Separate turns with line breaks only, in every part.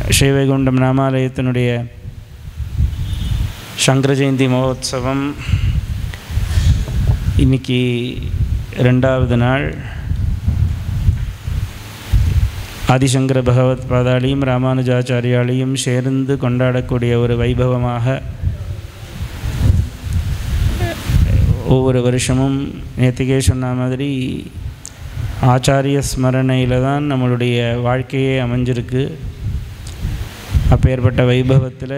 ஸ்ரீவைகுண்டம் நாமாலயத்தினுடைய சங்கர ஜெயந்தி மகோத்சவம் இன்னைக்கு ரெண்டாவது நாள் ஆதிசங்கர பகவத் பாதாளியும் ராமானுஜாச்சாரியாலையும் சேர்ந்து கொண்டாடக்கூடிய ஒரு வைபவமாக ஒவ்வொரு வருஷமும் நேற்றுக்கே சொன்ன மாதிரி ஆச்சாரிய ஸ்மரணையில் தான் நம்மளுடைய வாழ்க்கையே அமைஞ்சிருக்கு அப்பேற்பட்ட வைபவத்தில்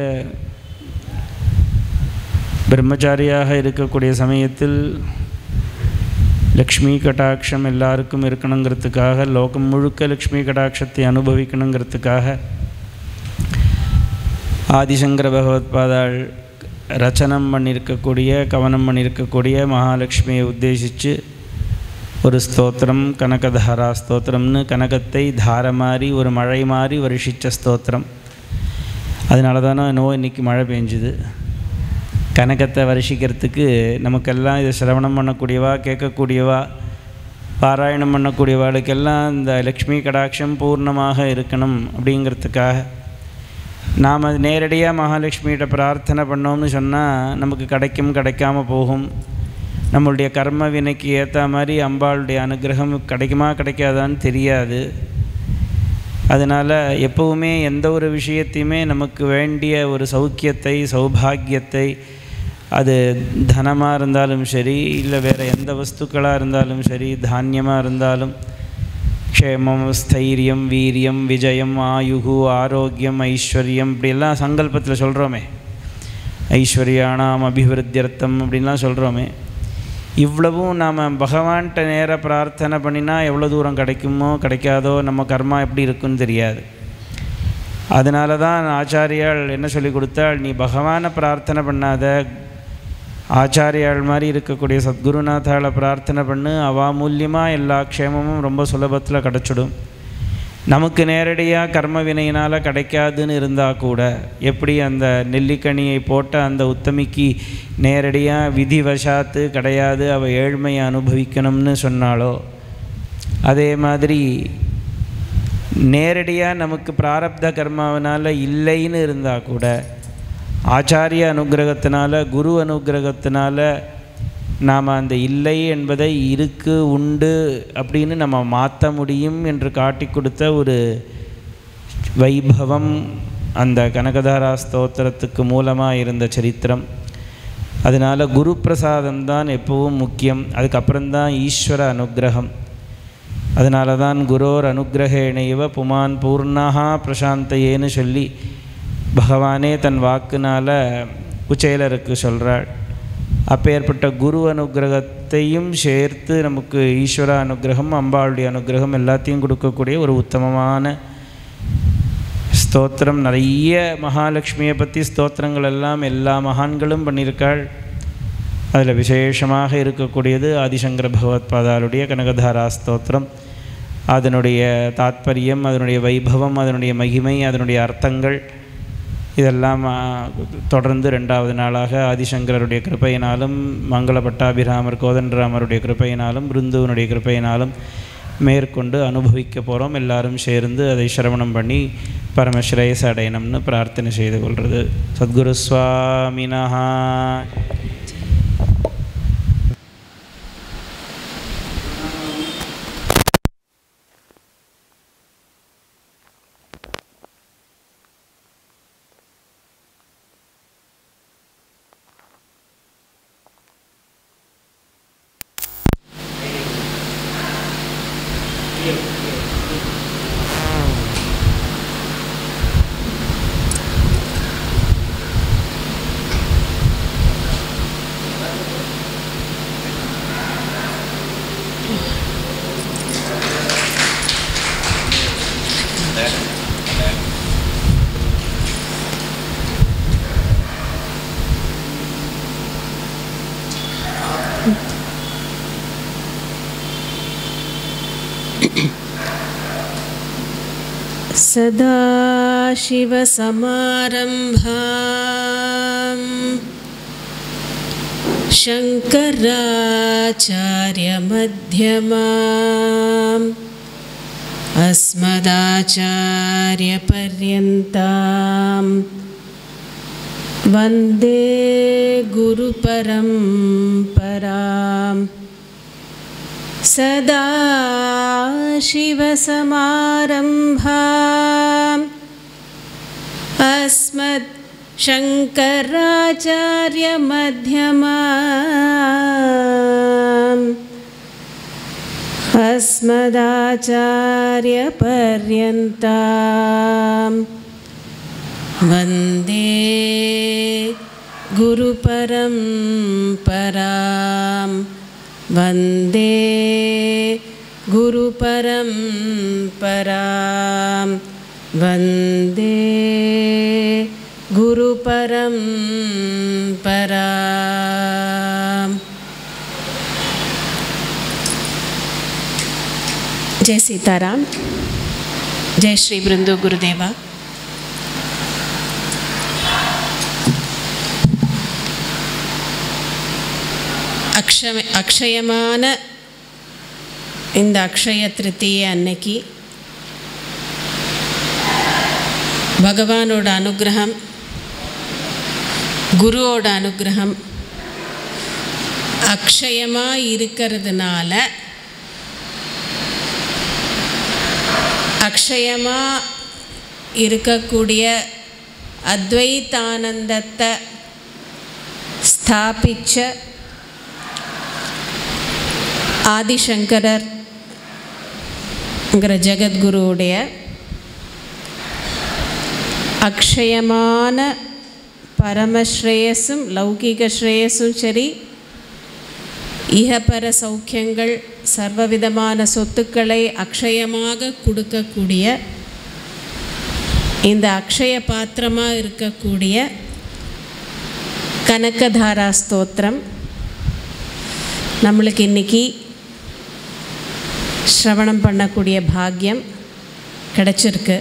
பிரம்மச்சாரியாக இருக்கக்கூடிய சமயத்தில் லக்ஷ்மி கடாட்சம் எல்லாருக்கும் இருக்கணுங்கிறதுக்காக லோகம் முழுக்க லக்ஷ்மி கடாட்சத்தை அனுபவிக்கணுங்கிறதுக்காக ஆதிசங்கர பகவத் பாதாள் ரச்சனம் பண்ணியிருக்கக்கூடிய கவனம் பண்ணியிருக்கக்கூடிய மகாலட்சுமியை உத்தேசித்து ஒரு ஸ்தோத்திரம் கனகதாரா ஸ்தோத்திரம்னு கனகத்தை தார மாதிரி ஒரு மழை மாதிரி வருஷித்த ஸ்தோத்திரம் அதனால தானே என்னவோ இன்றைக்கி மழை பெஞ்சுது கனகத்தை வருஷிக்கிறதுக்கு நமக்கெல்லாம் இதை சிரவணம் பண்ணக்கூடியவா கேட்கக்கூடியவா பாராயணம் பண்ணக்கூடியவாளுக்கெல்லாம் இந்த லக்ஷ்மி கடாட்சம் பூர்ணமாக இருக்கணும் அப்படிங்கிறதுக்காக நாம் அது நேரடியாக மகாலட்சுமிகிட்ட பிரார்த்தனை பண்ணோம்னு சொன்னால் நமக்கு கிடைக்கும் கிடைக்காம போகும் நம்மளுடைய கர்ம வினைக்கு ஏற்ற மாதிரி அம்பாளுடைய அனுகிரகம் கிடைக்குமா கிடைக்காதான்னு தெரியாது அதனால் எப்போவுமே எந்த ஒரு விஷயத்தையுமே நமக்கு வேண்டிய ஒரு சௌக்கியத்தை சௌபாகியத்தை அது தனமாக இருந்தாலும் சரி இல்லை வேறு எந்த வஸ்துக்களாக இருந்தாலும் சரி தானியமாக இருந்தாலும் க்ஷேமம் ஸ்தைரியம் வீரியம் விஜயம் ஆயுகு ஆரோக்கியம் ஐஸ்வர்யம் இப்படியெல்லாம் சங்கல்பத்தில் சொல்கிறோமே ஐஸ்வர்யானாம் அபிவிருத்தியர்த்தம் அப்படின்லாம் சொல்கிறோமே இவ்வளவும் நாம் பகவான்கிட்ட நேர பிரார்த்தனை பண்ணினா எவ்வளோ தூரம் கிடைக்குமோ கிடைக்காதோ நம்ம கர்மா எப்படி இருக்குன்னு தெரியாது அதனால தான் ஆச்சாரியால் என்ன சொல்லி கொடுத்தாள் நீ பகவானை பிரார்த்தனை பண்ணாத ஆச்சாரியாள் மாதிரி இருக்கக்கூடிய சத்குருநாத்தாளை பிரார்த்தனை பண்ணு அவா மூலியமாக எல்லா க்ஷேமமும் ரொம்ப சுலபத்தில் கிடச்சிடும் நமக்கு நேரடியாக கர்ம வினையினால் கிடைக்காதுன்னு இருந்தால் கூட எப்படி அந்த நெல்லிக்கனியை போட்ட அந்த உத்தமிக்கு நேரடியாக விதிவசாத்து கிடையாது அவள் ஏழ்மையை அனுபவிக்கணும்னு சொன்னாலோ அதே மாதிரி நேரடியாக நமக்கு பிராரப்த கர்மாவனால் இல்லைன்னு இருந்தால் கூட ஆச்சாரிய அனுகிரகத்தினால குரு அனுகிரகத்தினால நாம் அந்த இல்லை என்பதை இருக்கு உண்டு அப்படின்னு நம்ம மாற்ற முடியும் என்று காட்டி கொடுத்த ஒரு வைபவம் அந்த கனகதாரா ஸ்தோத்திரத்துக்கு மூலமாக இருந்த சரித்திரம் அதனால் குரு பிரசாதம் தான் எப்பவும் முக்கியம் அதுக்கப்புறம்தான் ஈஸ்வர அனுகிரகம் அதனால தான் குரோர் அனுகிரகேணைவ புமான் பூர்ணா பிரசாந்தையேன்னு சொல்லி பகவானே தன் வாக்குனால் குச்சேலருக்கு சொல்கிறாள் அப்பேற்பட்ட குரு அனுகிரகத்தையும் சேர்த்து நமக்கு ஈஸ்வர அனுகிரகம் அம்பாளுடைய அனுகிரகம் எல்லாத்தையும் கொடுக்கக்கூடிய ஒரு உத்தமமான ஸ்தோத்திரம் நிறைய மகாலட்சுமியை பற்றி ஸ்தோத்திரங்கள் எல்லாம் எல்லா மகான்களும் பண்ணியிருக்காள் அதில் விசேஷமாக இருக்கக்கூடியது ஆதிசங்கர பகவத் பாதாளுடைய கனகதாரா ஸ்தோத்திரம் அதனுடைய தாத்பரியம் அதனுடைய வைபவம் அதனுடைய மகிமை அதனுடைய அர்த்தங்கள் இதெல்லாம் தொடர்ந்து ரெண்டாவது நாளாக ஆதிசங்கரருடைய கிருப்பையினாலும் மங்கள பட்டாபிராமர் கோதண்டராமருடைய கிருப்பையினாலும் பிருந்துவனுடைய கிருப்பையினாலும் மேற்கொண்டு அனுபவிக்க போகிறோம் எல்லாரும் சேர்ந்து அதை சிரவணம் பண்ணி பரமஸ்ரேயஸ் அடையணும்னு பிரார்த்தனை செய்து கொள்வது சத்குரு சுவாமினா
सदाशिवसमारम्भाम् शङ्कराचार्यमध्यमाम् अस्मदाचार्यपर्यन्तां वन्दे गुरुपरम्परां सदा शिवसमारम्भाम् अस्मत् शङ्कराचार्यमध्यमाम् अस्मदाचार्यपर्यन्तां वन्दे गुरुपरम्परां वन्दे गुरुपरम्परां वन्दे गुरुपरम्पराम् जय सीताराम जय श्री बृंदो गुरुदेवा அக்ஷய அக்ஷயமான இந்த அக்ஷய திருத்திய அன்னைக்கு பகவானோட அனுகிரகம் குருவோட அனுகிரகம் அக்ஷயமாக இருக்கிறதுனால அக்ஷயமாக இருக்கக்கூடிய அத்வைத்தானந்தத்தை ஸ்தாபிச்ச ஆதிசங்கரர்ங்கிற ஜெகத்குருவுடைய அக்ஷயமான பரமஸ்ரேயஸும் லௌகிக ஸ்ரேயஸும் சரி இகப்பர சௌக்கியங்கள் சர்வவிதமான சொத்துக்களை அக்ஷயமாக கொடுக்கக்கூடிய இந்த அக்ஷய பாத்திரமாக இருக்கக்கூடிய கனகதாரா ஸ்தோத்திரம் நம்மளுக்கு இன்றைக்கி ஸ்ரவணம் பண்ணக்கூடிய பாக்கியம் கிடச்சிருக்கு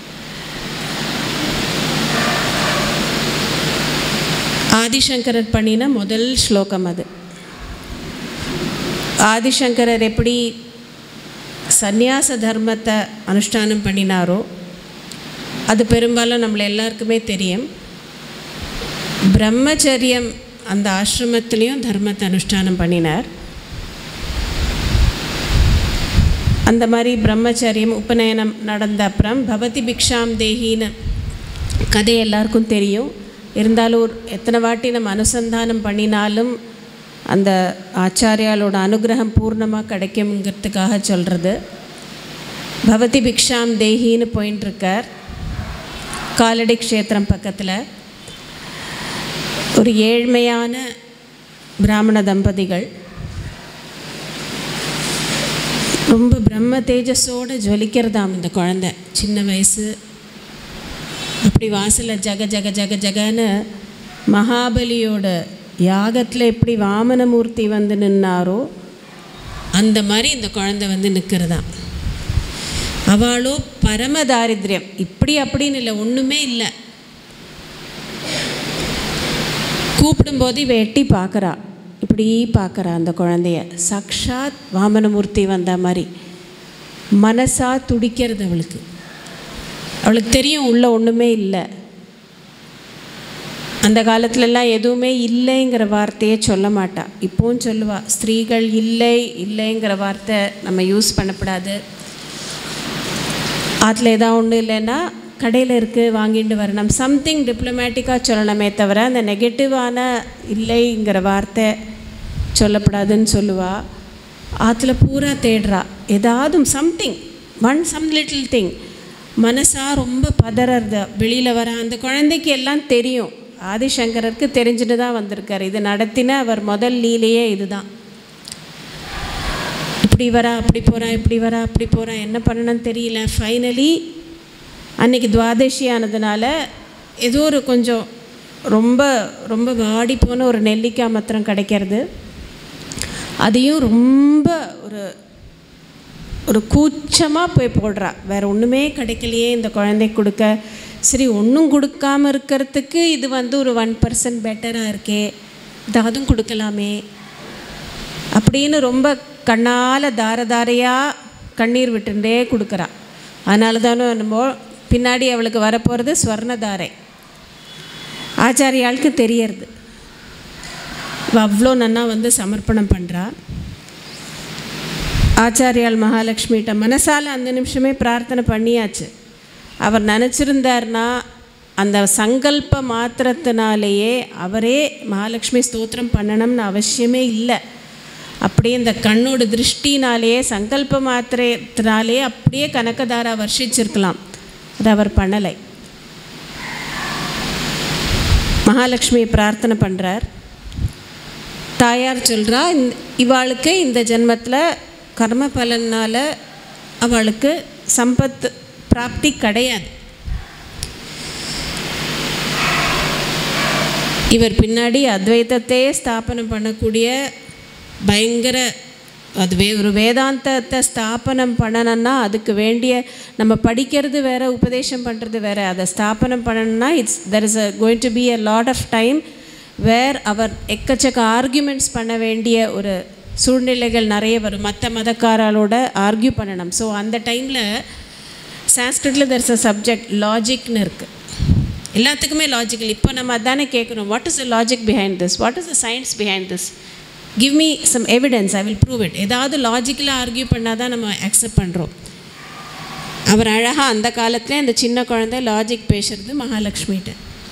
ஆதிசங்கரர் பண்ணின முதல் ஸ்லோகம் அது ஆதிசங்கரர் எப்படி சந்நியாச தர்மத்தை அனுஷ்டானம் பண்ணினாரோ அது பெரும்பாலும் நம்மள எல்லாருக்குமே தெரியும் பிரம்மச்சரியம் அந்த ஆசிரமத்திலையும் தர்மத்தை அனுஷ்டானம் பண்ணினார் அந்த மாதிரி பிரம்மச்சரியம் உபநயனம் நடந்த அப்புறம் பவதி பிக்ஷாம் தேகின்னு கதை எல்லாருக்கும் தெரியும் இருந்தாலும் ஒரு எத்தனை வாட்டி நம்ம அனுசந்தானம் பண்ணினாலும் அந்த ஆச்சாரியாலோட அனுகிரகம் பூர்ணமாக கிடைக்குங்கிறதுக்காக சொல்கிறது பவதி பிக்ஷாம் தேகின்னு போயின்னு இருக்கார் காலடி க்ஷேத்திரம் பக்கத்தில் ஒரு ஏழ்மையான பிராமண தம்பதிகள் ரொம்ப பிரம்ம தேஜஸோடு ஜொலிக்கிறதாம் இந்த குழந்த சின்ன வயசு அப்படி வாசலில் ஜக ஜக ஜக ஜகன்னு மகாபலியோட யாகத்தில் எப்படி வாமனமூர்த்தி வந்து நின்னாரோ அந்த மாதிரி இந்த குழந்தை வந்து நிற்கிறதாம் அவளோ பரம தாரித்யம் இப்படி அப்படின்னு இல்லை ஒன்றுமே இல்லை கூப்பிடும்போது இவ எட்டி பார்க்குறா இப்படி பார்க்குறா அந்த குழந்தைய சாக்ஷாத் வாமனமூர்த்தி வந்த மாதிரி மனசா துடிக்கிறது அவளுக்கு அவளுக்கு தெரியும் உள்ள ஒன்றுமே இல்லை அந்த காலத்துலலாம் எதுவுமே இல்லைங்கிற வார்த்தையே சொல்ல மாட்டா இப்போவும் சொல்லுவா ஸ்திரீகள் இல்லை இல்லைங்கிற வார்த்தை நம்ம யூஸ் பண்ணக்கூடாது ஆற்றுல ஏதாவது ஒன்றும் இல்லைன்னா கடையில் இருக்குது வாங்கிட்டு வரணும் சம்திங் டிப்ளமேட்டிக்காக சொல்லணுமே தவிர அந்த நெகட்டிவான இல்லைங்கிற வார்த்தை சொல்லப்படாதுன்னு சொல்லுவா ஆற்றுல பூரா தேடுறா ஏதாவது something one some little thing மனசாக ரொம்ப பதறது வெளியில் வர அந்த குழந்தைக்கு எல்லாம் தெரியும் ஆதிசங்கரருக்கு தெரிஞ்சுட்டு தான் வந்திருக்கார் இது நடத்தின அவர் முதல் லீலையே இதுதான் இப்படி வரா அப்படி போகிறா இப்படி வரா அப்படி போகிறா என்ன பண்ணணும்னு தெரியல ஃபைனலி அன்றைக்கி துவாதசி ஆனதுனால ஏதோ ஒரு கொஞ்சம் ரொம்ப ரொம்ப வாடி போன ஒரு நெல்லிக்காய் மாத்திரம் கிடைக்கிறது அதையும் ரொம்ப ஒரு ஒரு கூச்சமாக போய் போடுறா வேறு ஒன்றுமே கிடைக்கலையே இந்த குழந்தைக்கு கொடுக்க சரி ஒன்றும் கொடுக்காம இருக்கிறதுக்கு இது வந்து ஒரு ஒன் பர்சன்ட் பெட்டராக இருக்கே இதாவதும் கொடுக்கலாமே அப்படின்னு ரொம்ப கண்ணால் தார தாரையாக கண்ணீர் விட்டுண்டே கொடுக்குறா அதனால தானே நம்ம பின்னாடி அவளுக்கு வரப்போகிறது ஸ்வர்ணதாரை ஆச்சாரியாளுக்கு தெரியறது இவ அவ்வளோ நன்னா வந்து சமர்ப்பணம் பண்ணுறா ஆச்சாரியால் மகாலட்சுமிகிட்ட மனசால் அந்த நிமிஷமே பிரார்த்தனை பண்ணியாச்சு அவர் நினச்சிருந்தார்னா அந்த சங்கல்ப மாத்திரத்தினாலேயே அவரே மகாலட்சுமி ஸ்தோத்திரம் பண்ணணும்னு அவசியமே இல்லை அப்படியே இந்த கண்ணோட திருஷ்டினாலேயே சங்கல்ப மாத்திரத்தினாலேயே அப்படியே கனகதாரா வர்ஷிச்சிருக்கலாம் அது அவர் பண்ணலை மகாலட்சுமியை பிரார்த்தனை பண்ணுறார் தாயார் சொல்கிறா இவாளுக்கு இந்த ஜென்மத்தில் கர்ம பலனால் அவளுக்கு சம்பத் பிராப்தி கிடையாது இவர் பின்னாடி அத்வைதத்தையே ஸ்தாபனம் பண்ணக்கூடிய பயங்கர அது வே ஒரு வேதாந்தத்தை ஸ்தாபனம் பண்ணணும்னா அதுக்கு வேண்டிய நம்ம படிக்கிறது வேற உபதேசம் பண்ணுறது வேற அதை ஸ்தாபனம் பண்ணணும்னா it's there is a going to be a lot of time where our எக்கச்சக்க ஆர்கியூமெண்ட்ஸ் பண்ண வேண்டிய ஒரு சூழ்நிலைகள் நிறைய வரும் மற்ற மதக்காரர்களோட ஆர்கியூ பண்ணணும் ஸோ அந்த டைமில் சான்ஸ்கிரிட்டில் தெர்ஸ் அ சப்ஜெக்ட் லாஜிக்னு இருக்குது எல்லாத்துக்குமே லாஜிக்கல் இப்போ நம்ம அதானே கேட்குறோம் what is the logic behind this what is the science behind this give me some evidence I will prove it ஏதாவது லாஜிக்கலாக ஆர்கியூ பண்ணால் தான் நம்ம அக்செப்ட் பண்ணுறோம் அவர் அழகாக அந்த காலத்துலேயே அந்த சின்ன குழந்தை லாஜிக் பேசுறது மகாலட்சுமிகிட்ட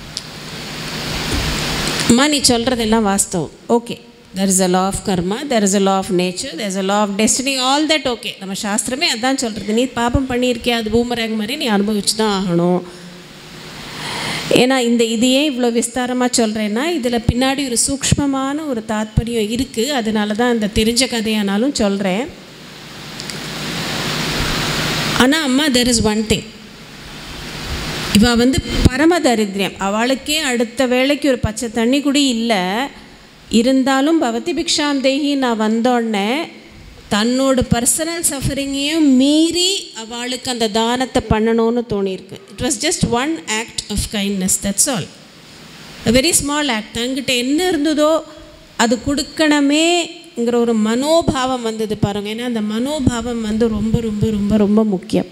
அம்மா நீ சொல்கிறதெல்லாம் வாஸ்தவம் okay there is a law of karma there is a law of nature there is a law of destiny all that okay நம்ம சாஸ்திரமே அதான் சொல்கிறது நீ பாப்பம் பண்ணியிருக்கியா அது பூமரேங் மாதிரி நீ அனுபவிச்சு தான் ஆகணும் ஏன்னா இந்த இது ஏன் இவ்வளோ விஸ்தாரமாக சொல்கிறேன்னா இதில் பின்னாடி ஒரு சூக்ஷ்மமான ஒரு தாத்பரியம் இருக்குது அதனால தான் இந்த தெரிஞ்ச கதையானாலும் சொல்கிறேன் ஆனால் அம்மா தெர் இஸ் ஒன் திங் இவள் வந்து பரம தரித்திரியம் அவளுக்கே அடுத்த வேளைக்கு ஒரு பச்சை தண்ணி கூட இல்லை இருந்தாலும் பவதி பிக்ஷாம் தேகி நான் வந்தோடனே தன்னோட பர்சனல் சஃபரிங்கையும் மீறி அவளுக்கு அந்த தானத்தை பண்ணணும்னு தோணியிருக்கு it was just one act of kindness that's all very small act தங்கிட்ட என்ன இருந்ததோ அது கொடுக்கணுமேங்கிற ஒரு மனோபாவம் வந்தது பாருங்க ஏன்னா அந்த மனோபாவம் வந்து ரொம்ப ரொம்ப ரொம்ப ரொம்ப முக்கியம்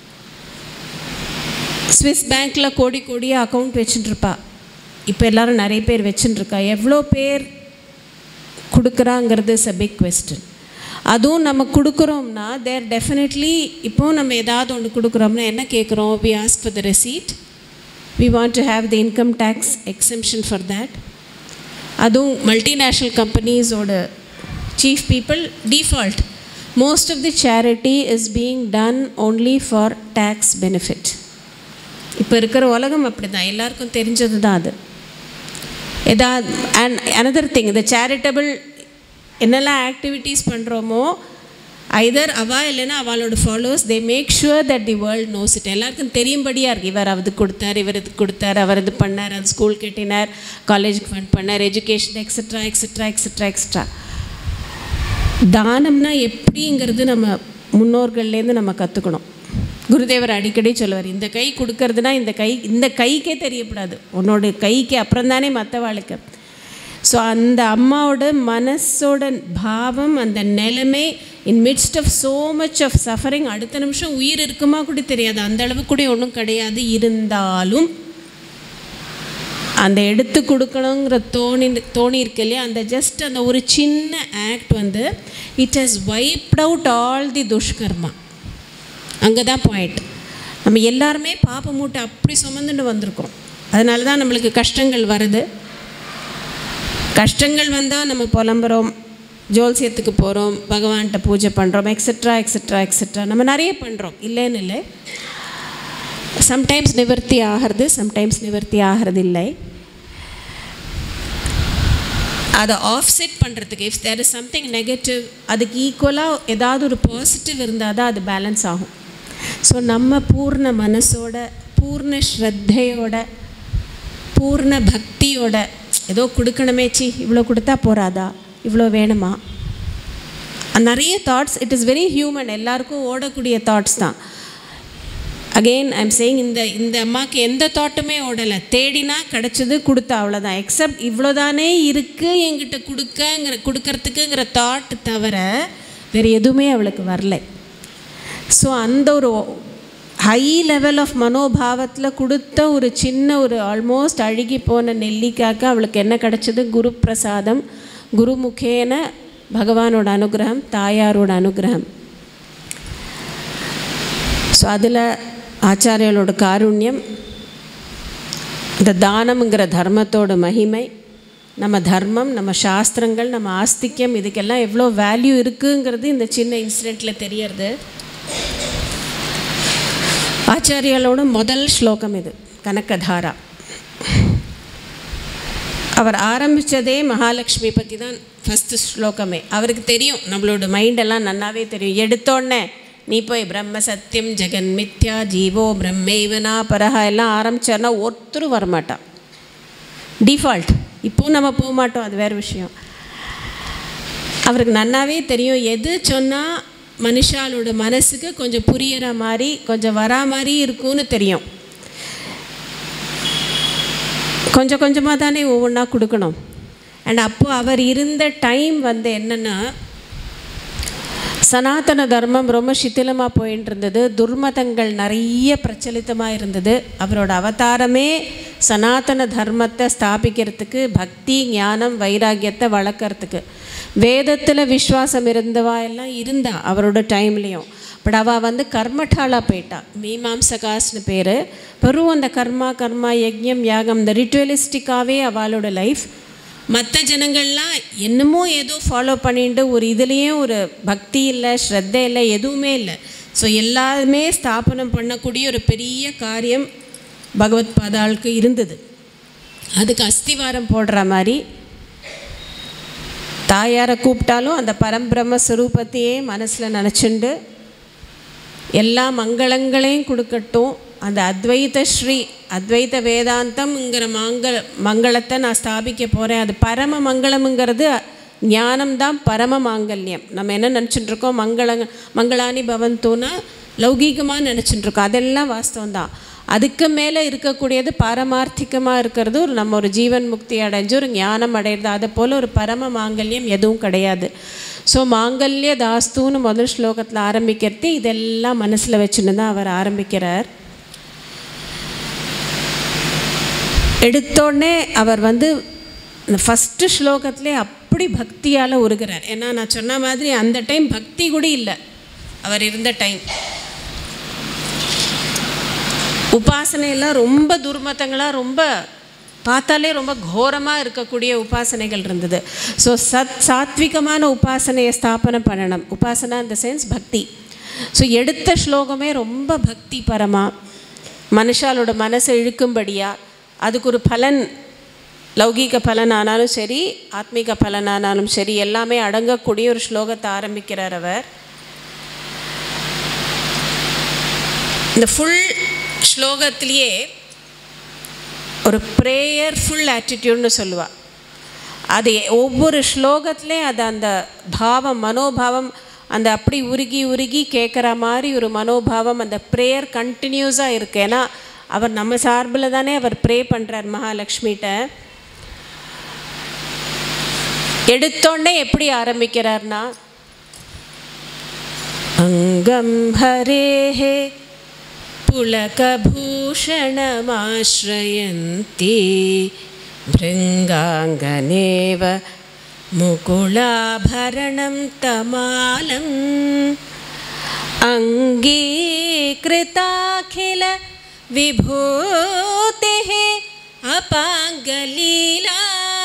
ஸ்விஸ் பேங்க்கில் கோடி கோடியாக அக்கௌண்ட் வச்சுட்டுருப்பா இப்போ எல்லோரும் நிறைய பேர் வச்சுட்டுருக்கா எவ்வளோ பேர் கொடுக்குறாங்கிறது இஸ் அ பிக் கொஸ்டின் அதுவும் நம்ம கொடுக்குறோம்னா தேர் டெஃபினெட்லி இப்போது நம்ம ஏதாவது ஒன்று கொடுக்குறோம்னா என்ன கேட்குறோம் we ask for the receipt we want to have the income tax exemption for that அதுவும் மல்டிநேஷ்னல் கம்பெனிஸோட chief people default most of the charity is being done only for tax benefit இப்போ இருக்கிற உலகம் அப்படி தான் எல்லாருக்கும் தெரிஞ்சது தான் அது எதாவது அண்ட் அனதர் திங் இந்த சேரிட்டபிள் என்னெல்லாம் ஆக்டிவிட்டீஸ் பண்ணுறோமோ ஐதர் அவா இல்லைன்னா அவளோட followers they make sure that the world knows it எல்லாருக்கும் தெரியும்படியாக இருக்குது இவர் அது கொடுத்தார் இவர் இது கொடுத்தார் அவர் இது பண்ணார் அது ஸ்கூல் கட்டினார் காலேஜுக்கு ஃபண்ட் பண்ணார் education extra extra extra extra தானம்னா எப்படிங்கிறது நம்ம முன்னோர்கள்லேருந்து நம்ம கற்றுக்கணும் குருதேவர் அடிக்கடி சொல்லுவார் இந்த கை கொடுக்கறதுனா இந்த கை இந்த கைக்கே தெரியப்படாது உன்னோட கைக்கு அப்புறம் தானே மற்றவாளுக்கு ஸோ அந்த அம்மாவோட மனசோட பாவம் அந்த நிலைமை in midst of so much of suffering அடுத்த நிமிஷம் உயிர் இருக்குமா கூட தெரியாது அந்த அளவு கூட ஒன்றும் கிடையாது இருந்தாலும் அந்த எடுத்து கொடுக்கணுங்கிற தோணி தோணி இருக்கு இல்லையா அந்த ஜஸ்ட் அந்த ஒரு சின்ன ஆக்ட் வந்து it has wiped out all the துஷ்கர்மா அங்கே தான் பாயிண்ட் நம்ம எல்லாருமே பாப்ப மூட்டை அப்படி சுமந்துட்டு வந்திருக்கிறோம் அதனால தான் நம்மளுக்கு கஷ்டங்கள் வருது கஷ்டங்கள் வந்தால் நம்ம புலம்புறோம் ஜோல்சியத்துக்கு போகிறோம் பகவான்கிட்ட பூஜை பண்ணுறோம் எக்ஸட்ரா எக்ஸட்ரா எக்ஸட்ரா நம்ம நிறைய பண்ணுறோம் இல்லைன்னு இல்லை சம்டைம்ஸ் நிவர்த்தி ஆகிறது சம்டைம்ஸ் நிவர்த்தி ஆகிறது இல்லை அதை ஆஃப்செட் பண்ணுறதுக்கு if there is something negative அதுக்கு ஈக்குவலாக ஏதாவது ஒரு பாசிட்டிவ் இருந்தால் தான் அது பேலன்ஸ் ஆகும் ஸோ நம்ம பூர்ண மனசோட பூர்ண ஸ்ரத்தையோட பூர்ண பக்தியோட ஏதோ கொடுக்கணுமே சி இவ்வளோ கொடுத்தா போகாதா இவ்வளோ வேணுமா நிறைய thoughts it is very human எல்லாருக்கும் ஓடக்கூடிய தாட்ஸ் தான் அகெயின் ஐம் சேயிங் இந்த இந்த அம்மாவுக்கு எந்த தாட்டுமே ஓடலை தேடினா கிடச்சது கொடுத்தா அவ்வளோதான் எக்ஸப்ட் இவ்வளோதானே இருக்குது என்கிட்ட கொடுக்கங்கிற கொடுக்கறதுக்குங்கிற தாட் தவிர வேறு எதுவுமே அவளுக்கு வரல ஸோ அந்த ஒரு ஹை லெவல் ஆஃப் மனோபாவத்தில் கொடுத்த ஒரு சின்ன ஒரு ஆல்மோஸ்ட் அழுகி போன நெல்லிக்காய்க்கு அவளுக்கு என்ன கிடச்சிது குரு பிரசாதம் குருமுகேன பகவானோட அனுகிரகம் தாயாரோட அனுகிரகம் ஸோ அதில் ஆச்சாரியர்களோட காருண்யம் இந்த தானம்ங்கிற தர்மத்தோட மகிமை நம்ம தர்மம் நம்ம சாஸ்திரங்கள் நம்ம ஆஸ்திக்யம் இதுக்கெல்லாம் எவ்வளோ வேல்யூ இருக்குங்கிறது இந்த சின்ன இன்சிடெண்ட்டில் தெரியறது ஆச்சாரியாலோட முதல் ஸ்லோகம் இது கனகதாரா அவர் ஆரம்பித்ததே மகாலட்சுமி பற்றி தான் ஃபஸ்ட்டு ஸ்லோகமே அவருக்கு தெரியும் நம்மளோட மைண்டெல்லாம் நன்னாவே தெரியும் எடுத்தோடனே நீ போய் பிரம்ம சத்தியம் ஜெகன் மித்யா ஜீவோ பிரம்மைவனா பரஹா எல்லாம் ஆரம்பிச்சார்னா ஒருத்தரும் வரமாட்டான் டிஃபால்ட் இப்போவும் நம்ம போக மாட்டோம் அது வேறு விஷயம் அவருக்கு நன்னாவே தெரியும் எது சொன்னால் மனுஷாலோட மனசுக்கு கொஞ்சம் புரியற மாதிரி கொஞ்சம் வரா மாதிரி இருக்கும்னு தெரியும் கொஞ்சம் கொஞ்சமாக தானே ஒவ்வொன்றா கொடுக்கணும் அண்ட் அப்போது அவர் இருந்த டைம் வந்து என்னென்னா சனாதன தர்மம் ரொம்ப சித்திலமாக போயின்னு இருந்தது துர்மதங்கள் நிறைய பிரச்சலித்தமாக இருந்தது அவரோட அவதாரமே சனாதன தர்மத்தை ஸ்தாபிக்கிறதுக்கு பக்தி ஞானம் வைராக்கியத்தை வளர்க்குறதுக்கு வேதத்தில் விஸ்வாசம் இருந்தவா எல்லாம் இருந்தா அவரோட டைம்லேயும் பட் அவள் வந்து கர்மட்டாலாக போயிட்டா மீமாம்சகாஸ்னு பேர் வெறும் அந்த கர்மா கர்மா யஜ்யம் யாகம் இந்த ரிச்சுவலிஸ்டிக்காகவே அவளோட லைஃப் மற்ற ஜனங்கள்லாம் என்னமோ ஏதோ ஃபாலோ பண்ணிட்டு ஒரு இதுலேயும் ஒரு பக்தி இல்லை ஸ்ரத்தை இல்லை எதுவுமே இல்லை ஸோ எல்லாருமே ஸ்தாபனம் பண்ணக்கூடிய ஒரு பெரிய காரியம் பகவத் பாதாளுக்கு இருந்தது அதுக்கு அஸ்திவாரம் போடுற மாதிரி தாயாரை கூப்பிட்டாலும் அந்த பரம்பிரம்ம ஸ்வரூபத்தையே மனசில் நினச்சிண்டு எல்லா மங்களங்களையும் கொடுக்கட்டும் அந்த அத்வைத ஸ்ரீ அத்வைத வேதாந்தம்ங்கிற மங்கள மங்களத்தை நான் ஸ்தாபிக்க போகிறேன் அது பரம மங்களம்ங்கிறது ஞானம்தான் பரம மாங்கல்யம் நம்ம என்ன நினச்சிட்டு இருக்கோம் மங்கள மங்களானி பவந்தோன்னா லௌகீகமாக நினச்சிட்டு இருக்கோம் அதெல்லாம் வாஸ்தவம் தான் அதுக்கு மேலே இருக்கக்கூடியது பாரமார்த்திகமாக இருக்கிறது ஒரு நம்ம ஒரு ஜீவன் முக்தி அடைஞ்சு ஒரு ஞானம் அடையிறது அதை போல் ஒரு பரம மாங்கல்யம் எதுவும் கிடையாது ஸோ மாங்கல்ய தாஸ்துன்னு முதல் ஸ்லோகத்தில் ஆரம்பிக்கிறது இதெல்லாம் மனசில் வச்சுன்னு தான் அவர் ஆரம்பிக்கிறார் எடுத்தோடனே அவர் வந்து இந்த ஃபஸ்ட்டு ஸ்லோகத்திலே அப்படி பக்தியால் உருகிறார் ஏன்னா நான் சொன்ன மாதிரி அந்த டைம் பக்தி கூட இல்லை அவர் இருந்த டைம் உபாசனையெல்லாம் ரொம்ப துர்மத்தங்களாக ரொம்ப பார்த்தாலே ரொம்ப கோரமாக இருக்கக்கூடிய உபாசனைகள் இருந்தது ஸோ சத் சாத்விகமான உபாசனையை ஸ்தாபனம் பண்ணணும் உபாசனா இந்த சென்ஸ் பக்தி ஸோ எடுத்த ஸ்லோகமே ரொம்ப பக்தி பரமாக மனுஷாலோட மனசை இழுக்கும்படியாக அதுக்கு ஒரு பலன் லௌகீக பலன் ஆனாலும் சரி ஆத்மீக பலன் ஆனாலும் சரி எல்லாமே அடங்கக்கூடிய ஒரு ஸ்லோகத்தை ஆரம்பிக்கிறார் அவர் இந்த ஃபுல் ஸ்லோகத்திலேயே ஒரு ப்ரேயர்ஃபுல் ஆட்டிடியூட்னு சொல்லுவாள் அது ஒவ்வொரு ஸ்லோகத்துலேயும் அது அந்த பாவம் மனோபாவம் அந்த அப்படி உருகி உருகி கேட்குற மாதிரி ஒரு மனோபாவம் அந்த ப்ரேயர் கண்டினியூஸாக இருக்குது ஏன்னா அவர் நம்ம சார்பில் தானே அவர் ப்ரே பண்ணுறார் மகாலட்சுமிகிட்ட எடுத்தோடனே எப்படி ஆரம்பிக்கிறார்னா அங்கம் ஹரேஹே पुलकभूषणमाश्रयन्ति भृङ्गाङ्गनेव मुकुलाभरणं तमालम् अङ्गीकृताखिल विभूतिः अपाङ्गलीला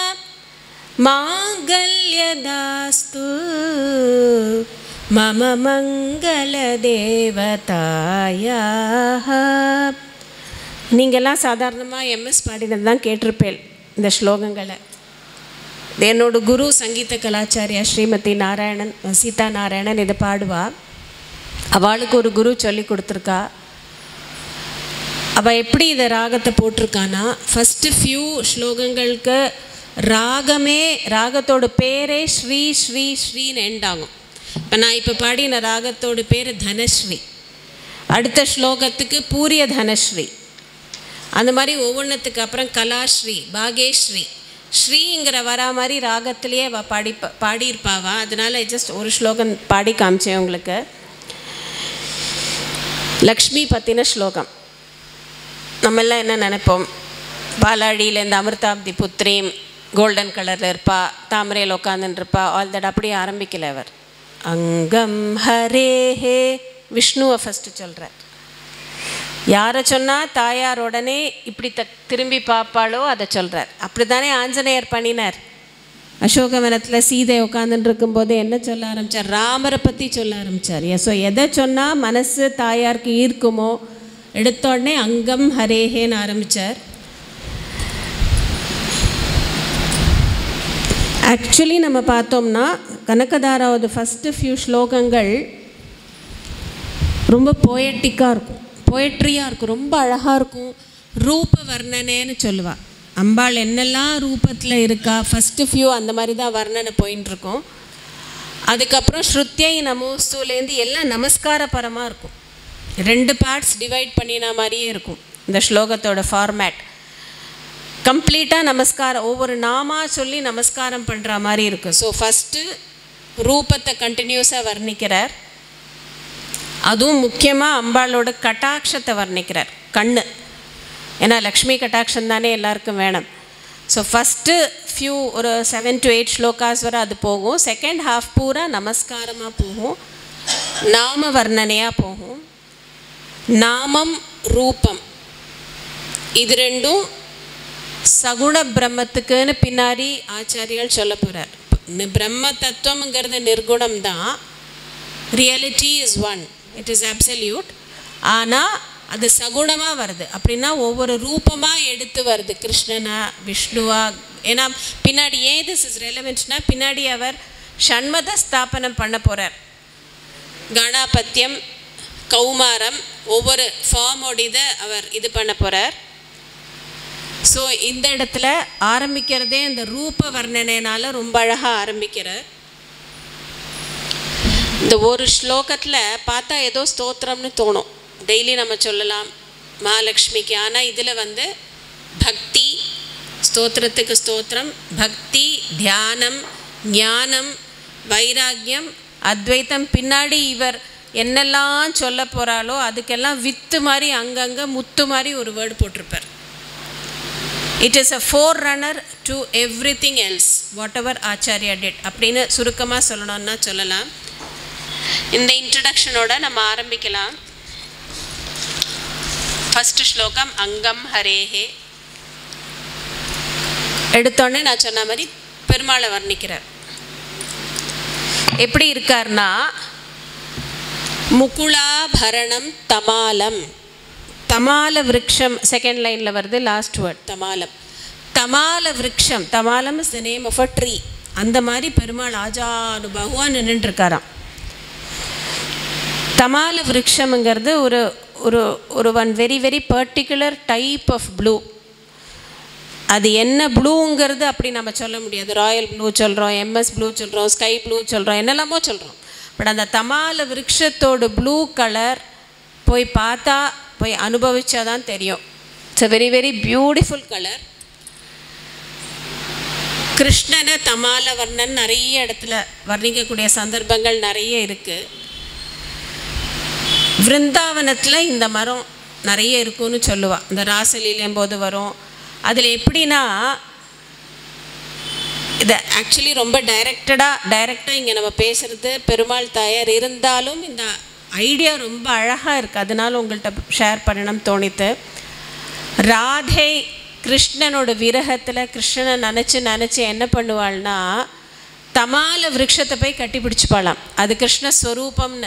माङ्गल्यदास्तु மம மங்கள தேவதாயாக நீங்கள்லாம் சாதாரணமாக எம்எஸ் பாடினது தான் கேட்டிருப்பேன் இந்த ஸ்லோகங்களை இது என்னோட குரு சங்கீத கலாச்சாரியா ஸ்ரீமதி நாராயணன் சீதா நாராயணன் இதை பாடுவா அவளுக்கு ஒரு குரு சொல்லி கொடுத்துருக்கா அவள் எப்படி இதை ராகத்தை போட்டிருக்கானா ஃபஸ்ட்டு ஃபியூ ஸ்லோகங்களுக்கு ராகமே ராகத்தோட பேரே ஸ்ரீ ஸ்ரீ ஸ்ரீன்னு எண்ட் ஆகும் இப்போ நான் இப்போ பாடின ராகத்தோட பேர் தனஸ்ரீ அடுத்த ஸ்லோகத்துக்கு பூரிய தனஸ்ரீ அந்த மாதிரி ஒவ்வொன்றுத்துக்கு அப்புறம் கலாஸ்ரீ பாகேஸ்ரீ ஸ்ரீங்கிற வரா மாதிரி ராகத்திலேயே அவள் பாடி பாடியிருப்பாவா அதனால் ஜஸ்ட் ஒரு ஸ்லோகம் பாடி காமிச்சேன் உங்களுக்கு லக்ஷ்மி பற்றின ஸ்லோகம் நம்மெல்லாம் என்ன நினைப்போம் பாலாழியில் இந்த அமிர்தாப்தி புத்ரீம் கோல்டன் கலரில் இருப்பா தாமரையில் உட்காந்துருப்பா ஆல் தட் அப்படியே ஆரம்பிக்கல அவர் அங்கம் ஹரே ஹே விஷ்ணுவை ஃபஸ்ட்டு சொல்கிறார் யாரை சொன்னால் தாயார் உடனே இப்படி த திரும்பி பார்ப்பாளோ அதை சொல்கிறார் அப்படி தானே ஆஞ்சநேயர் பண்ணினார் அசோகவனத்தில் சீதை உட்காந்துட்டு இருக்கும்போது என்ன சொல்ல ஆரம்பித்தார் ராமரை பற்றி சொல்ல ஆரம்பித்தார் ஸோ எதை சொன்னால் மனசு தாயாருக்கு ஈர்க்குமோ எடுத்த உடனே அங்கம் ஹரேஹேன்னு ஆரம்பித்தார் ஆக்சுவலி நம்ம பார்த்தோம்னா கனகதாராவது ஃபஸ்ட்டு ஃபியூ ஸ்லோகங்கள் ரொம்ப போயட்டிக்காக இருக்கும் போயட்ரியாக இருக்கும் ரொம்ப அழகாக இருக்கும் ரூப வர்ணனைன்னு சொல்லுவாள் அம்பாள் என்னெல்லாம் ரூபத்தில் இருக்கா ஃபஸ்ட்டு ஃபியூ அந்த மாதிரி தான் வர்ணனை போயின்னு இருக்கும் அதுக்கப்புறம் ஸ்ருத்தியை நமோஸ்துலேருந்து எல்லாம் நமஸ்காரபரமாக இருக்கும் ரெண்டு பார்ட்ஸ் டிவைட் பண்ணின மாதிரியே இருக்கும் இந்த ஸ்லோகத்தோட ஃபார்மேட் கம்ப்ளீட்டாக நமஸ்காரம் ஒவ்வொரு நாமா சொல்லி நமஸ்காரம் பண்ணுற மாதிரி இருக்கும் ஸோ ஃபஸ்ட்டு ரூபத்தை கண்டினியூஸாக வர்ணிக்கிறார் அதுவும் முக்கியமாக அம்பாளோட கட்டாட்சத்தை வர்ணிக்கிறார் கண்ணு ஏன்னா லக்ஷ்மி கட்டாட்சம் தானே எல்லாருக்கும் வேணும் ஸோ ஃபஸ்ட்டு ஃபியூ ஒரு செவன் டு எயிட் ஸ்லோகாஸ் வரை அது போகும் செகண்ட் ஹாஃப் பூரா நமஸ்காரமாக போகும் நாம வர்ணனையாக போகும் நாமம் ரூபம் இது ரெண்டும் சகுண பிரம்மத்துக்குன்னு பின்னாடி ஆச்சாரியால் சொல்ல போகிறார் பிரம்ம தத்துவங்கிறது நிர்குணம் தான் reality is one it is absolute ஆனால் அது சகுணமாக வருது அப்படின்னா ஒவ்வொரு ரூபமாக எடுத்து வருது கிருஷ்ணனா விஷ்ணுவா ஏன்னா பின்னாடி ஏன் திஸ் இஸ் ரெலவென்ட்னா பின்னாடி அவர் ஷண்மத ஸ்தாபனம் பண்ண போகிறார் கணாபத்தியம் கௌமாரம் ஒவ்வொரு ஃபார்மோட இதை அவர் இது பண்ண போகிறார் ஸோ இந்த இடத்துல ஆரம்பிக்கிறதே இந்த ரூப வர்ணனைனால ரொம்ப அழகாக ஆரம்பிக்கிறார் இந்த ஒரு ஸ்லோகத்தில் பார்த்தா ஏதோ ஸ்தோத்திரம்னு தோணும் டெய்லி நம்ம சொல்லலாம் மகாலட்சுமிக்கு ஆனால் இதில் வந்து பக்தி ஸ்தோத்திரத்துக்கு ஸ்தோத்திரம் பக்தி தியானம் ஞானம் வைராக்கியம் அத்வைத்தம் பின்னாடி இவர் என்னெல்லாம் சொல்ல போகிறாளோ அதுக்கெல்லாம் வித்து மாதிரி அங்கங்கே முத்து மாதிரி ஒரு வேர்டு போட்டிருப்பார் it is a forerunner to everything else whatever Acharya டெட் அப்படின்னு சுருக்கமாக சொல்லணும்னா சொல்லலாம் இந்த இன்ட்ரடக்ஷனோட நம்ம ஆரம்பிக்கலாம் ஃபஸ்ட்டு ஸ்லோகம் அங்கம் ஹரேஹே எடுத்தோடனே நான் சொன்ன மாதிரி பெருமாளை வர்ணிக்கிறார் எப்படி இருக்கார்னா முகுளாபரணம் தமாலம் தமால விரக்ஷம் செகண்ட் லைனில் வருது லாஸ்ட் வேர்ட் தமாலம் தமால விரக்ஷம் தமாலம் is the name of a tree அந்த மாதிரி பெருமாள் ஆஜானு பகவான் நின்றுட்டுருக்காராம் தமால விரக்ஷம்ங்கிறது ஒரு ஒரு ஒரு one very very particular type of blue அது என்ன ப்ளூங்கிறது அப்படி நம்ம சொல்ல முடியாது ராயல் ப்ளூ சொல்கிறோம் எம்எஸ் ப்ளூ சொல்கிறோம் ஸ்கை ப்ளூ சொல்கிறோம் என்னெல்லாமோ சொல்கிறோம் பட் அந்த தமால விரக்ஷத்தோட ப்ளூ கலர் போய் பார்த்தா போய் அனுபவிச்சா தான் தெரியும் it's a very very beautiful colour கிருஷ்ணனை தமால வர்ணன் நிறைய இடத்துல வர்ணிக்கக்கூடிய சந்தர்ப்பங்கள் நிறைய இருக்குது விருந்தாவனத்தில் இந்த மரம் நிறைய இருக்கும்னு சொல்லுவாள் இந்த ராசலீலையும் போது வரும் அதில் எப்படின்னா இது ஆக்சுவலி ரொம்ப டைரக்டடாக டைரக்டாக இங்கே நம்ம பேசுகிறது பெருமாள் தாயார் இருந்தாலும் இந்த ஐடியா ரொம்ப அழகாக இருக்குது அதனால உங்கள்கிட்ட ஷேர் பண்ணணும் தோணித்து ராதே கிருஷ்ணனோட விரகத்தில் கிருஷ்ணனை நினச்சி நினச்சி என்ன பண்ணுவாள்னா தமால விரக்ஷத்தை போய் கட்டி பிடிச்சிப்பாளாம் அது கிருஷ்ண ஸ்வரூபம்னு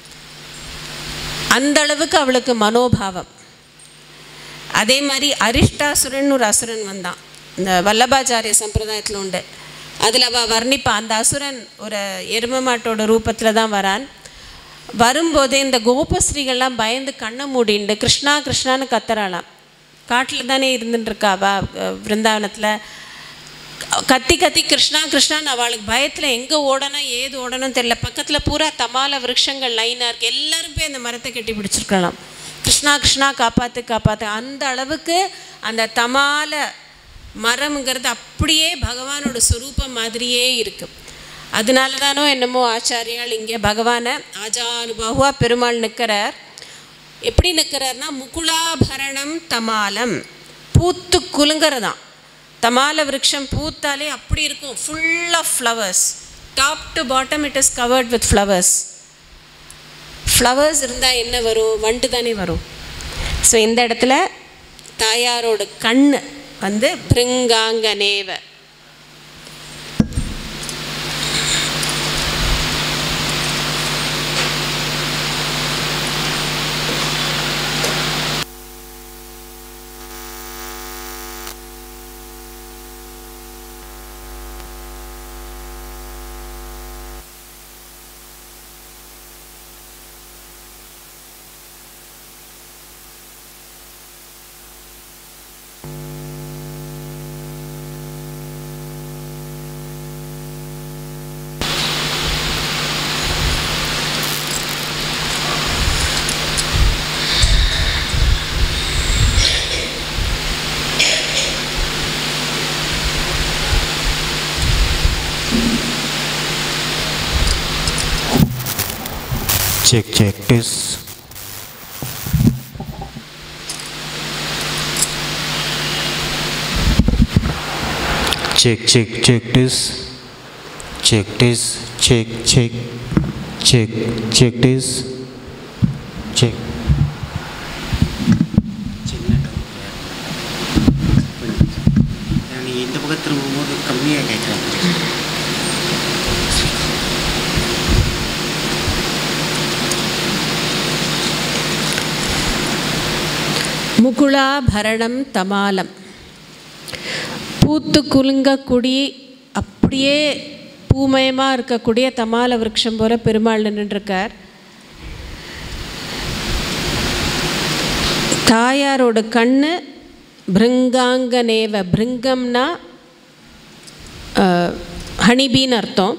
அந்த அளவுக்கு அவளுக்கு மனோபாவம் அதே மாதிரி அரிஷ்டாசுரன் ஒரு அசுரன் வந்தான் இந்த வல்லபாச்சாரிய சம்பிரதாயத்தில் உண்டு அதில் அவள் வர்ணிப்பா அந்த அசுரன் ஒரு எரும மாட்டோட ரூபத்தில் தான் வரான் வரும்போதே இந்த கோபஸ்ரீகள்லாம் பயந்து கண்ணை மூடிண்டு கிருஷ்ணா கிருஷ்ணான்னு கத்துறாளாம் காட்டில் தானே இருந்துட்டுருக்கா அவள் விருந்தாவனத்தில் கத்தி கத்தி கிருஷ்ணா கிருஷ்ணான்னு அவளுக்கு பயத்தில் எங்கே ஓடணும் ஏது ஓடணும் தெரியல பக்கத்தில் பூரா தமால விருட்சங்கள் லைனாக இருக்குது எல்லாரும் போய் அந்த மரத்தை கட்டி பிடிச்சிருக்கலாம் கிருஷ்ணா கிருஷ்ணா காப்பாற்று காப்பாற்று அந்த அளவுக்கு அந்த தமால மரம்ங்கிறது அப்படியே பகவானோட சுரூபம் மாதிரியே இருக்குது அதனால தானோ என்னமோ ஆச்சாரியால் இங்கே பகவானை ஆஜானுபாகுவா பெருமாள் நிற்கிறார் எப்படி நிற்கிறார்னா முகுலாபரணம் தமாலம் பூத்து குலுங்கிறதாம் தமால விருட்சம் பூத்தாலே அப்படி இருக்கும் full of flowers top to bottom it is covered with flowers flowers இருந்தால் என்ன வரும் வண்டு தானே வரும் ஸோ இந்த இடத்துல தாயாரோட கண் வந்து பிருங்காங்கனேவ
check check test check check check test check test check check check check test check
நீ இந்த பக்கம் திரும்பும்போது கம்மியாக கேட்குறேன்
முகுலாபரணம் தமாலம் பூத்து குலுங்கக்கூடிய அப்படியே பூமயமாக இருக்கக்கூடிய தமால விருட்சம் போல பெருமாள் நின்றுருக்கார் தாயாரோட கண்ணு பிருங்காங்கனேவ பிருங்கம்னா ஹனிபீன்னு அர்த்தம்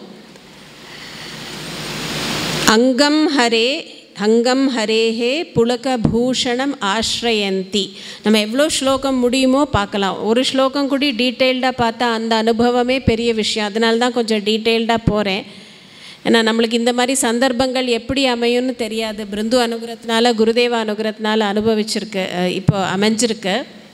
அங்கம் ஹரே அங்கம் ஹரேஹே புலக பூஷணம் ஆஸ்ரயந்தி நம்ம எவ்வளோ ஸ்லோகம் முடியுமோ பார்க்கலாம் ஒரு ஸ்லோகம் கூடி டீட்டெயில்டாக பார்த்தா அந்த அனுபவமே பெரிய விஷயம் அதனால தான் கொஞ்சம் டீட்டெயில்டாக போகிறேன் ஏன்னா நம்மளுக்கு இந்த மாதிரி சந்தர்ப்பங்கள் எப்படி அமையும்னு தெரியாது பிருந்து அனுகிரகத்தினால குருதேவ அனுகிரகத்தினால அனுபவிச்சிருக்கு அஹ் இப்போ அமைஞ்சிருக்கு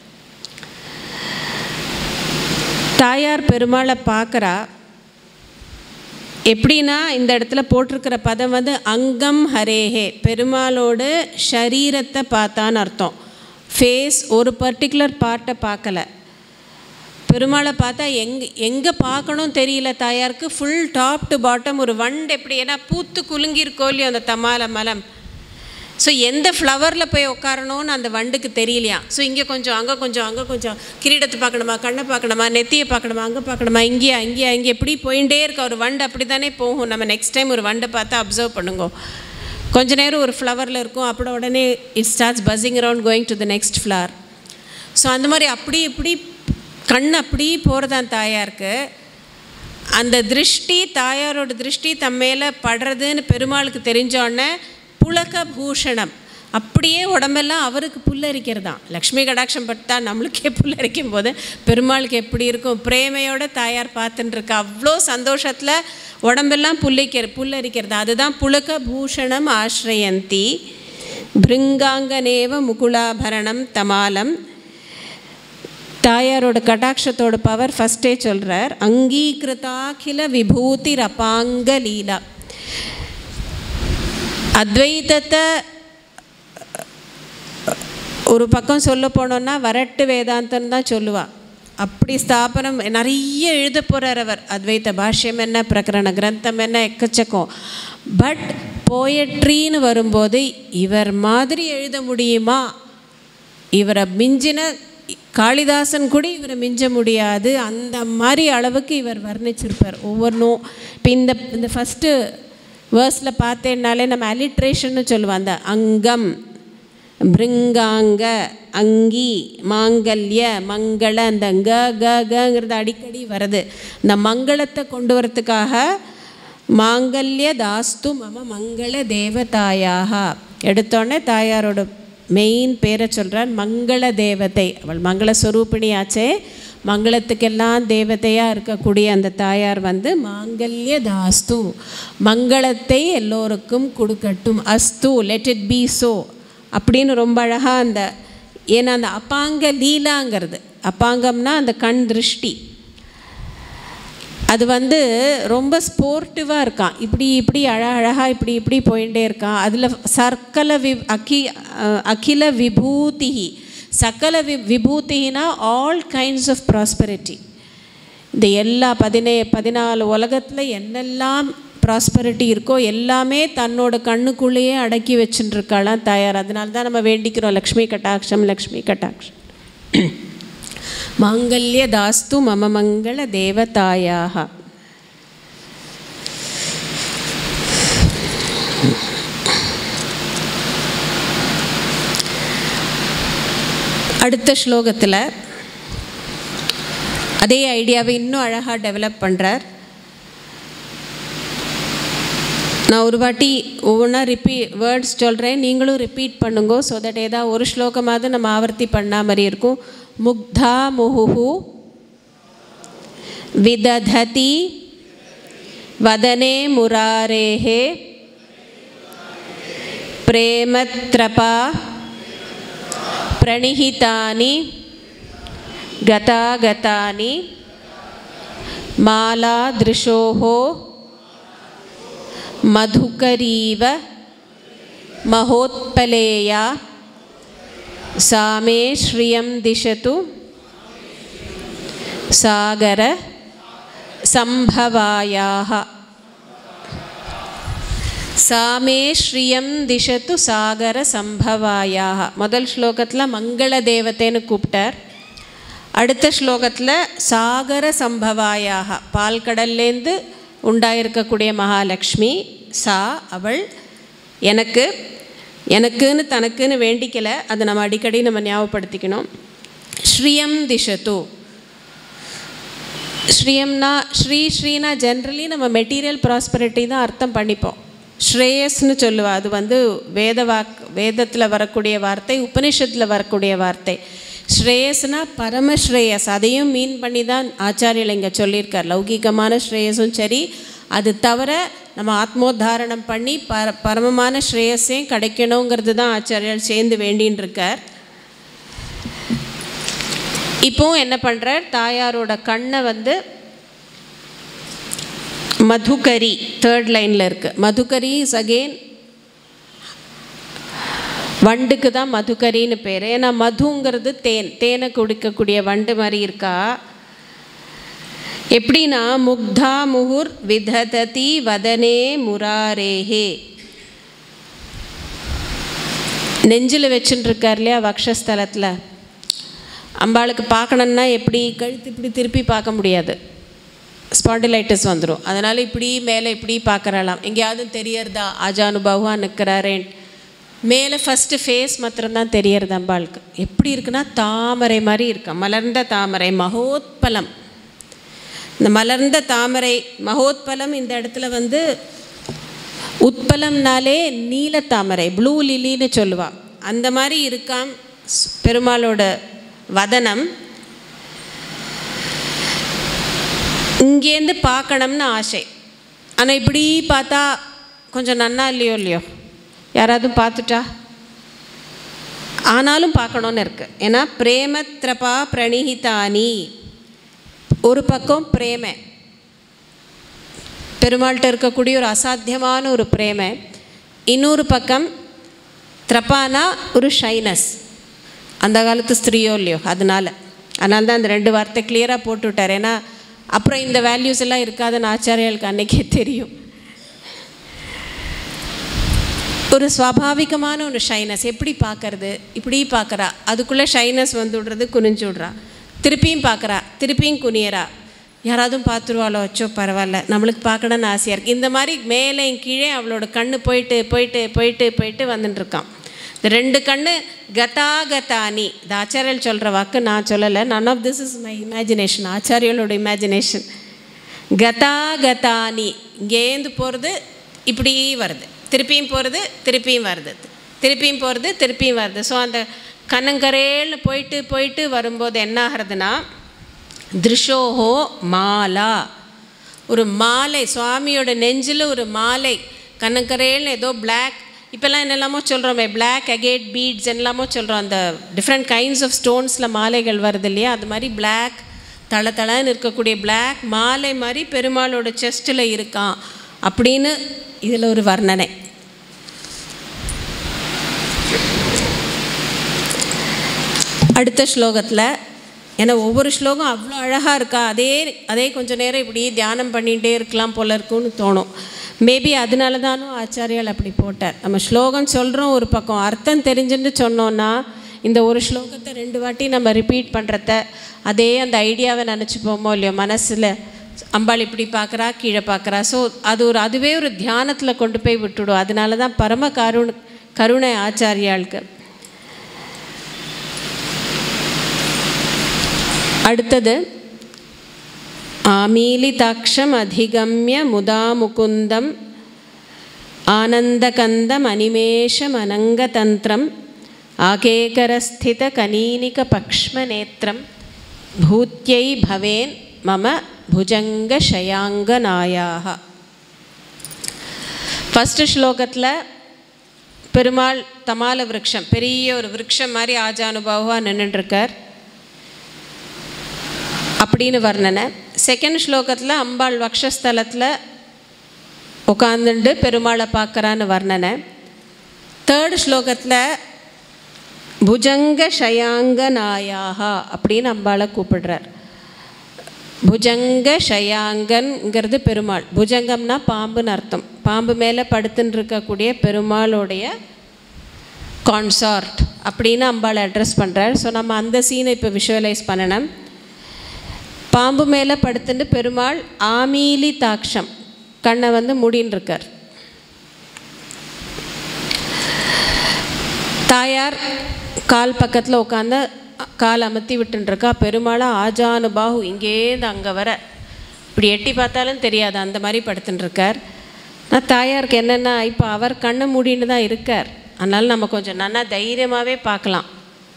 தாயார் பெருமாளை பார்க்குறா எப்படின்னா இந்த இடத்துல போட்டிருக்கிற பதம் வந்து அங்கம் ஹரேஹே பெருமாளோட ஷரீரத்தை பார்த்தான்னு அர்த்தம் ஃபேஸ் ஒரு பர்டிகுலர் பார்ட்டை பார்க்கல பெருமாளை பார்த்தா எங்கே எங்கே பார்க்கணும் தெரியல தாயாருக்கு ஃபுல் டாப் டு பாட்டம் ஒரு வண்டு எப்படி ஏன்னா பூத்து குலுங்கியிருக்கோ இல்லையோ அந்த தமால மலம் ஸோ எந்த ஃப்ளவரில் போய் உட்காரணும்னு அந்த வண்டுக்கு தெரியலையா ஸோ இங்கே கொஞ்சம் அங்கே கொஞ்சம் அங்கே கொஞ்சம் கிரீடத்தை பார்க்கணுமா கண்ணை பார்க்கணுமா நெத்தியை பார்க்கணுமா அங்கே பார்க்கணுமா இங்கேயா இங்கேயா இங்கே எப்படி போயிட்டே இருக்க ஒரு வண்டு அப்படி தானே போகும் நம்ம நெக்ஸ்ட் டைம் ஒரு வண்டை பார்த்து அப்சர்வ் பண்ணுங்க கொஞ்ச நேரம் ஒரு ஃப்ளவரில் இருக்கும் அப்படி உடனே it starts buzzing around going to the next flower so அந்த மாதிரி அப்படி இப்படி கண் அப்படி போகிறதான் தாயாருக்கு அந்த திருஷ்டி தாயாரோட திருஷ்டி தம் மேலே படுறதுன்னு பெருமாளுக்கு தெரிஞ்சோடனே புலக பூஷணம் அப்படியே உடம்பெல்லாம் அவருக்கு புல்லரிக்கிறதாம் லக்ஷ்மி கடாட்சம் பட்டா நம்மளுக்கே புல்லரிக்கும் போது பெருமாளுக்கு எப்படி இருக்கும் பிரேமையோட தாயார் பார்த்துட்டு இருக்கா அவ்வளோ சந்தோஷத்தில் உடம்பெல்லாம் புல்லிக்கிற புல்லரிக்கிறது அதுதான் புலக பூஷணம் ஆஸ்ரயந்தி பிருங்காங்கனேவ முகுலாபரணம் தமாலம் தாயாரோட கடாட்சத்தோட பவர் ஃபஸ்ட்டே சொல்கிறார் அங்கீகிருதாகில விபூதி ரபாங்க லீலா அத்வைதத்தை ஒரு பக்கம் சொல்ல போனோன்னா வரட்டு வேதாந்தம் தான் சொல்லுவா அப்படி ஸ்தாபனம் நிறைய எழுத போகிறார் அவர் அத்வைத பாஷ்யம் என்ன பிரகரண கிரந்தம் என்ன எக்கச்சக்கம் பட் போயட்ரின்னு வரும்போது இவர் மாதிரி எழுத முடியுமா இவரை மிஞ்சின காளிதாசன் கூட இவரை மிஞ்ச முடியாது அந்த மாதிரி அளவுக்கு இவர் வர்ணிச்சிருப்பார் ஒவ்வொன்றும் இப்போ இந்த இந்த ஃபஸ்ட்டு வேர்ஸில் பார்த்தேன்னாலே நம்ம அலிட்ரேஷன்னு சொல்லுவோம் அந்த அங்கம் பிருங்காங்க அங்கி மாங்கல்ய மங்கள அந்த க க கங்கிறது அடிக்கடி வருது இந்த மங்களத்தை கொண்டு வரத்துக்காக மாங்கல்ய தாஸ்து மம மங்கள தேவதாயாக எடுத்தோடனே தாயாரோட மெயின் பேரை சொல்கிறார் மங்கள தேவதை அவள் மங்கள ஸ்வரூபிணியாச்சே மங்களத்துக்கெல்லாம் தேவதையாக இருக்கக்கூடிய அந்த தாயார் வந்து மாங்கல்ய தாஸ்து மங்களத்தை எல்லோருக்கும் கொடுக்கட்டும் அஸ்து லெட் இட் பி சோ அப்படின்னு ரொம்ப அழகாக அந்த ஏன்னா அந்த அப்பாங்க லீலாங்கிறது அப்பாங்கம்னா அந்த கண் திருஷ்டி அது வந்து ரொம்ப ஸ்போர்ட்டிவாக இருக்கான் இப்படி இப்படி அழ அழகாக இப்படி இப்படி போயிட்டே இருக்கான் அதில் சர்க்கல வி அக்கி அஹ், அகில விபூதிஹி சகல வி விபூதினா ஆல் கைண்ட்ஸ் ஆஃப் ப்ராஸ்பரிட்டி இந்த எல்லா பதினே பதினாலு உலகத்தில் என்னெல்லாம் ப்ராஸ்பரிட்டி இருக்கோ எல்லாமே தன்னோட கண்ணுக்குள்ளேயே அடக்கி வச்சுட்டு இருக்காளாம் தாயார் அதனால தான் நம்ம வேண்டிக்கிறோம் லக்ஷ்மி கட்டாட்சம் லக்ஷ்மி கட்டாட்சம் மாங்கல்ய தாஸ்து மம மங்கள தேவதாயாக அடுத்த ஸ்லோகத்தில் அதே ஐடியாவை இன்னும் அழகாக டெவலப் பண்ணுறார் நான் ஒரு வாட்டி ஒவ்வொன்றா ரிப்பீ வேர்ட்ஸ் சொல்கிறேன் நீங்களும் ரிப்பீட் பண்ணுங்க ஸோ தட் ஏதாவது ஒரு ஸ்லோகமாவது நம்ம ஆவர்த்தி பண்ணா மாதிரி இருக்கும் முக்தா முஹுஹு விதததி வதனே முராரேஹே பிரேமத்ரபா प्रणिहितानि गतागतानि मालादृशोः मधुकरीव महोत्पलेया सा मे श्रियं दिशतु सागरसम्भवायाः சாமே ஸ்ரீயம் திசத்து சாகர சம்பவாயாக முதல் ஸ்லோகத்தில் மங்கள தேவதைன்னு கூப்பிட்டார் அடுத்த ஸ்லோகத்தில் சாகர சம்பவாயாக பால்கடல்லேருந்து உண்டாயிருக்கக்கூடிய மகாலட்சுமி சா அவள் எனக்கு எனக்குன்னு தனக்குன்னு வேண்டிக்கல அதை நம்ம அடிக்கடி நம்ம ஞாபகப்படுத்திக்கணும் ஸ்ரீயம் திசத்து ஸ்ரீயம்னா ஸ்ரீ ஸ்ரீனா ஜென்ரலி நம்ம மெட்டீரியல் ப்ராஸ்பரிட்டி தான் அர்த்தம் பண்ணிப்போம் ஸ்ரேயஸ்னு சொல்லுவா அது வந்து வேத வாக் வேதத்தில் வரக்கூடிய வார்த்தை உபனிஷத்தில் வரக்கூடிய வார்த்தை ஸ்ரேயஸ்னா பரமஸ்ரேயஸ் அதையும் மீன் பண்ணி தான் ஆச்சாரியல் இங்கே சொல்லியிருக்கார் லௌகீகமான ஸ்ரேயஸும் சரி அது தவிர நம்ம ஆத்மோத்தாரணம் பண்ணி பர பரமமான ஸ்ரேயஸையும் கிடைக்கணுங்கிறது தான் ஆச்சாரியர் சேர்ந்து வேண்டின்னு இருக்கார் இப்போவும் என்ன பண்ணுறார் தாயாரோட கண்ணை வந்து மதுகரி தேர்ட் லைனில் இருக்குது மதுகரி இஸ் அகெயின் வண்டுக்கு தான் மதுகரின்னு பேர் ஏன்னா மதுங்கிறது தேன் தேனை குடிக்கக்கூடிய வண்டு மாதிரி இருக்கா எப்படின்னா முக்தா முகுர் விதததி வதனே முராரேஹே நெஞ்சில் வச்சுட்டு இருக்கார் இல்லையா வக்ஷஸ்தலத்தில் அம்பாளுக்கு பார்க்கணுன்னா எப்படி கழுத்து இப்படி திருப்பி பார்க்க முடியாது ஸ்பாண்டிலைட்டிஸ் வந்துடும் அதனால் இப்படி மேலே இப்படி பார்க்குறலாம் எங்கேயாவது தெரியறதா ஆஜானுபாவாக நிற்கிறாரேன் மேலே ஃபஸ்ட்டு ஃபேஸ் மாத்திரம்தான் தெரியறது அம்பாளுக்கு எப்படி இருக்குன்னா தாமரை மாதிரி இருக்கா மலர்ந்த தாமரை மகோத்பலம் இந்த மலர்ந்த தாமரை மகோத்பலம் இந்த இடத்துல வந்து உட்பலம்னாலே நீல தாமரை ப்ளூ லிலின்னு சொல்லுவா அந்த மாதிரி இருக்காம் ஸ்- பெருமாளோட வதனம் இங்கேருந்து பார்க்கணும்னு ஆசை ஆனால் இப்படி பார்த்தா கொஞ்சம் நன்னா இல்லையோ இல்லையோ யாராவது பார்த்துட்டா ஆனாலும் பார்க்கணுன்னு இருக்கு ஏன்னா பிரேமத்ரபா பிரணிஹிதானி ஒரு பக்கம் பிரேமை பெருமாள்கிட்ட இருக்கக்கூடிய ஒரு அசாத்தியமான ஒரு பிரேமை இன்னொரு பக்கம் த்ரப்பானா ஒரு ஷைனஸ் அந்த காலத்து ஸ்திரீயோ இல்லையோ அதனால அதனால தான் அந்த ரெண்டு வார்த்தை கிளியராக போட்டு விட்டார் ஏன்னா அப்புறம் இந்த வேல்யூஸ் எல்லாம் இருக்காதுன்னு ஆச்சாரியர்களுக்கு அன்னைக்கே தெரியும் ஒரு சுவாபாவிகமான ஒரு ஷைனஸ் எப்படி பார்க்கறது இப்படி பார்க்குறா அதுக்குள்ளே ஷைனஸ் வந்து விடுறது குனிஞ்சு விட்றா திருப்பியும் பார்க்குறா திருப்பியும் குனியறா யாராவது பார்த்துருவாளோ அச்சோ பரவாயில்ல நம்மளுக்கு பார்க்கணுன்னு ஆசையாக இருக்குது இந்த மாதிரி மேலே கீழே அவளோட கண்ணு போயிட்டு போயிட்டு போயிட்டு போயிட்டு வந்துட்டு இருக்கான் இந்த ரெண்டு கண்ணு கதாகதானி இந்த ஆச்சாரியல் சொல்கிற வாக்கு நான் சொல்லலை none of this is my imagination ஆச்சாரியலோட இமேஜினேஷன் கதாகதானி இங்கேருந்து போகிறது இப்படி வருது திருப்பியும் போகிறது திருப்பியும் வருது திருப்பியும் போகிறது திருப்பியும் வருது ஸோ அந்த கண்ணங்கரேல்னு போயிட்டு போயிட்டு வரும்போது என்ன ஆகிறதுனா திருஷோஹோ மாலா ஒரு மாலை சுவாமியோட நெஞ்சில் ஒரு மாலை கண்ணங்கரேல்னு ஏதோ பிளாக் இப்போல்லாம் என்னெல்லாமோ சொல்கிறோமே பிளாக் அகேட் பீட்ஸ் என்னெல்லாமோ சொல்கிறோம் அந்த டிஃப்ரெண்ட் கைண்ட்ஸ் ஆஃப் ஸ்டோன்ஸில் மாலைகள் வருது இல்லையா அது மாதிரி பிளாக் தள தளன்னு இருக்கக்கூடிய பிளாக் மாலை மாதிரி பெருமாளோட செஸ்ட்டில் இருக்கான் அப்படின்னு இதில் ஒரு வர்ணனை அடுத்த ஸ்லோகத்தில் ஏன்னா ஒவ்வொரு ஸ்லோகம் அவ்வளோ அழகாக இருக்கா அதே அதே கொஞ்சம் நேரம் இப்படி தியானம் பண்ணிகிட்டே இருக்கலாம் போல இருக்கும்னு தோணும் மேபி அதனால தானும் ஆச்சாரியால் அப்படி போட்டார் நம்ம ஸ்லோகம் சொல்கிறோம் ஒரு பக்கம் அர்த்தம் தெரிஞ்சுன்னு சொன்னோன்னா இந்த ஒரு ஸ்லோகத்தை ரெண்டு வாட்டி நம்ம ரிப்பீட் பண்ணுறத அதே அந்த ஐடியாவை நினச்சிப்போமோ இல்லையோ மனசில் அம்பாள் இப்படி பார்க்குறா கீழே பார்க்குறா ஸோ அது ஒரு அதுவே ஒரு தியானத்தில் கொண்டு போய் விட்டுடும் அதனால தான் பரம கருண் கருணை ஆச்சாரியாளுக்கு அடுத்தது ஆமீலிதாட்சம் அதிகம்ய முதா முகுந்தம் ஆனந்தகந்தம் அனிமேஷம் அனங்கதந்திரம் ஆகேகரஸ்தித கனீனிக பக்ஷ்மநேத்திரம் பூத்யை பவேன் மம புஜங்க ஷயாங்கநாயாக ஃபஸ்ட்டு ஸ்லோகத்தில் பெருமாள் தமால விருட்சம் பெரிய ஒரு விருட்சம் மாதிரி ஆஜானுபாவாக நின்றுட்டுருக்கார் அப்படின்னு வர்ணனை செகண்ட் ஸ்லோகத்தில் அம்பாள் வக்ஷஸ்தலத்தில் உட்காந்துண்டு பெருமாளை பார்க்குறான்னு வர்ணனை தேர்ட் ஸ்லோகத்தில் புஜங்க ஷயாங்க நாயாகா அப்படின்னு அம்பாளை கூப்பிடுறார் புஜங்க ஷயாங்கன்ங்கிறது பெருமாள் புஜங்கம்னா பாம்புன்னு அர்த்தம் பாம்பு மேலே படுத்துன்னு இருக்கக்கூடிய பெருமாளுடைய கான்சார்ட் அப்படின்னு அம்பாளை அட்ரஸ் பண்ணுறார் ஸோ நம்ம அந்த சீனை இப்போ விஷுவலைஸ் பண்ணணும் பாம்பு மேலே படுத்துட்டு பெருமாள் ஆமீலி தாக்ஷம் கண்ணை வந்து மூடின்னு இருக்கார் தாயார் கால் பக்கத்தில் உட்காந்து கால் அமர்த்தி விட்டுருக்கா பெருமாளை ஆஜானுபாகு இங்கேருந்து அங்கே வர இப்படி எட்டி பார்த்தாலும் தெரியாது அந்த மாதிரி படுத்துட்டு இருக்கார் நான் தாயாருக்கு என்னென்னா இப்போ அவர் கண்ணை மூடின்னு தான் இருக்கார் அதனால் நம்ம கொஞ்சம் நல்லா தைரியமாகவே பார்க்கலாம்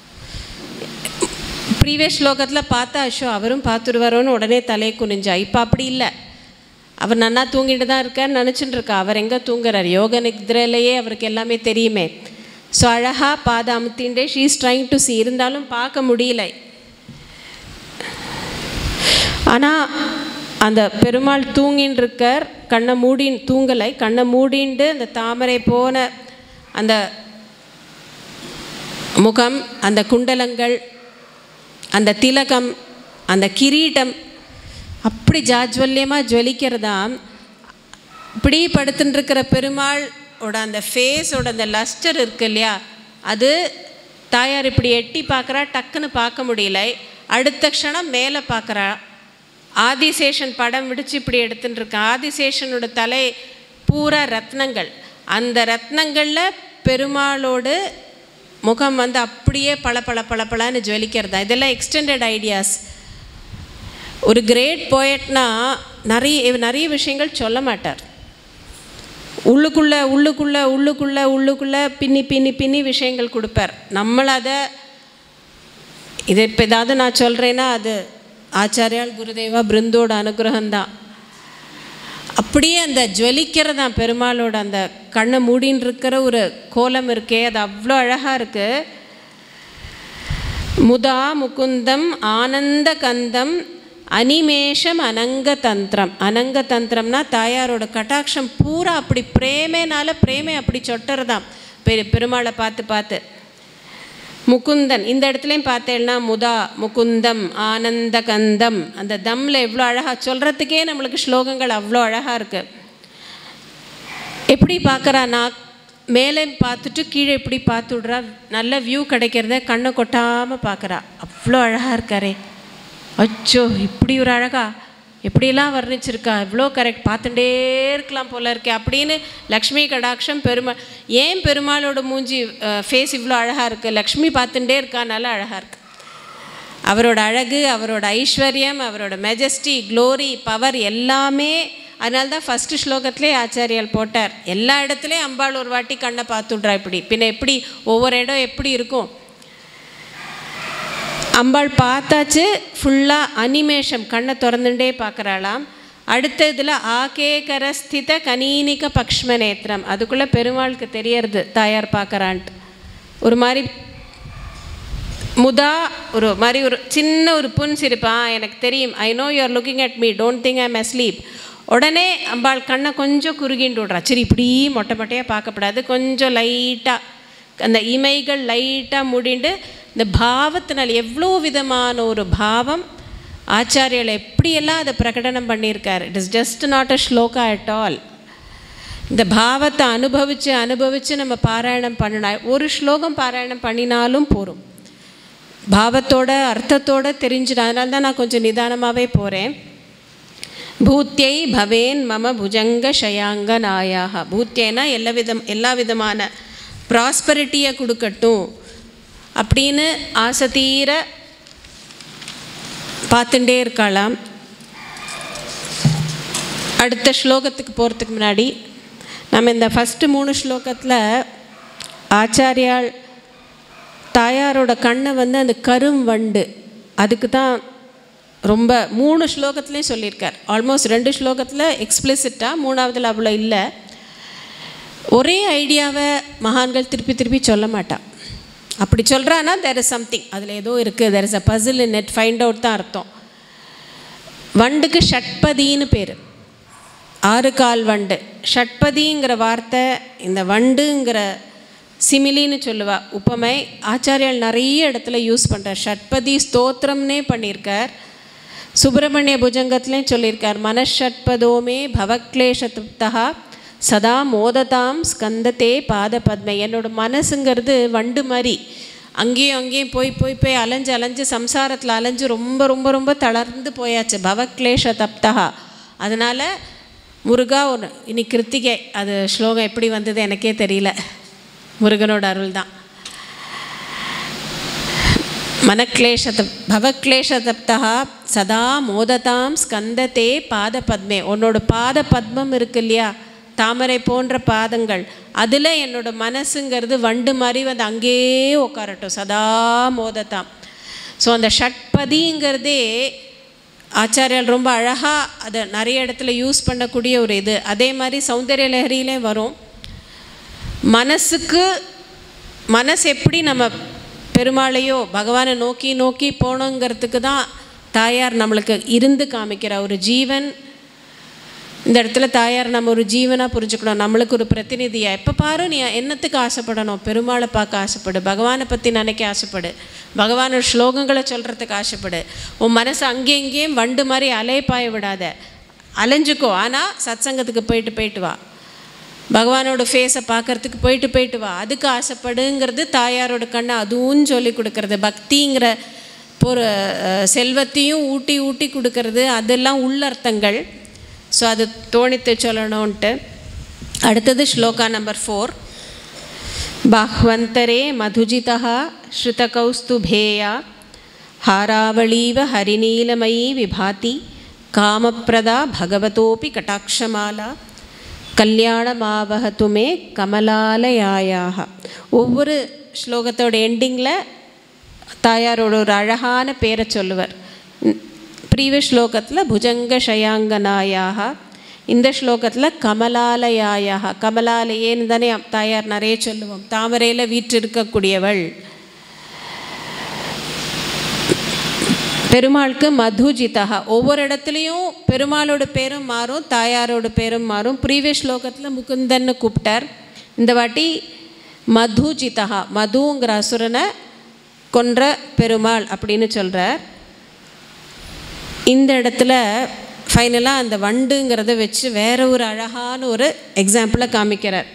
ப்ரீவியஸ் ஸ்லோகத்தில் பார்த்தா அஷோ அவரும் பார்த்துடுவாரோன்னு உடனே தலையை குனிஞ்சா இப்போ அப்படி இல்லை அவர் நன்னா தூங்கிட்டு தான் இருக்கார் நினச்சிட்டு இருக்கா அவர் எங்கே தூங்குறார் யோக நித்ரையிலேயே அவருக்கு எல்லாமே தெரியுமே ஸோ அழகாக பாத அமுத்தின்டே she is trying to see இருந்தாலும் பார்க்க முடியல ஆனால் அந்த பெருமாள் தூங்கின்னு இருக்கார் கண்ணை மூடி தூங்கலை கண்ணை மூடிண்டு அந்த தாமரை போன அந்த முகம் அந்த குண்டலங்கள் அந்த திலகம் அந்த கிரீட்டம் அப்படி ஜாஜ்வல்யமாக ஜொலிக்கிறதாம் இப்படி படுத்துட்டு இருக்கிற பெருமாளோட அந்த ஃபேஸோட அந்த லஸ்டர் இருக்கு இல்லையா அது தாயார் இப்படி எட்டி பார்க்குறா டக்குன்னு பார்க்க முடியல அடுத்த க்ஷணம் மேலே பார்க்குறா ஆதிசேஷன் படம் விடிச்சு இப்படி எடுத்துட்டு இருக்கேன் ஆதிசேஷனோட தலை பூரா ரத்னங்கள் அந்த ரத்னங்களில் பெருமாளோடு முகம் வந்து அப்படியே பள பள பள பளன்னு ஜொலிக்கிறதா இதெல்லாம் எக்ஸ்டெண்டட் ஐடியாஸ் ஒரு கிரேட் போயட்னா நிறைய நிறைய விஷயங்கள் சொல்ல மாட்டார் உள்ளுக்குள்ளே உள்ளுக்குள்ளே உள்ளுக்குள்ளே உள்ளுக்குள்ளே பின்னி பின்னி பின்னி விஷயங்கள் கொடுப்பார் நம்மளை அதை இது இப்போ ஏதாவது நான் சொல்கிறேன்னா அது ஆச்சாரியால் குருதேவா பிருந்தோட அனுகிரகம்தான் அப்படியே அந்த ஜுவலிக்கிறதான் பெருமாளோட அந்த கண்ணை மூடின்னு இருக்கிற ஒரு கோலம் இருக்கே அது அவ்வளோ அழகாக இருக்குது முதா முகுந்தம் ஆனந்த கந்தம் அனிமேஷம் அனங்க தந்திரம் அனங்க தந்திரம்னா தாயாரோட கட்டாட்சம் பூரா அப்படி பிரேமேனால பிரேமே அப்படி சொட்டுறதாம் பெரு பெருமாளை பார்த்து பார்த்து முகுந்தன் இந்த இடத்துலையும் பார்த்தேன்னா முதா முகுந்தம் ஆனந்த கந்தம் அந்த தம்மில் எவ்வளோ அழகாக சொல்கிறதுக்கே நம்மளுக்கு ஸ்லோகங்கள் அவ்வளோ அழகாக இருக்குது எப்படி பார்க்குறா நான் மேலே பார்த்துட்டு கீழே இப்படி பார்த்து விட்றா நல்ல வியூ கிடைக்கிறத கண்ணை கொட்டாமல் பார்க்குறா அவ்வளோ அழகாக இருக்காரே அச்சோ இப்படி ஒரு அழகா எப்படியெல்லாம் வர்ணிச்சிருக்கா இவ்வளோ கரெக்ட் பார்த்துட்டே இருக்கலாம் போல இருக்கே அப்படின்னு லக்ஷ்மி கடாட்சம் பெருமாள் ஏன் பெருமாளோட மூஞ்சி ஃபேஸ் இவ்வளோ அழகாக இருக்குது லக்ஷ்மி பார்த்துட்டே இருக்கானால அழகாக இருக்கு அவரோட அழகு அவரோட ஐஸ்வர்யம் அவரோட மெஜஸ்டி க்ளோரி பவர் எல்லாமே அதனால தான் ஃபஸ்ட்டு ஸ்லோகத்திலே ஆச்சாரியால் போட்டார் எல்லா இடத்துலையும் அம்பாள் ஒரு வாட்டி கண்ணை பார்த்துட்றா இப்படி பின்ன எப்படி ஒவ்வொரு இடம் எப்படி இருக்கும் அம்பாள் பார்த்தாச்சு ஃபுல்லாக அனிமேஷம் கண்ணை திறந்துட்டே பார்க்குறாளாம் அடுத்த இதில் ஆகேகரஸ்தித கனீனிக பக்ஷ்ம நேத்திரம் அதுக்குள்ளே பெருமாளுக்கு தெரியறது தாயார் பார்க்குறான்ட்டு ஒரு மாதிரி முதா ஒரு மாதிரி ஒரு சின்ன ஒரு புன் சிரிப்பான் எனக்கு தெரியும் I know you are looking at me don't think I'm asleep உடனே அம்பாள் கண்ணை கொஞ்சம் குறுகிண்டு விட்றா சரி இப்படி மொட்டை மொட்டையாக பார்க்கப்படாது கொஞ்சம் லைட்டாக அந்த இமைகள் லைட்டாக முடிண்டு இந்த பாவத்தினால் எவ்வளோ விதமான ஒரு பாவம் ஆச்சாரியர்கள் எப்படியெல்லாம் அதை பிரகடனம் பண்ணியிருக்காரு it is just not a shloka at all இந்த பாவத்தை அனுபவித்து அனுபவித்து நம்ம பாராயணம் பண்ணணும் ஒரு ஸ்லோகம் பாராயணம் பண்ணினாலும் போகும் பாவத்தோட அர்த்தத்தோட தெரிஞ்சிடும் அதனால தான் நான் கொஞ்சம் நிதானமாகவே போகிறேன் பூத்தியை பவேன் மம புஜங்க ஷயாங்க நாயாக பூத்தியனா எல்லா விதம் எல்லா விதமான ப்ராஸ்பரிட்டியை கொடுக்கட்டும் அப்படின்னு ஆசை தீர பார்த்துட்டே இருக்கலாம் அடுத்த ஸ்லோகத்துக்கு போகிறதுக்கு முன்னாடி நம்ம இந்த ஃபஸ்ட்டு மூணு ஸ்லோகத்தில் ஆச்சாரியால் தாயாரோட கண்ணை வந்து அந்த கரும் வண்டு அதுக்கு தான் ரொம்ப மூணு ஸ்லோகத்துலேயும் சொல்லியிருக்கார் ஆல்மோஸ்ட் ரெண்டு ஸ்லோகத்தில் எக்ஸ்பிளிசிட்டாக மூணாவதில் அவ்வளோ இல்லை ஒரே ஐடியாவை மகான்கள் திருப்பி திருப்பி சொல்ல மாட்டான் அப்படி சொல்கிறான்னா தெர் இஸ் சம்திங் அதில் ஏதோ இருக்குது there is a puzzle in it find out தான் அர்த்தம் வண்டுக்கு ஷட்பதின்னு பேர் ஆறு கால் வண்டு ஷட்பதிங்கிற வார்த்தை இந்த வண்டுங்கிற சிமிலின்னு சொல்லுவா உப்பமை ஆச்சாரியால் நிறைய இடத்துல யூஸ் பண்ணுறார் ஷட்பதி ஸ்தோத்திரம்னே பண்ணியிருக்கார் சுப்பிரமணிய புஜங்கத்துலேயும் சொல்லியிருக்கார் மனஷட்பதோமே பவக்லேஷத்துப்தா சதா மோததாம் ஸ்கந்தத்தே பாத பத்மை என்னோட மனசுங்கிறது வண்டு மாதிரி அங்கேயும் அங்கேயும் போய் போய் போய் அலைஞ்சு அலைஞ்சு சம்சாரத்தில் அலைஞ்சு ரொம்ப ரொம்ப ரொம்ப தளர்ந்து போயாச்சு பவக்லேஷ தப்தா அதனால் முருகா ஒன்று இன்னைக்கு கிருத்திகை அது ஸ்லோகம் எப்படி வந்தது எனக்கே தெரியல முருகனோட அருள் தான் மனக்லேஷத பவக்லேஷதப்தா சதா மோததாம் ஸ்கந்தத்தே பாத பத்மே உன்னோட பாத பத்மம் இருக்கு இல்லையா தாமரை போன்ற பாதங்கள் அதில் என்னோட மனசுங்கிறது வண்டு மாதிரி வந்து அங்கேயே உட்காரட்டும் சதா மோதத்தாம் ஸோ அந்த ஷட்பதிங்கிறதே ஆச்சாரியால் ரொம்ப அழகாக அதை நிறைய இடத்துல யூஸ் பண்ணக்கூடிய ஒரு இது அதே மாதிரி சௌந்தர்ய லஹரியிலே வரும் மனசுக்கு மனசு எப்படி நம்ம பெருமாளையோ பகவானை நோக்கி நோக்கி போனோங்கிறதுக்கு தான் தாயார் நம்மளுக்கு இருந்து காமிக்கிற ஒரு ஜீவன் இந்த இடத்துல தாயார் நம்ம ஒரு ஜீவனாக புரிஞ்சுக்கணும் நம்மளுக்கு ஒரு பிரதிநிதியாக எப்போ பாரு நீ என்னத்துக்கு ஆசைப்படணும் பெருமாளை பார்க்க ஆசைப்படு பகவானை பற்றி நினைக்க ஆசைப்படு பகவானோட ஸ்லோகங்களை சொல்கிறதுக்கு ஆசைப்படு உன் மனசு அங்கேயும் இங்கேயும் வண்டு மாதிரி அலைப்பாய விடாத அலைஞ்சுக்கோ ஆனால் சத்சங்கத்துக்கு போயிட்டு போயிட்டு வா பகவானோட ஃபேஸை பார்க்கறதுக்கு போயிட்டு போயிட்டு வா அதுக்கு ஆசைப்படுங்கிறது தாயாரோட கண்ணை அதுவும் சொல்லி கொடுக்கறது பக்திங்கிற பொரு செல்வத்தையும் ஊட்டி ஊட்டி கொடுக்கறது அதெல்லாம் உள்ளர்த்தங்கள் ஸோ அது தோணித்து சொல்லணும்ன்ட்டு அடுத்தது ஸ்லோகா நம்பர் ஃபோர் ಬಾಹ್ವಂತರೇ ಮಧುಜಿತಃ ಶ್ರುತಕೌಸ್ತುಭೇಯ ಹಾರಾವಳೀವ ಹರಿನೀಲಮಯೀ ವಿಭಾತಿ ಕಾಮಪ್ರದ ಭಗವತೋಪಿ ಕಟಾಕ್ಷಮಾಲಾ கல்யாணமாவகத்து மே கமலாலயாயாக ஒவ்வொரு ஸ்லோகத்தோட எண்டிங்கில் தாயாரோட ஒரு அழகான பேரை சொல்லுவார் ப்ரீவியஸ் ஸ்லோகத்தில் புஜங்க ஷயாங்கனாயாக இந்த ஸ்லோகத்தில் கமலாலயாயாக கமலாலயேன்னு தானே தாயார் நிறைய சொல்லுவோம் தாமரையில் வீற்றிருக்கக்கூடியவள் பெருமாளுக்கு மதுஜிதா ஒவ்வொரு இடத்துலையும் பெருமாளோட பேரும் மாறும் தாயாரோட பேரும் மாறும் ப்ரீவியஸ் ஸ்லோகத்தில் முகுந்தன்னு கூப்பிட்டார் இந்த வாட்டி மதுஜிதா மதுங்கிற அசுரனை கொன்ற பெருமாள் அப்படின்னு சொல்கிறார் இந்த இடத்துல ஃபைனலாக அந்த வண்டுங்கிறத வச்சு வேற ஒரு அழகான ஒரு எக்ஸாம்பிளை காமிக்கிறார்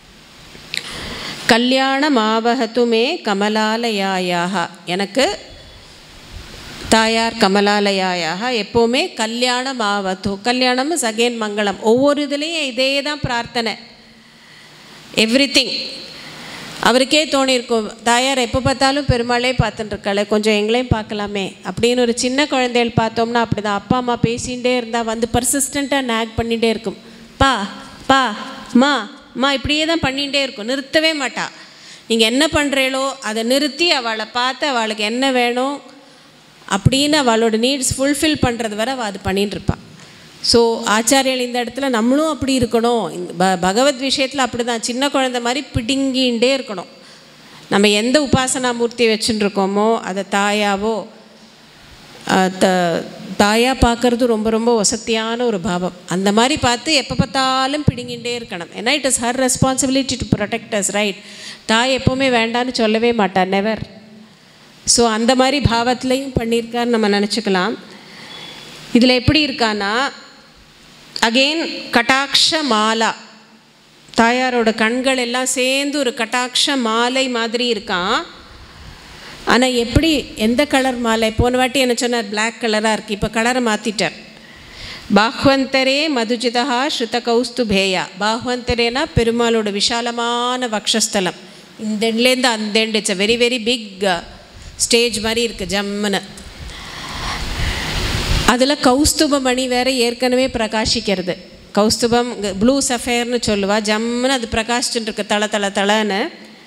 கல்யாண மாவகத்துமே கமலாலயாயாக எனக்கு தாயார் கமலாலயாயாக எப்போவுமே கல்யாணம் ஆவத்து கல்யாணம் இஸ் அகெயின் மங்களம் ஒவ்வொரு இதுலேயும் இதே தான் பிரார்த்தனை எவ்ரி திங் அவருக்கே தோணியிருக்கும் தாயார் எப்போ பார்த்தாலும் பெருமாளே பார்த்துட்டுருக்காளே கொஞ்சம் எங்களையும் பார்க்கலாமே அப்படின்னு ஒரு சின்ன குழந்தைகள் பார்த்தோம்னா அப்படி தான் அப்பா அம்மா பேசிகிட்டே இருந்தால் வந்து பர்சிஸ்டண்ட்டாக நேக் பண்ணிகிட்டே இருக்கும் பா பா மா மா இப்படியே தான் பண்ணிகிட்டே இருக்கும் நிறுத்தவே மாட்டா நீங்கள் என்ன பண்ணுறீங்களோ அதை நிறுத்தி அவளை பார்த்து அவளுக்கு என்ன வேணும் அப்படின்னு அவளோட நீட்ஸ் ஃபுல்ஃபில் பண்ணுறது வரை அவள் அது பண்ணிட்டு இருப்பாள் ஸோ ஆச்சாரியர்கள் இந்த இடத்துல நம்மளும் அப்படி இருக்கணும் இந்த ப பகவத் விஷயத்தில் அப்படி தான் சின்ன குழந்தை மாதிரி பிடுங்கிண்டே இருக்கணும் நம்ம எந்த உபாசனா மூர்த்தி வச்சுட்டு இருக்கோமோ அதை தாயாவோ அஹ், த தாயாக பார்க்கறது ரொம்ப ரொம்ப வசதியான ஒரு பாவம் அந்த மாதிரி பார்த்து எப்போ பார்த்தாலும் பிடுங்கிட்டே இருக்கணும் ஏன்னா it is her responsibility to protect us right தாய் எப்போவுமே வேண்டான்னு சொல்லவே மாட்டார் நெவர் ஸோ அந்த மாதிரி பாவத்துலையும் பண்ணியிருக்கார் நம்ம நினச்சிக்கலாம் இதில் எப்படி இருக்கான்னா அகெயின் கட்டாட்ச மாலா தாயாரோட கண்கள் எல்லாம் சேர்ந்து ஒரு கட்டாட்ச மாலை மாதிரி இருக்கான் ஆனால் எப்படி எந்த கலர் மாலை போன வாட்டி என்ன சொன்னார் பிளாக் கலராக இருக்குது இப்போ கலரை மாற்றிட்டார் பாஹ்வந்தரே மதுஜிதா ஸ்ருத கௌஸ்துபேயா பாஹ்வந்தரேனா பெருமாளோட விஷாலமான வக்ஷஸ்தலம் இந்த எண்ட்லேருந்து அந்த end it's a very very big stage மாதிரி இருக்குது ஜம்முன்னு அதில் கௌஸ்துப மணி வேற ஏற்கனவே பிரகாசிக்கிறது கௌஸ்துபம் ப்ளூ சஃபேர்னு சொல்லுவா ஜம்முன்னு அது பிரகாசிச்சுட்டு இருக்கு தள தள தளன்னு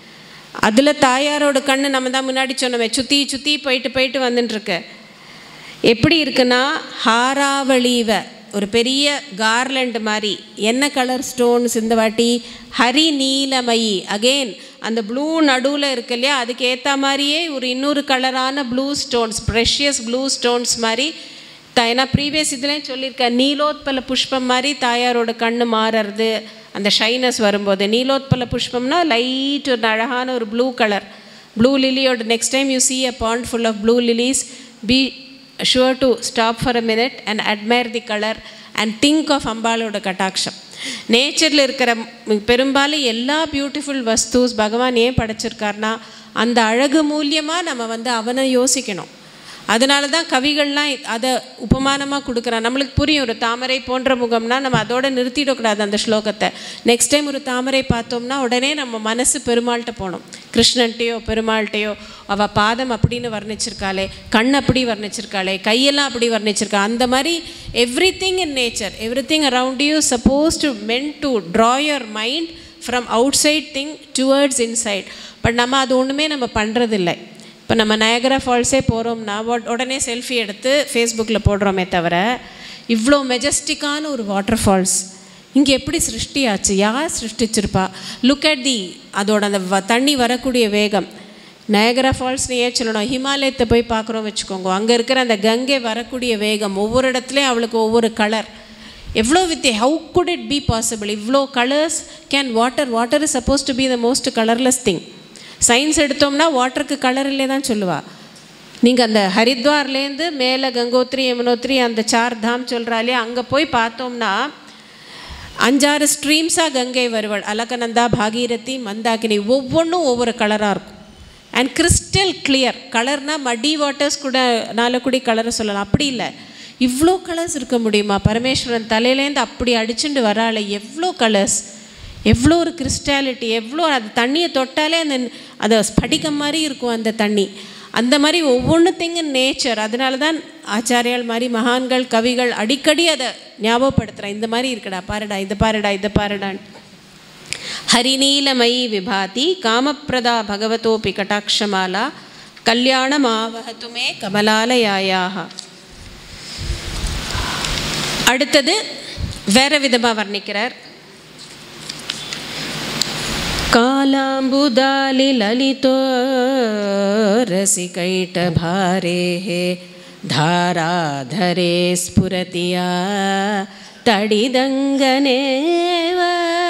அதில் தாயாரோட கண்ணு நம்ம தான் முன்னாடி சொன்னோமே சுற்றி சுற்றி போயிட்டு போயிட்டு வந்துட்டுருக்கு எப்படி இருக்குன்னா ஹாராவளீவ ஒரு பெரிய கார்லண்ட் மாதிரி என்ன கலர் ஸ்டோன்ஸ் இந்த வாட்டி ஹரி நீலமயி அகெயின் அந்த ப்ளூ நடுவில் இருக்கு இல்லையா அதுக்கு ஏற்ற மாதிரியே ஒரு இன்னொரு கலரான blue stones precious blue stones மாதிரி த ஏன்னா ப்ரீவியஸ் இதுலேயும் சொல்லியிருக்கேன் நீலோத்பல புஷ்பம் மாதிரி தாயாரோட கண்ணு மாறுறது அந்த ஷைனஸ் வரும்போது நீலோத்பல புஷ்பம்னா லைட் ஒரு அழகான ஒரு ப்ளூ கலர் ப்ளூ லிலியோட next time you see a pond full of blue lilies be sure to stop for a minute and admire the color and think of அம்பாளோட கட்டாட்சம் நேச்சரில் இருக்கிற ம், பெரும்பாலும் எல்லா பியூட்டிஃபுல் வஸ்தூஸ் பகவான் ஏன் படைச்சிருக்காருனா அந்த அழகு மூலியமாக நம்ம வந்து அவனை யோசிக்கணும் அதனால தான் கவிகள்லாம் அதை உபமானமாக கொடுக்குறான் நம்மளுக்கு புரியும் ஒரு தாமரை போன்ற முகம்னா நம்ம அதோட நிறுத்திடக்கூடாது அந்த ஸ்லோகத்தை நெக்ஸ்ட் டைம் ஒரு தாமரை பார்த்தோம்னா உடனே நம்ம மனசு பெருமாள்கிட்ட போகணும் கிருஷ்ணன்ட்டையோ பெருமாள்கிட்டையோ அவள் பாதம் அப்படின்னு வர்ணிச்சிருக்காளே கண் அப்படி வர்ணிச்சிருக்காளே கையெல்லாம் அப்படி வர்ணிச்சிருக்கா அந்த மாதிரி everything in nature everything around you supposed to mean to draw your mind from outside thing towards inside but நம்ம அது ஒன்றுமே நம்ம பண்ணுறதில்லை இப்போ நம்ம நயகரா ஃபால்ஸே போகிறோம்னா உட- உடனே செல்ஃபி எடுத்து ஃபேஸ்புக்கில் போடுறோமே தவிர இவ்வளோ மெஜஸ்டிக்கான ஒரு வாட்டர் ஃபால்ஸ் இங்கே எப்படி சிருஷ்டி ஆச்சு யார் சிருஷ்டிச்சிருப்பா லுக் அட் தி அதோட அந்த வ- தண்ணி வரக்கூடிய வேகம் நயகரா ஃபால்ஸ்னு ஏன் சொல்லணும் ஹிமாலயத்தை போய் பார்க்குறோம் வச்சுக்கோங்க அங்கே இருக்கிற அந்த கங்கை வரக்கூடிய வேகம் ஒவ்வொரு இடத்துலையும் அவளுக்கு ஒவ்வொரு கலர் எவ்வளோ வித்தியை how could it be possible இவ்வளோ colours can water water is supposed to be the most colourless thing science எடுத்தோம்னா வாட்டருக்கு கலர் இல்லை தான் சொல்லுவா நீங்கள் அந்த ஹரித்வார்லேருந்து மேலே கங்கோத்ரி யமுனோத்ரி அந்த சார் தாம் சொல்கிறாலே அங்கே போய் பார்த்தோம்னா அஞ்சாறு ஸ்ட்ரீம்ஸாக கங்கை வருவள் அலகநந்தா பாகீரதி மந்தாகினி ஒவ்வொன்றும் ஒவ்வொரு கலராக இருக்கும் அண்ட் கிறிஸ்டல் கிளியர் கலர்னா மடி வாட்டர்ஸ் கூட நால கூடி கலரை சொல்லலாம் அப்படி இல்லை இவ்வளோ கலர்ஸ் இருக்க முடியுமா பரமேஸ்வரன் தலையிலேருந்து அப்படி அடிச்சுட்டு வராளே எவ்வளோ கலர்ஸ் எவ்வளோ ஒரு கிறிஸ்டாலிட்டி எவ்வளோ அது தண்ணியை தொட்டாலே அந்த அது ஸ்படிகம் மாதிரி இருக்கும் அந்த தண்ணி அந்த மாதிரி ஒவ்வொன்றுத்தைங்க நேச்சர் அதனால தான் ஆச்சாரியால் மாதிரி மகான்கள் கவிகள் அடிக்கடி அதை ஞாபகப்படுத்துகிறேன் இந்த மாதிரி இருக்குடா பாருடா இது பாருடா இது பாருடான்னு ஹரிநீலமயி விபாதி காமப்பிரதா பகவதோபி கட்டாட்சமாலா கல்யாணமாவகத்துமே கமலாலயாயாக அடுத்தது வேற விதமாக வர்ணிக்கிறார் कालाम्बुदालि ललितो रसिकैटभारेः धाराधरे स्फुरति या तडिदङ्गनेव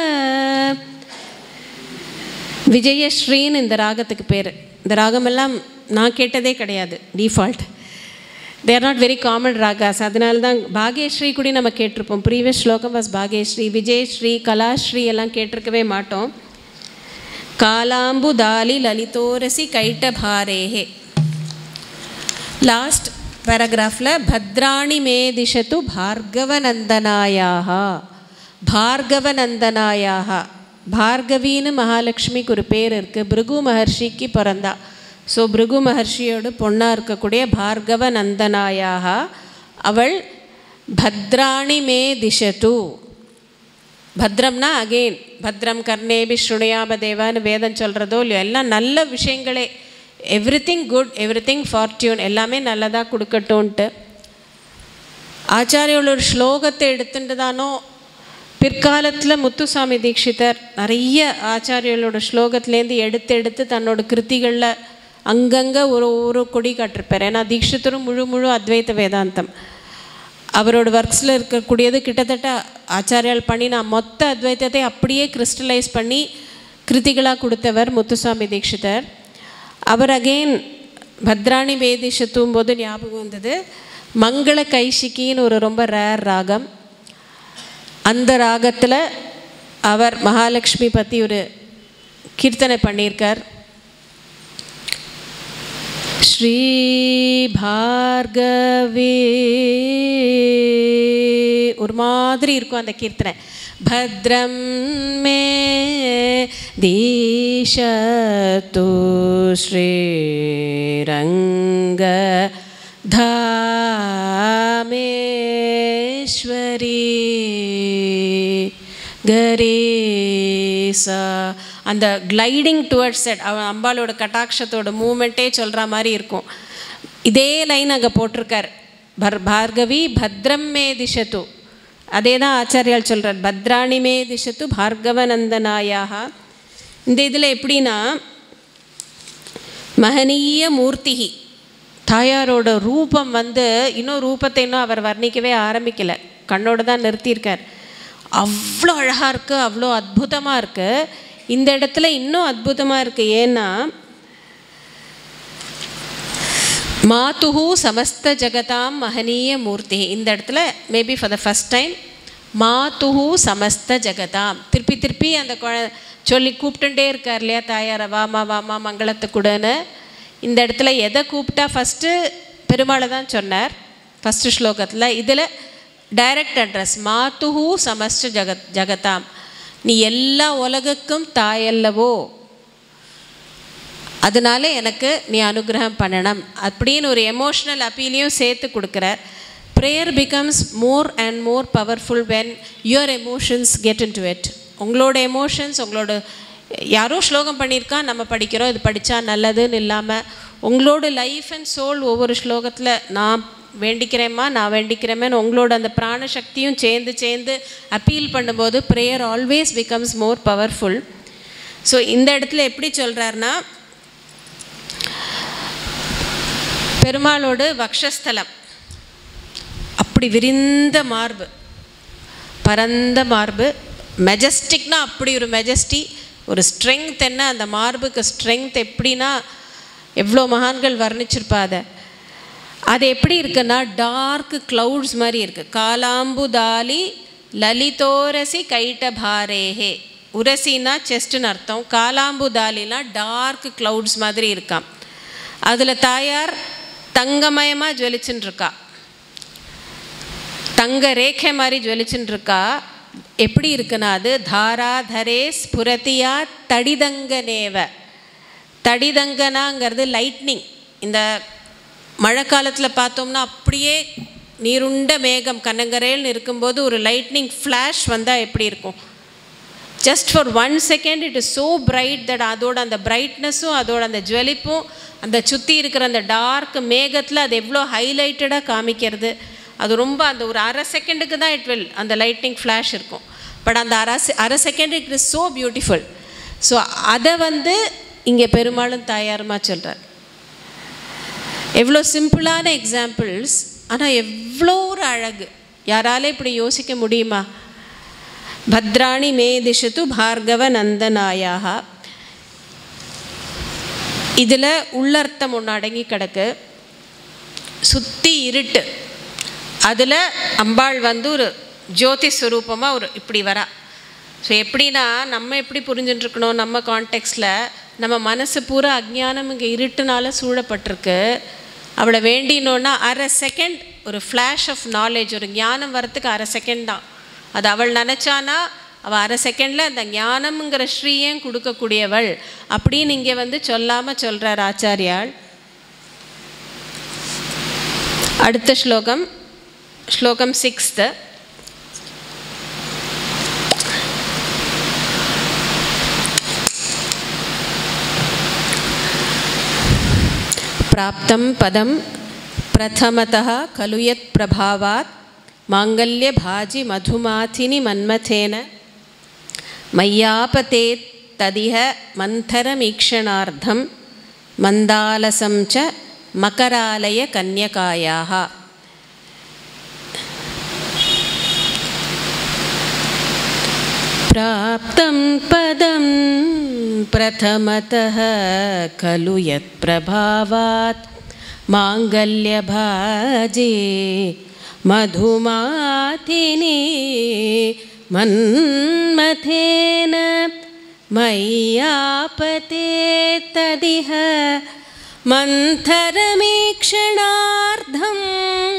விஜயஸ்ரீன்னு இந்த ராகத்துக்கு பேர் இந்த ராகமெல்லாம் நான் கேட்டதே கிடையாது default they're not very common ragas அதனால தான் பாக்யஸ்ரீ கூட நம்ம கேட்டிருப்போம் ப்ரீவியஸ் ஸ்லோகம் வாஸ் பாக்யஸ்ரீ விஜயஸ்ரீ கலாஸ்ரீ எல்லாம் கேட்டிருக்கவே மாட்டோம் காலாம்புதாலி லலிதோரசி கைட்டபாரேஹே லாஸ்ட் பேராகிராஃபில் பத்ராணி மே திசத்து பார்கவநந்தனாயாக பார்கவநந்தனாயாக பார்கவின்னு மகாலட்சுமிக்கு ஒரு பேர் இருக்குது பிருகு மகர்ஷிக்கு பிறந்தா ஸோ பிருகு மகர்ஷியோட பொண்ணாக இருக்கக்கூடிய பார்கவ நந்தனாயாக அவள் பத்ராணி மே திசத்து பத்ரம்னா அகெயின் பத்ரம் கர்ணேபி ஸ்ருணியாப தேவான்னு வேதம் சொல்கிறதோ இல்லையோ எல்லாம் நல்ல விஷயங்களே everything good everything fortune எல்லாமே நல்லதாக கொடுக்கட்டும்ன்ட்டு ஆச்சாரியோட ஒரு ஸ்லோகத்தை எடுத்துட்டு தானோ பிற்காலத்தில் முத்துசாமி தீட்சிதர் நிறைய ஆச்சாரியோட ஸ்லோகத்துலேருந்து எடுத்து எடுத்து தன்னோட கிருத்திகளில் அங்கங்கே ஒரு ஒரு கொடி காட்டிருப்பார் ஏன்னா தீட்சிதரும் முழு முழு அத்வைத வேதாந்தம் அவரோட ஒர்க்ஸில் இருக்கக்கூடியது கிட்டத்தட்ட ஆச்சாரியால் பண்ணின மொத்த அத்வைத்தத்தை அப்படியே கிறிஸ்டலைஸ் பண்ணி கிருதிகளாக கொடுத்தவர் முத்துசாமி தீட்சிதர் அவர் அகெயின் பத்ராணி வேதிஷத்தும் போது ஞாபகம் வந்தது மங்கள கைஷிக்கின்னு ஒரு ரொம்ப ரேர் ராகம் அந்த ராகத்தில் அவர் மகாலட்சுமி பற்றி ஒரு கீர்த்தனை பண்ணியிருக்கார் ஸ்ரீ பார்கவே ஒரு மாதிரி இருக்கும் அந்த கீர்த்தனை பத்ரம் மே தீஷத்து ஸ்ரீரங்க தாமேஸ்வரி கரேசா அந்த கிளைடிங் டுவர்ட்ஸ் செட் அவன் அம்பாலோட கட்டாட்சத்தோட மூமெண்ட்டே சொல்கிற மாதிரி இருக்கும் இதே லைன் அங்கே போட்டிருக்கார் பர் பார்கவி பத்ரம் மே திஷத்து அதே தான் ஆச்சாரியால் சொல்கிறார் பத்ராணி மே திஷத்து பார்கவநந்தனாயாக இந்த இதில் எப்படின்னா மகனீய மூர்த்திகி தாயாரோட ரூபம் வந்து இன்னும் ரூபத்தை இன்னும் அவர் வர்ணிக்கவே ஆரம்பிக்கலை கண்ணோடு தான் நிறுத்தியிருக்கார் அவ்வளோ அழகாக இருக்குது அவ்வளோ அற்புதமாக இருக்குது இந்த இடத்துல இன்னும் அற்புதமாக இருக்குது ஏன்னா மாத்துஹு சமஸ்த ஜெகதாம் மகனீய மூர்த்தி இந்த இடத்துல maybe for the first time மாத்துஹு சமஸ்த ஜெகதாம் திருப்பி திருப்பி அந்த குழ சொல்லி கூப்பிட்டுட்டே இருக்கார் இல்லையா தாயார வாமா வாமா மங்களத்தை கூடன்னு இந்த இடத்துல எதை கூப்பிட்டா ஃபஸ்ட்டு பெருமாளை தான் சொன்னார் ஃபஸ்ட்டு ஸ்லோகத்தில் இதில் டைரக்ட் அட்ரஸ் மாத்துஹு சமஸ்த ஜகத் ஜகதாம் நீ எல்லா உலகுக்கும் தாயல்லவோ அதனால எனக்கு நீ அனுகிரகம் பண்ணணும் அப்படின்னு ஒரு எமோஷ்னல் அப்பீலையும் சேர்த்து கொடுக்குறார் prayer becomes more and more powerful when your emotions get into it உங்களோட எமோஷன்ஸ் உங்களோட யாரோ ஸ்லோகம் பண்ணியிருக்கா நம்ம படிக்கிறோம் இது படித்தா நல்லதுன்னு இல்லாமல் உங்களோட லைஃப் அண்ட் சோல் ஒவ்வொரு ஸ்லோகத்தில் நான் வேண்டிக்கிறேம்மா நான் வேண்டிக்கிறேமேன்னு உங்களோட அந்த பிராண சக்தியும் சேர்ந்து சேர்ந்து அப்பீல் பண்ணும்போது prayer always becomes more powerful so இந்த இடத்துல எப்படி சொல்கிறாருன்னா பெருமாளோட வக்ஷஸ்தலம் அப்படி விரிந்த மார்பு பரந்த மார்பு மெஜஸ்டிக்னா அப்படி ஒரு மெஜஸ்டி ஒரு ஸ்ட்ரெங்க் என்ன அந்த மார்புக்கு ஸ்ட்ரெங்க் எப்படின்னா எவ்வளோ மகான்கள் வர்ணிச்சிருப்பா அதை அது எப்படி இருக்குன்னா டார்க் க்ளவுட்ஸ் மாதிரி இருக்குது காலாம்புதாலி லலிதோரசி கைட்ட பாரேஹே உரசினா செஸ்ட்டுன்னு அர்த்தம் காலாம்புதாலினா டார்க் க்ளவுட்ஸ் மாதிரி இருக்காம் அதில் தாயார் தங்கமயமாக ஜுவலிச்சுன்னு இருக்கா தங்க ரேகை மாதிரி ஜுவலிச்சுன்னு இருக்கா எப்படி இருக்குன்னா அது தாராதரே ஸ்புரதியா தடிதங்கனேவ தடிதங்கனாங்கிறது லைட்னிங் இந்த மழை காலத்தில் பார்த்தோம்னா அப்படியே நீருண்ட மேகம் கண்ணங்கரேல்னு இருக்கும்போது ஒரு லைட்னிங் ஃப்ளாஷ் வந்தால் எப்படி இருக்கும் just for one second it is so bright that அதோட அந்த பிரைட்னஸும் அதோட அந்த ஜுவலிப்பும் அந்த சுற்றி இருக்கிற அந்த டார்க் மேகத்தில் அது எவ்வளோ ஹைலைட்டடாக காமிக்கிறது அது ரொம்ப அந்த ஒரு அரை செகண்டுக்கு தான் இட் வில் அந்த லைட்னிங் ஃப்ளாஷ் இருக்கும் பட் அந்த அரை செ- அரை second it is so beautiful so அதை வந்து இங்கே பெருமாளும் தாயாருமா சொல்கிறார் எவ்வளோ சிம்பிளான எக்ஸாம்பிள்ஸ் ஆனால் எவ்வளோ ஒரு அழகு யாரால இப்படி யோசிக்க முடியுமா பத்ராணி மே திஷத்து பார்கவ நந்தனாயாக இதில் உள்ளர்த்தம் ஒன்று அடங்கி கிடக்கு சுற்றி இருட்டு அதில் அம்பாள் வந்து ஒரு ஜோதி ஸ்வரூபமாக ஒரு இப்படி வரா ஸோ எப்படின்னா நம்ம எப்படி புரிஞ்சுட்டு இருக்கணும் நம்ம கான்டெக்ஸ்டில் நம்ம மனசு பூரா அஜ்ஞானம் இங்கே இருட்டுனால சூழப்பட்டிருக்கு அவளை வேண்டினோன்னா அரை செகண்ட் ஒரு ஃப்ளாஷ் ஆஃப் நாலேஜ் ஒரு ஞானம் வரத்துக்கு அரை செகண்ட் தான் அது அவள் நினச்சானா அவள் அரை செகண்டில் அந்த ஞானம்ங்கிற ஸ்ரீயும் கொடுக்கக்கூடியவள் அப்படின்னு இங்கே வந்து சொல்லாமல் சொல்கிறார் ஆச்சாரியாள் அடுத்த ஸ்லோகம் ஸ்லோகம் சிக்ஸ்த்து प्राप्तं पदं प्रथमतः खलु यत् प्रभावात् माङ्गल्यभाजि मधुमाथिनि मन्मथेन मय्यापते तदिह मन्थरमीक्षणार्थं मन्दालसं च मकरालयकन्यकायाः प्राप्तं पदं प्रथमतः खलु यत्प्रभावात् माङ्गल्यभाजे मधुमाथिने मन्मथेन मय्यापते तदिह मन्थरमीक्षणार्धं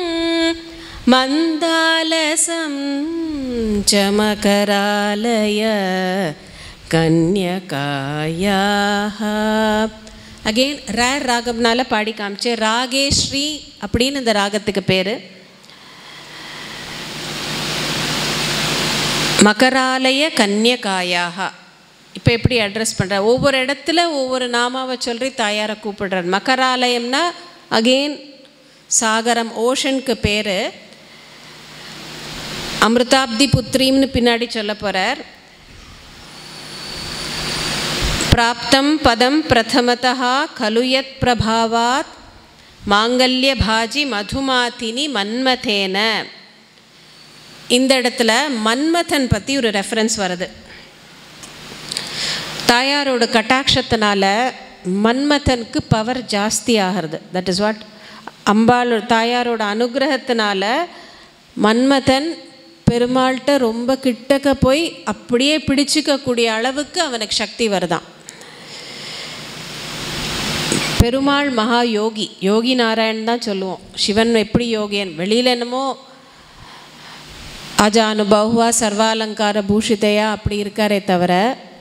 मन्दालसं च मकरालय கன்யகாயாக அகெயின் ரேர் ராகம்னால பாடி காமிச்சேன் ராகேஸ்ரீ அப்படின்னு இந்த ராகத்துக்கு பேர் மகராலய கன்யகாயாக இப்போ எப்படி அட்ரஸ் பண்ணுற ஒவ்வொரு இடத்துல ஒவ்வொரு நாமாவை சொல்லி தாயாரை கூப்பிடுறார் மகராலயம்னா அகெயின் சாகரம் ஓஷனுக்கு பேர் அமிர்தாப்தி புத்ரீம்னு பின்னாடி சொல்ல போகிறார் பிராப்தம் பதம் பிரதமதா கலுயத் பிரபாவாத் மாங்கல்யபாஜி மதுமாத்தினி மன்மதேன இந்த இடத்துல மன்மதன் பற்றி ஒரு ரெஃபரன்ஸ் வருது தாயாரோட கட்டாட்சத்தினால மன்மதனுக்கு பவர் ஜாஸ்தி ஆகிறது தட் இஸ் வாட் அம்பாள் தாயாரோட அனுகிரகத்தினால மன்மதன் பெருமாள்கிட்ட ரொம்ப கிட்டக்க போய் அப்படியே பிடிச்சிக்கக்கூடிய அளவுக்கு அவனுக்கு சக்தி வருதான் பெருமாள் மகா யோகி யோகி நாராயண் தான் சொல்லுவோம் சிவன் எப்படி யோகியன் வெளியில் என்னமோ அஜானுபவா சர்வாலங்கார பூஷிதையா அப்படி இருக்காரே தவிர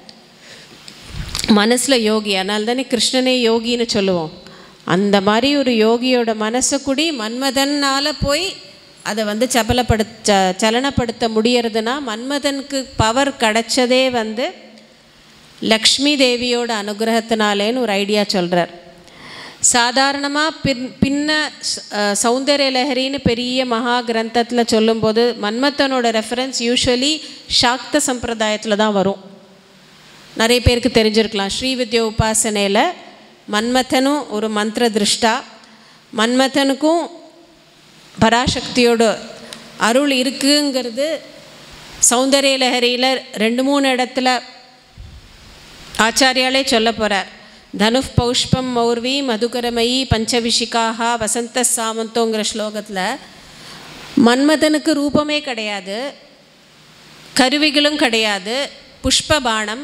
மனசில் யோகி அதனால தானே கிருஷ்ணனே யோகின்னு சொல்லுவோம் அந்த மாதிரி ஒரு யோகியோட மனசை கூடி மன்மதனால் போய் அதை வந்து சபலப்படுத்த சலனப்படுத்த முடியறதுனா மன்மதனுக்கு பவர் கிடைச்சதே வந்து லக்ஷ்மி தேவியோட அனுகிரகத்தினாலேன்னு ஒரு ஐடியா சொல்கிறார் சாதாரணமாக பின் பின்ன சௌந்தர்ய லஹரின்னு பெரிய மகா கிரந்தத்தில் சொல்லும்போது மன்மத்தனோட ரெஃபரன்ஸ் யூஸ்வலி சாக்த சம்பிரதாயத்தில் தான் வரும் நிறைய பேருக்கு தெரிஞ்சிருக்கலாம் ஸ்ரீவித்ய உபாசனையில் மன்மதனும் ஒரு மந்திர திருஷ்டா மன்மதனுக்கும் பராசக்தியோட அருள் இருக்குங்கிறது சௌந்தர்ய லஹரியில் ரெண்டு மூணு இடத்துல ஆச்சாரியாலே சொல்ல போகிறார் தனுஷ் பௌஷ்பம் மௌர்வி மதுகரமயி பஞ்சவிஷிகாக வசந்த சாமந்தோங்கிற ஸ்லோகத்தில் மன்மதனுக்கு ரூபமே கிடையாது கருவிகளும் கிடையாது புஷ்பபானம்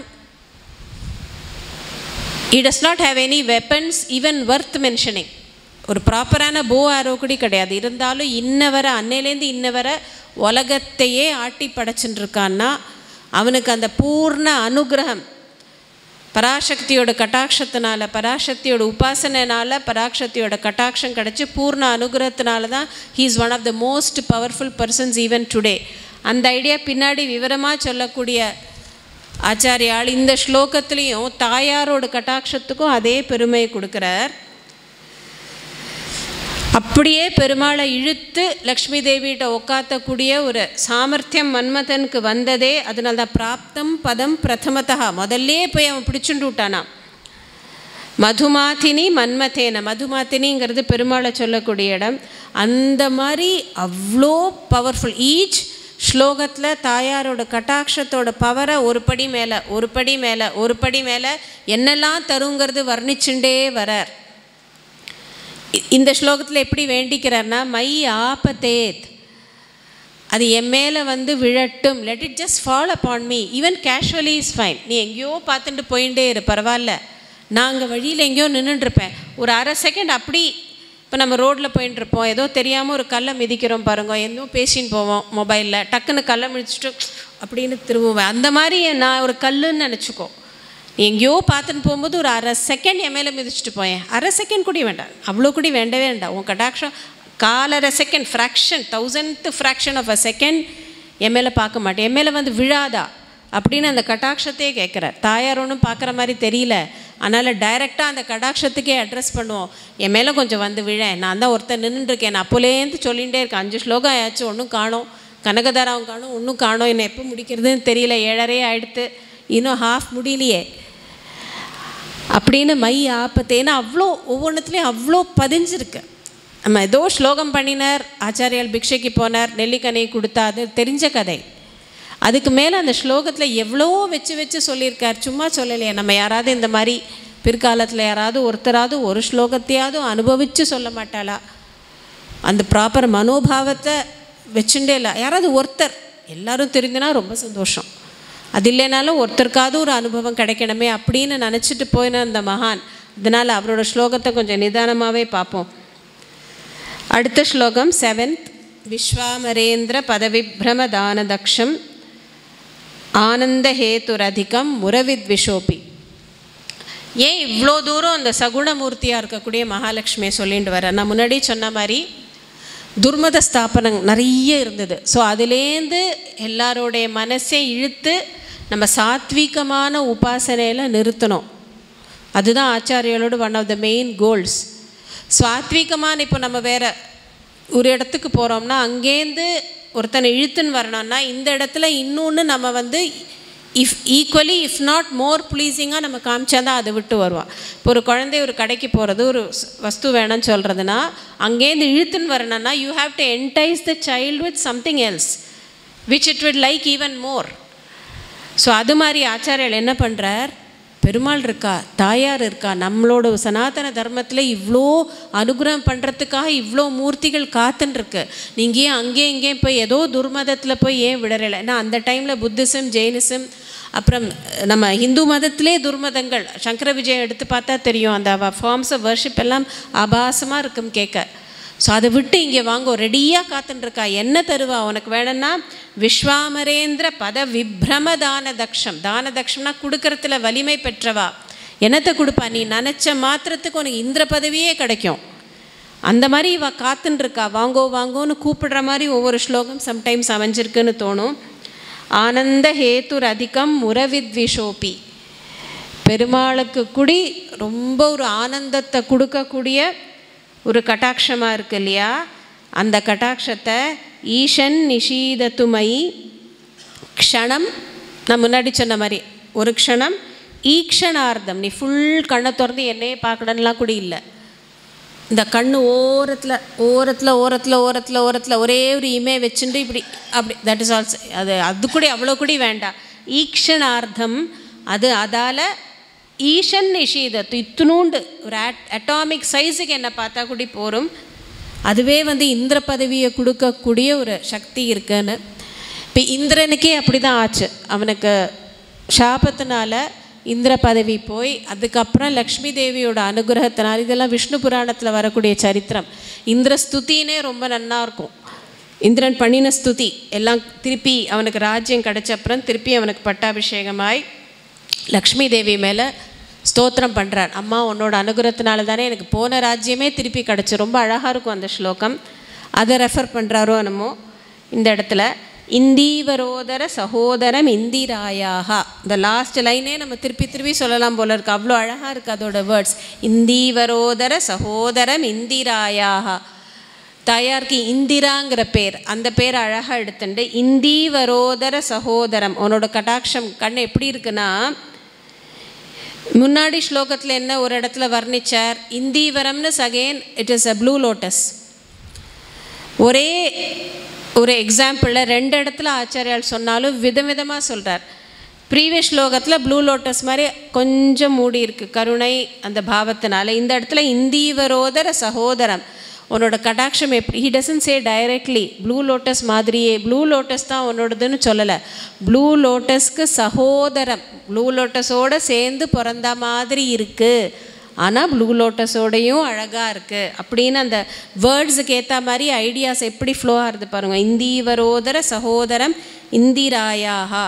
he does not have any weapons even worth mentioning ஒரு ப்ராப்பரான போ ஆரோ கூட கிடையாது இருந்தாலும் இன்ன வர அன்னையிலேருந்து இன்ன வர உலகத்தையே ஆட்டி படைச்சுட்டு இருக்கான்னா அவனுக்கு அந்த பூர்ண அனுகிரகம் பராசக்தியோட கட்டாட்சத்தினால பராசக்தியோட உபாசனைனால பராசக்தியோட கட்டாட்சம் கிடச்சி பூர்ண அனுகிரகத்தினால தான் he is one of the most powerful persons even today அந்த ஐடியா பின்னாடி விவரமாக சொல்லக்கூடிய ஆச்சாரியால் இந்த ஸ்லோகத்துலேயும் தாயாரோட கட்டாட்சத்துக்கும் அதே பெருமையை கொடுக்குறார் அப்படியே பெருமாளை இழுத்து லக்ஷ்மி தேவிகிட்ட உக்காத்தக்கூடிய ஒரு சாமர்த்தியம் மன்மதனுக்கு வந்ததே அதனால தான் பிராப்தம் பதம் பிரதமத்தா முதல்லே போய் அவன் பிடிச்சுண்டு விட்டானா மதுமாத்தினி மன்மதேன மதுமாத்தினிங்கிறது பெருமாளை சொல்லக்கூடிய இடம் அந்த மாதிரி அவ்வளோ பவர்ஃபுல் ஈச் ஸ்லோகத்தில் தாயாரோட கட்டாட்சத்தோட பவரை ஒரு படி மேலே ஒரு படி மேலே ஒரு படி மேலே என்னெல்லாம் தருங்கிறது வர்ணிச்சுண்டே வரார் இந்த ஸ்லோகத்தில் எப்படி வேண்டிக்கிறார்னா மை ஆபத்தேத் அது என் மேலே வந்து விழட்டும் let it just fall upon me even casually is fine நீ எங்கேயோ பார்த்துட்டு போயிட்டே இரு பரவாயில்ல நான் அங்கே வழியில் எங்கேயோ நின்றுட்டுருப்பேன் ஒரு அரை செகண்ட் அப்படி இப்போ நம்ம ரோட்டில் போயின்னு இருப்போம் ஏதோ தெரியாமல் ஒரு கல்லை மிதிக்கிறோம் பாருங்க என்னோ பேசின்னு போவோம் மொபைலில் டக்குன்னு கல்லை மிதிச்சுட்டு அப்படின்னு திரும்புவேன் அந்த மாதிரி நான் ஒரு கல்லுன்னு நினச்சிக்கோ நீ எங்கேயோ பார்த்துன்னு போகும்போது ஒரு அரை செகண்ட் என் மேலே மிதிச்சுட்டு போயேன் அரை செகண்ட் கூட வேண்டாம் அவ்வளோ கூட வேண்டவே வேண்டாம் உன் கடாட்சம் காலரை second fraction thousand fraction of a second என் மேலே பார்க்க மாட்டேன் என் மேலே வந்து விழாதா அப்படின்னு அந்த கட்டாட்சத்தையே கேட்குறார் தாயார் ஒன்றும் பார்க்குற மாதிரி தெரியல அதனால் டைரெக்டாக அந்த கடாட்சத்துக்கே அட்ரஸ் பண்ணுவோம் என் மேலே கொஞ்சம் வந்து விழேன் நான் தான் ஒருத்தர் நின்றுருக்கேன் நான் அப்போலேருந்து சொல்லிகிட்டே இருக்கேன் அஞ்சு ஸ்லோகம் ஆயாச்சும் ஒன்றும் காணோம் கனகதாராவும் காணும் ஒன்றும் காணோம் என்னை எப்போ முடிக்கிறதுன்னு தெரியல ஏழரை ஆயிடுத்து இன்னும் ஹாஃப் முடியலையே அப்படின்னு மை ஆப்பத்தேன்னு அவ்வளோ ஒவ்வொன்றுத்துலேயும் அவ்வளோ பதிஞ்சிருக்கு நம்ம ஏதோ ஸ்லோகம் பண்ணினார் ஆச்சாரியால் பிக்ஷைக்கு போனார் நெல்லிக்கனி கொடுத்தா அது தெரிஞ்ச கதை அதுக்கு மேலே அந்த ஸ்லோகத்தில் எவ்வளோ வச்சு வச்சு சொல்லியிருக்கார் சும்மா சொல்லலையே நம்ம யாராவது இந்த மாதிரி பிற்காலத்தில் யாராவது ஒருத்தராவது ஒரு ஸ்லோகத்தையாவது அனுபவித்து சொல்ல மாட்டாளா அந்த ப்ராப்பர் மனோபாவத்தை வச்சுட்டே இல்லை யாராவது ஒருத்தர் எல்லாரும் தெரிஞ்சுனா ரொம்ப சந்தோஷம் அது இல்லைனாலும் ஒருத்தருக்காவது ஒரு அனுபவம் கிடைக்கணுமே அப்படின்னு நினச்சிட்டு போயின அந்த மகான் இதனால் அவரோட ஸ்லோகத்தை கொஞ்சம் நிதானமாகவே பார்ப்போம் அடுத்த ஸ்லோகம் செவன்த் விஸ்வாமரேந்திர பதவிப்ரம தானதக்ஷம் ஆனந்தஹேதுரதிகம் முரவித் விஷோபி ஏன் இவ்வளோ தூரம் அந்த சகுணமூர்த்தியாக இருக்கக்கூடிய மகாலட்சுமியை சொல்லிட்டு வர நான் முன்னாடி சொன்ன மாதிரி துர்மத ஸ்தாபனம் நிறைய இருந்தது ஸோ அதுலேருந்து எல்லாரோடைய மனசை இழுத்து நம்ம சாத்வீகமான உபாசனையில் நிறுத்தணும் அதுதான் ஆச்சாரியோட one of the main goals சாத்வீகமான இப்போ நம்ம வேறு ஒரு இடத்துக்கு போகிறோம்னா அங்கேருந்து ஒருத்தனை இழுத்துன்னு வரணும்னா இந்த இடத்துல இன்னொன்று நம்ம வந்து if equally if not more ப்ளீஸிங்காக நம்ம காமிச்சா தான் அதை விட்டு வருவான் இப்போ ஒரு குழந்தை ஒரு கடைக்கு போகிறது ஒரு ஸ்- வஸ்து வேணும்னு சொல்கிறதுனா அங்கேருந்து இழுத்துன்னு வரணும்னா you have to entice the child with something else which it would like even more so அது மாதிரி ஆச்சாரியர் என்ன பண்ணுறார் பெருமாள் இருக்கா தாயார் இருக்கா நம்மளோட சனாதன தர்மத்தில் இவ்வளோ அனுகிரகம் பண்ணுறதுக்காக இவ்வளோ மூர்த்திகள் காத்துன்னு இருக்கு நீங்கள் ஏன் அங்கேயும் இங்கேயும் போய் ஏதோ துர்மதத்தில் போய் ஏன் விடறல ஏன்னா அந்த டைமில் புத்திசம் ஜெயினிசம் அப்புறம் நம்ம இந்து மதத்திலே துர்மதங்கள் சங்கர விஜயம் எடுத்து பார்த்தா தெரியும் அந்த ஃபார்ம்ஸ் ஆஃப் வர்ஷிப் எல்லாம் ஆபாசமாக இருக்கும் கேட்க ஸோ அதை விட்டு இங்கே வாங்கோ ரெடியாக காத்துட்டுருக்கா என்ன தருவா உனக்கு வேணும்னா விஸ்வாமரேந்திர பத விப்ரம தான தக்ஷம் தான தக்ஷம்னா கொடுக்கறதுல வலிமை பெற்றவா என்னத்தை கொடுப்பா நீ நினச்ச மாத்திரத்துக்கு உனக்கு இந்திர பதவியே கிடைக்கும் அந்த மாதிரி இவ காத்துன்னு இருக்கா வாங்கோ வாங்கோன்னு கூப்பிடுற மாதிரி ஒவ்வொரு ஸ்லோகம் சம்டைம்ஸ் அமைஞ்சிருக்குன்னு தோணும் ஆனந்த ஹேத்துர் அதிகம் முரவித்விஷோபி பெருமாளுக்கு குடி ரொம்ப ஒரு ஆனந்தத்தை கொடுக்கக்கூடிய ஒரு கட்டாட்சமாக இருக்கு இல்லையா அந்த கட்டாட்சத்தை ஈஷன் நிஷீதத்துமை க்ஷணம் நான் முன்னாடி சொன்ன மாதிரி ஒரு க்ஷணம் ஈக்ஷணார்த்தம் நீ ஃபுல் கண்ணை திறந்து என்னையே பார்க்கணும்லாம் கூட இல்லை இந்த கண்ணு ஓரத்தில் ஓரத்தில் ஓரத்தில் ஓரத்தில் ஓரத்தில் ஒரே ஒரு இமே வச்சுட்டு இப்படி அப்படி தட் இஸ் ஆல்சோ அது அது கூட அவ்வளோ கூட வேண்டாம் ஈக்ஷணார்த்தம் அது அதால் ஈஷன் நிஷீதத்து இத்தினூண்டு ஒரு அட் அட்டாமிக் சைஸுக்கு என்னை பார்த்தா கூட போரும் அதுவே வந்து இந்திர பதவியை கொடுக்கக்கூடிய ஒரு சக்தி இருக்குன்னு இப்போ இந்திரனுக்கே அப்படி தான் ஆச்சு அவனுக்கு சாபத்தினால இந்திர பதவி போய் அதுக்கப்புறம் லக்ஷ்மி தேவியோட அனுகிரகத்தினால் இதெல்லாம் விஷ்ணு புராணத்தில் வரக்கூடிய சரித்திரம் இந்திர ஸ்துதினே ரொம்ப நன்னா இருக்கும் இந்திரன் பண்ணின ஸ்துதி எல்லாம் திருப்பி அவனுக்கு ராஜ்யம் கிடைச்ச அப்புறம் திருப்பி அவனுக்கு பட்டாபிஷேகமாய் லக்ஷ்மி தேவி மேலே ஸ்தோத்திரம் பண்ணுறார் அம்மா உன்னோட அனுகிரகத்தினால தானே எனக்கு போன ராஜ்யமே திருப்பி கிடச்சி ரொம்ப அழகாக இருக்கும் அந்த ஸ்லோகம் அதை ரெஃபர் பண்ணுறாரோ என்னமோ இந்த இடத்துல இந்தீவரோதர சகோதரம் இந்திராயாக இந்த லாஸ்ட் லைனே நம்ம திருப்பி திருப்பி சொல்லலாம் போல இருக்கு அவ்வளோ அழகாக இருக்குது அதோட வேர்ட்ஸ் இந்தீவரோதர சகோதரம் இந்திராயாக தாயாருக்கு இந்திராங்கிற பேர் அந்த பேர் அழகாக எடுத்துட்டு இந்தீவரோதர சகோதரம் உன்னோட கடாட்சம் கண் எப்படி இருக்குன்னா முன்னாடி ஸ்லோகத்தில் என்ன ஒரு இடத்துல வர்ணிச்சார் இந்தீவரம்னு சகேன் it is a blue lotus ஒரே ஒரு எக்ஸாம்பிளில் ரெண்டு இடத்துல ஆச்சாரியால் சொன்னாலும் விதவிதமாக சொல்கிறார் ப்ரீவியஸ் ஸ்லோகத்தில் ப்ளூ லோட்டஸ் மாதிரி கொஞ்சம் மூடி இருக்கு கருணை அந்த பாவத்தினால இந்த இடத்துல இந்தீவரோதர சகோதரம் உன்னோட கடாட்சம் எப்படி he doesn't say directly blue lotus மாதிரியே ப்ளூ லோட்டஸ் தான் உன்னோடதுன்னு சொல்லலை ப்ளூ லோட்டஸ்க்கு சகோதரம் ப்ளூ லோட்டஸோடு சேர்ந்து பிறந்த மாதிரி இருக்குது ஆனால் ப்ளூ லோட்டஸோடையும் அழகாக இருக்குது அப்படின்னு அந்த வேர்ட்ஸுக்கு ஏற்ற மாதிரி ஐடியாஸ் எப்படி ஃப்ளோ ஆகுது பாருங்கள் இந்தீவரோதர சகோதரம் இந்திராயாகா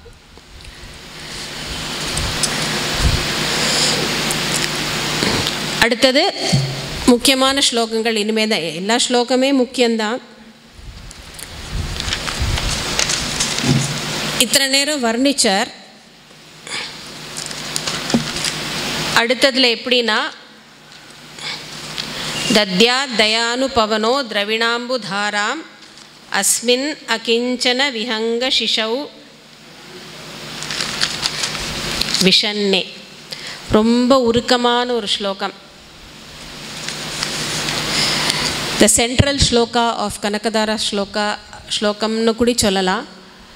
அடுத்தது முக்கியமான ஸ்லோகங்கள் இனிமேல் தான் எல்லா ஸ்லோகமே முக்கியம்தான் இத்தனை நேரம் வர்ணிச்சார் அடுத்ததில் எப்படின்னா தத்யா தயானு பவனோ திரவிணாம்பு தாராம் அஸ்மின் அகிஞ்சன விஹங்க சிஷௌ விஷன்னே ரொம்ப உருக்கமான ஒரு ஸ்லோகம் the central shloka of Kanakadhara shloka ஸ்லோகம்னு கூட சொல்லலாம்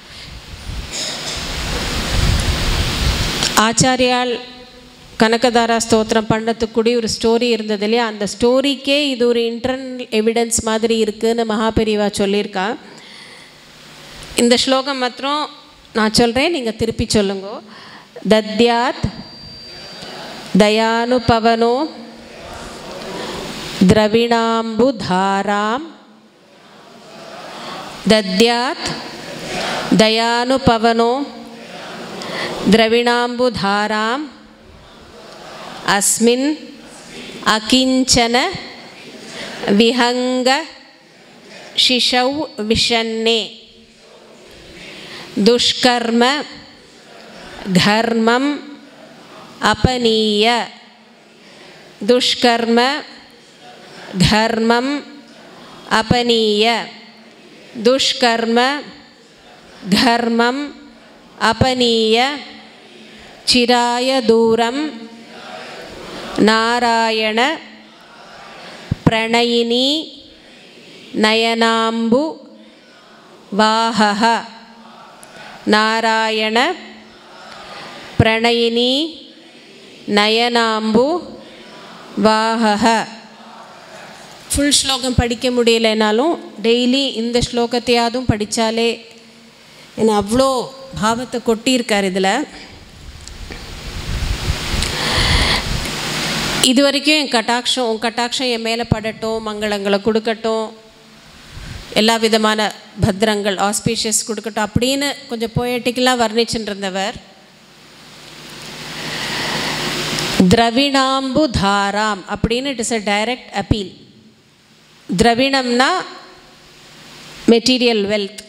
ஆச்சாரியால் கனகதாரா ஸ்தோத்திரம் பண்ணதுக்கு கூட ஒரு ஸ்டோரி இருந்தது இல்லையா அந்த ஸ்டோரிக்கே இது ஒரு இன்டர்னல் எவிடன்ஸ் மாதிரி இருக்குன்னு மகாபெரிவா சொல்லியிருக்கா இந்த ஸ்லோகம் மாத்திரம் நான் சொல்கிறேன் நீங்கள் திருப்பி சொல்லுங்க தத்யாத் தயானுபவனோ द्रविणाम्बुधारां दद्यात् दयानुपवनो द्रविणाम्बुधाराम् अस्मिन् अकिञ्चन विहङ्ग शिशौ विषन्ने दुष्कर्म घर्मम् अपनीय दुष्कर्म धर्मम् अपनीय दुष्कर्म घर्मम् अपनीय चिराय दूरं नारायण प्रणयिनी नयनाम्बु वाहः नारायण प्रणयिनी நயனாம்பு வாஹக ஃபுல் ஸ்லோகம் படிக்க முடியலைனாலும் டெய்லி இந்த ஸ்லோகத்தையாதும் படித்தாலே என்ன அவ்வளோ பாவத்தை கொட்டியிருக்கார் இதில் இது வரைக்கும் என் கட்டாட்சம் உன் கட்டாட்சம் என் மேலே படட்டும் மங்களங்களை கொடுக்கட்டும் எல்லா விதமான பத்ரங்கள் ஆஸ்பீஷியஸ் கொடுக்கட்டும் அப்படின்னு கொஞ்சம் போயட்டிக்கலாக வர்ணிச்சுட்டு இருந்தவர் திரவிணாம்பு தாராம் அப்படின்னு it is a direct appeal திரவிணம்னா மெட்டீரியல் வெல்த்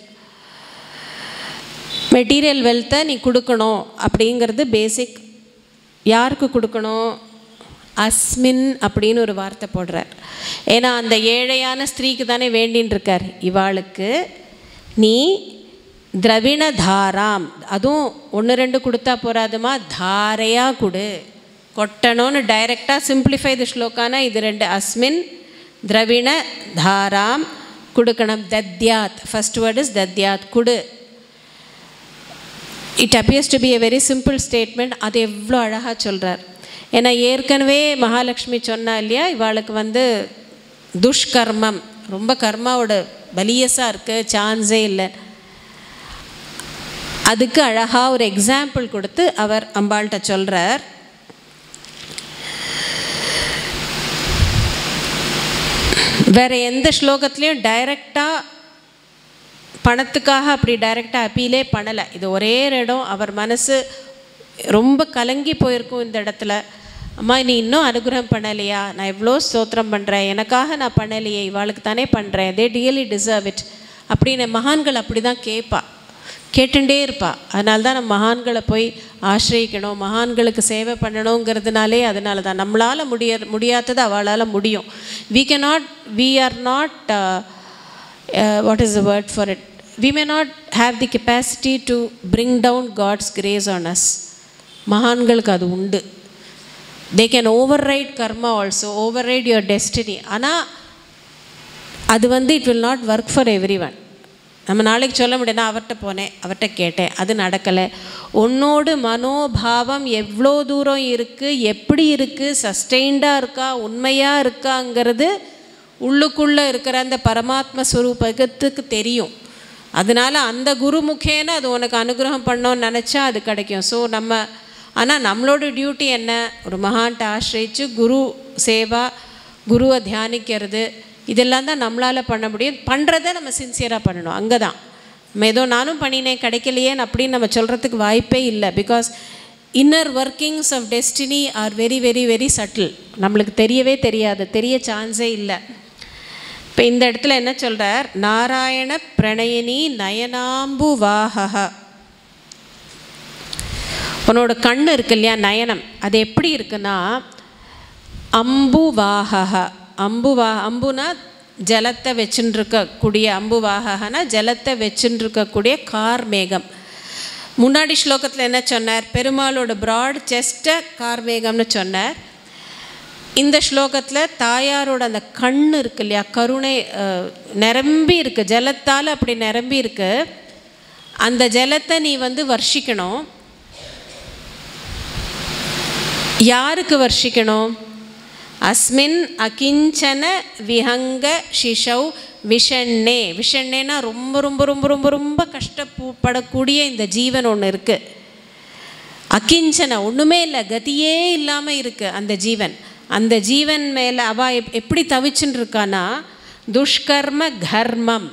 மெட்டீரியல் வெல்த்தை நீ கொடுக்கணும் அப்படிங்கிறது பேசிக் யாருக்கு கொடுக்கணும் அஸ்மின் அப்படின்னு ஒரு வார்த்தை போடுறார் ஏன்னா அந்த ஏழையான ஸ்திரீக்கு தானே வேண்டின்னு இருக்கார் இவாளுக்கு நீ திரவிண தாராம் அதுவும் ஒன்று ரெண்டு கொடுத்தா போகாதுமா தாரையாக கொடு கொட்டணும்னு டைரெக்டாக சிம்பிளிஃபை தி ஸ்லோக்கானா இது ரெண்டு அஸ்மின் திரவிண தாராம் கொடுக்கணும் தத்யாத் ஃபஸ்ட் வேர்ட் இஸ் தத்யாத் குடு it appears to be a very simple statement அது எவ்வளோ அழகாக சொல்கிறார் ஏன்னா ஏற்கனவே மகாலட்சுமி சொன்னா இல்லையா இவாளுக்கு வந்து துஷ்கர்மம் ரொம்ப கர்மாவோட பலியஸாக இருக்குது சான்ஸே இல்லை அதுக்கு அழகாக ஒரு எக்ஸாம்பிள் கொடுத்து அவர் அம்பாள்கிட்ட சொல்கிறார் வேறு எந்த ஸ்லோகத்துலேயும் டைரெக்டாக பணத்துக்காக அப்படி டைரெக்டாக அப்பீலே பண்ணலை இது ஒரே இடம் அவர் மனசு ரொம்ப கலங்கி போயிருக்கும் இந்த இடத்துல அம்மா நீ இன்னும் அனுகிரகம் பண்ணலையா நான் எவ்வளோ ஸ்தோத்திரம் பண்ணுறேன் எனக்காக நான் பண்ணலையே இவாளுக்கு தானே பண்ணுறேன் தே ரியலி டிசர்வ் இட் அப்படின்னு மகான்கள் அப்படி தான் கேட்பா கேட்டுட்டே இருப்பா அதனால தான் நம்ம மகான்களை போய் ஆசிரியக்கணும் மகான்களுக்கு சேவை பண்ணணுங்கிறதுனாலே அதனால தான் நம்மளால் முடிய முடியாதது அவளால் முடியும் we can not we are not what is the word for it we may not have the capacity to bring down God's grace on us மகான்களுக்கு அது உண்டு they can override karma also override your destiny ஆனால் அது வந்து it will not work for everyone நம்ம நாளைக்கு சொல்ல முடியாது அவர்கிட்ட போனேன் அவர்கிட்ட கேட்டேன் அது நடக்கலை உன்னோடு மனோபாவம் எவ்வளோ தூரம் இருக்குது எப்படி இருக்குது சஸ்டெயின்டாக இருக்கா உண்மையாக இருக்காங்கிறது உள்ளுக்குள்ளே இருக்கிற அந்த பரமாத்ம ஸ்வரூபத்துக்கு தெரியும் அதனால் அந்த குரு முகேன அது உனக்கு அனுகிரகம் பண்ணோன்னு நினச்சா அது கிடைக்கும் ஸோ நம்ம ஆனால் நம்மளோட டியூட்டி என்ன ஒரு மகான்ட்ட ஆசிரியிச்சு குரு சேவா குருவை தியானிக்கிறது இதெல்லாம் தான் நம்மளால் பண்ண முடியும் பண்ணுறத நம்ம சின்சியராக பண்ணணும் அங்கே தான் நம்ம ஏதோ நானும் பண்ணினேன் கிடைக்கலையேன்னு அப்படின்னு நம்ம சொல்கிறதுக்கு வாய்ப்பே இல்லை because inner workings of destiny are very very very subtle நம்மளுக்கு தெரியவே தெரியாது தெரிய சான்ஸே இல்லை இப்போ இந்த இடத்துல என்ன சொல்கிறார் நாராயண பிரணயினி நயனாம்பு வாஹக அவனோட கண் இருக்கு இல்லையா நயனம் அது எப்படி இருக்குன்னா அம்புவாகக அம்புவா அம்புனா ஜலத்தை வச்சுன்னு இருக்கக்கூடிய அம்புவாகனா ஜலத்தை வச்சுன்னு இருக்கக்கூடிய கார்மேகம் முன்னாடி ஸ்லோகத்தில் என்ன சொன்னார் பெருமாளோட ப்ராட் செஸ்ட்டை கார்மேகம்னு சொன்னார் இந்த ஸ்லோகத்தில் தாயாரோட அந்த கண் இருக்கு இல்லையா கருணை அஹ், நிரம்பி இருக்கு ஜலத்தால் அப்படி நிரம்பி இருக்கு அந்த ஜலத்தை நீ வந்து வர்ஷிக்கணும் யாருக்கு வர்ஷிக்கணும் அஸ்மின் அகிஞ்சன விஹங்க சிஷௌ விஷண்ணே விஷண்ணேனா ரொம்ப ரொம்ப ரொம்ப ரொம்ப ரொம்ப கஷ்டப்படக்கூடிய இந்த ஜீவன் ஒன்று இருக்குது அகிஞ்சன ஒன்றுமே இல்லை கதியே இல்லாமல் இருக்குது அந்த ஜீவன் அந்த ஜீவன் மேலே அவ எப் எப்படி தவிச்சுன்னு இருக்கானா துஷ்கர்ம கர்மம்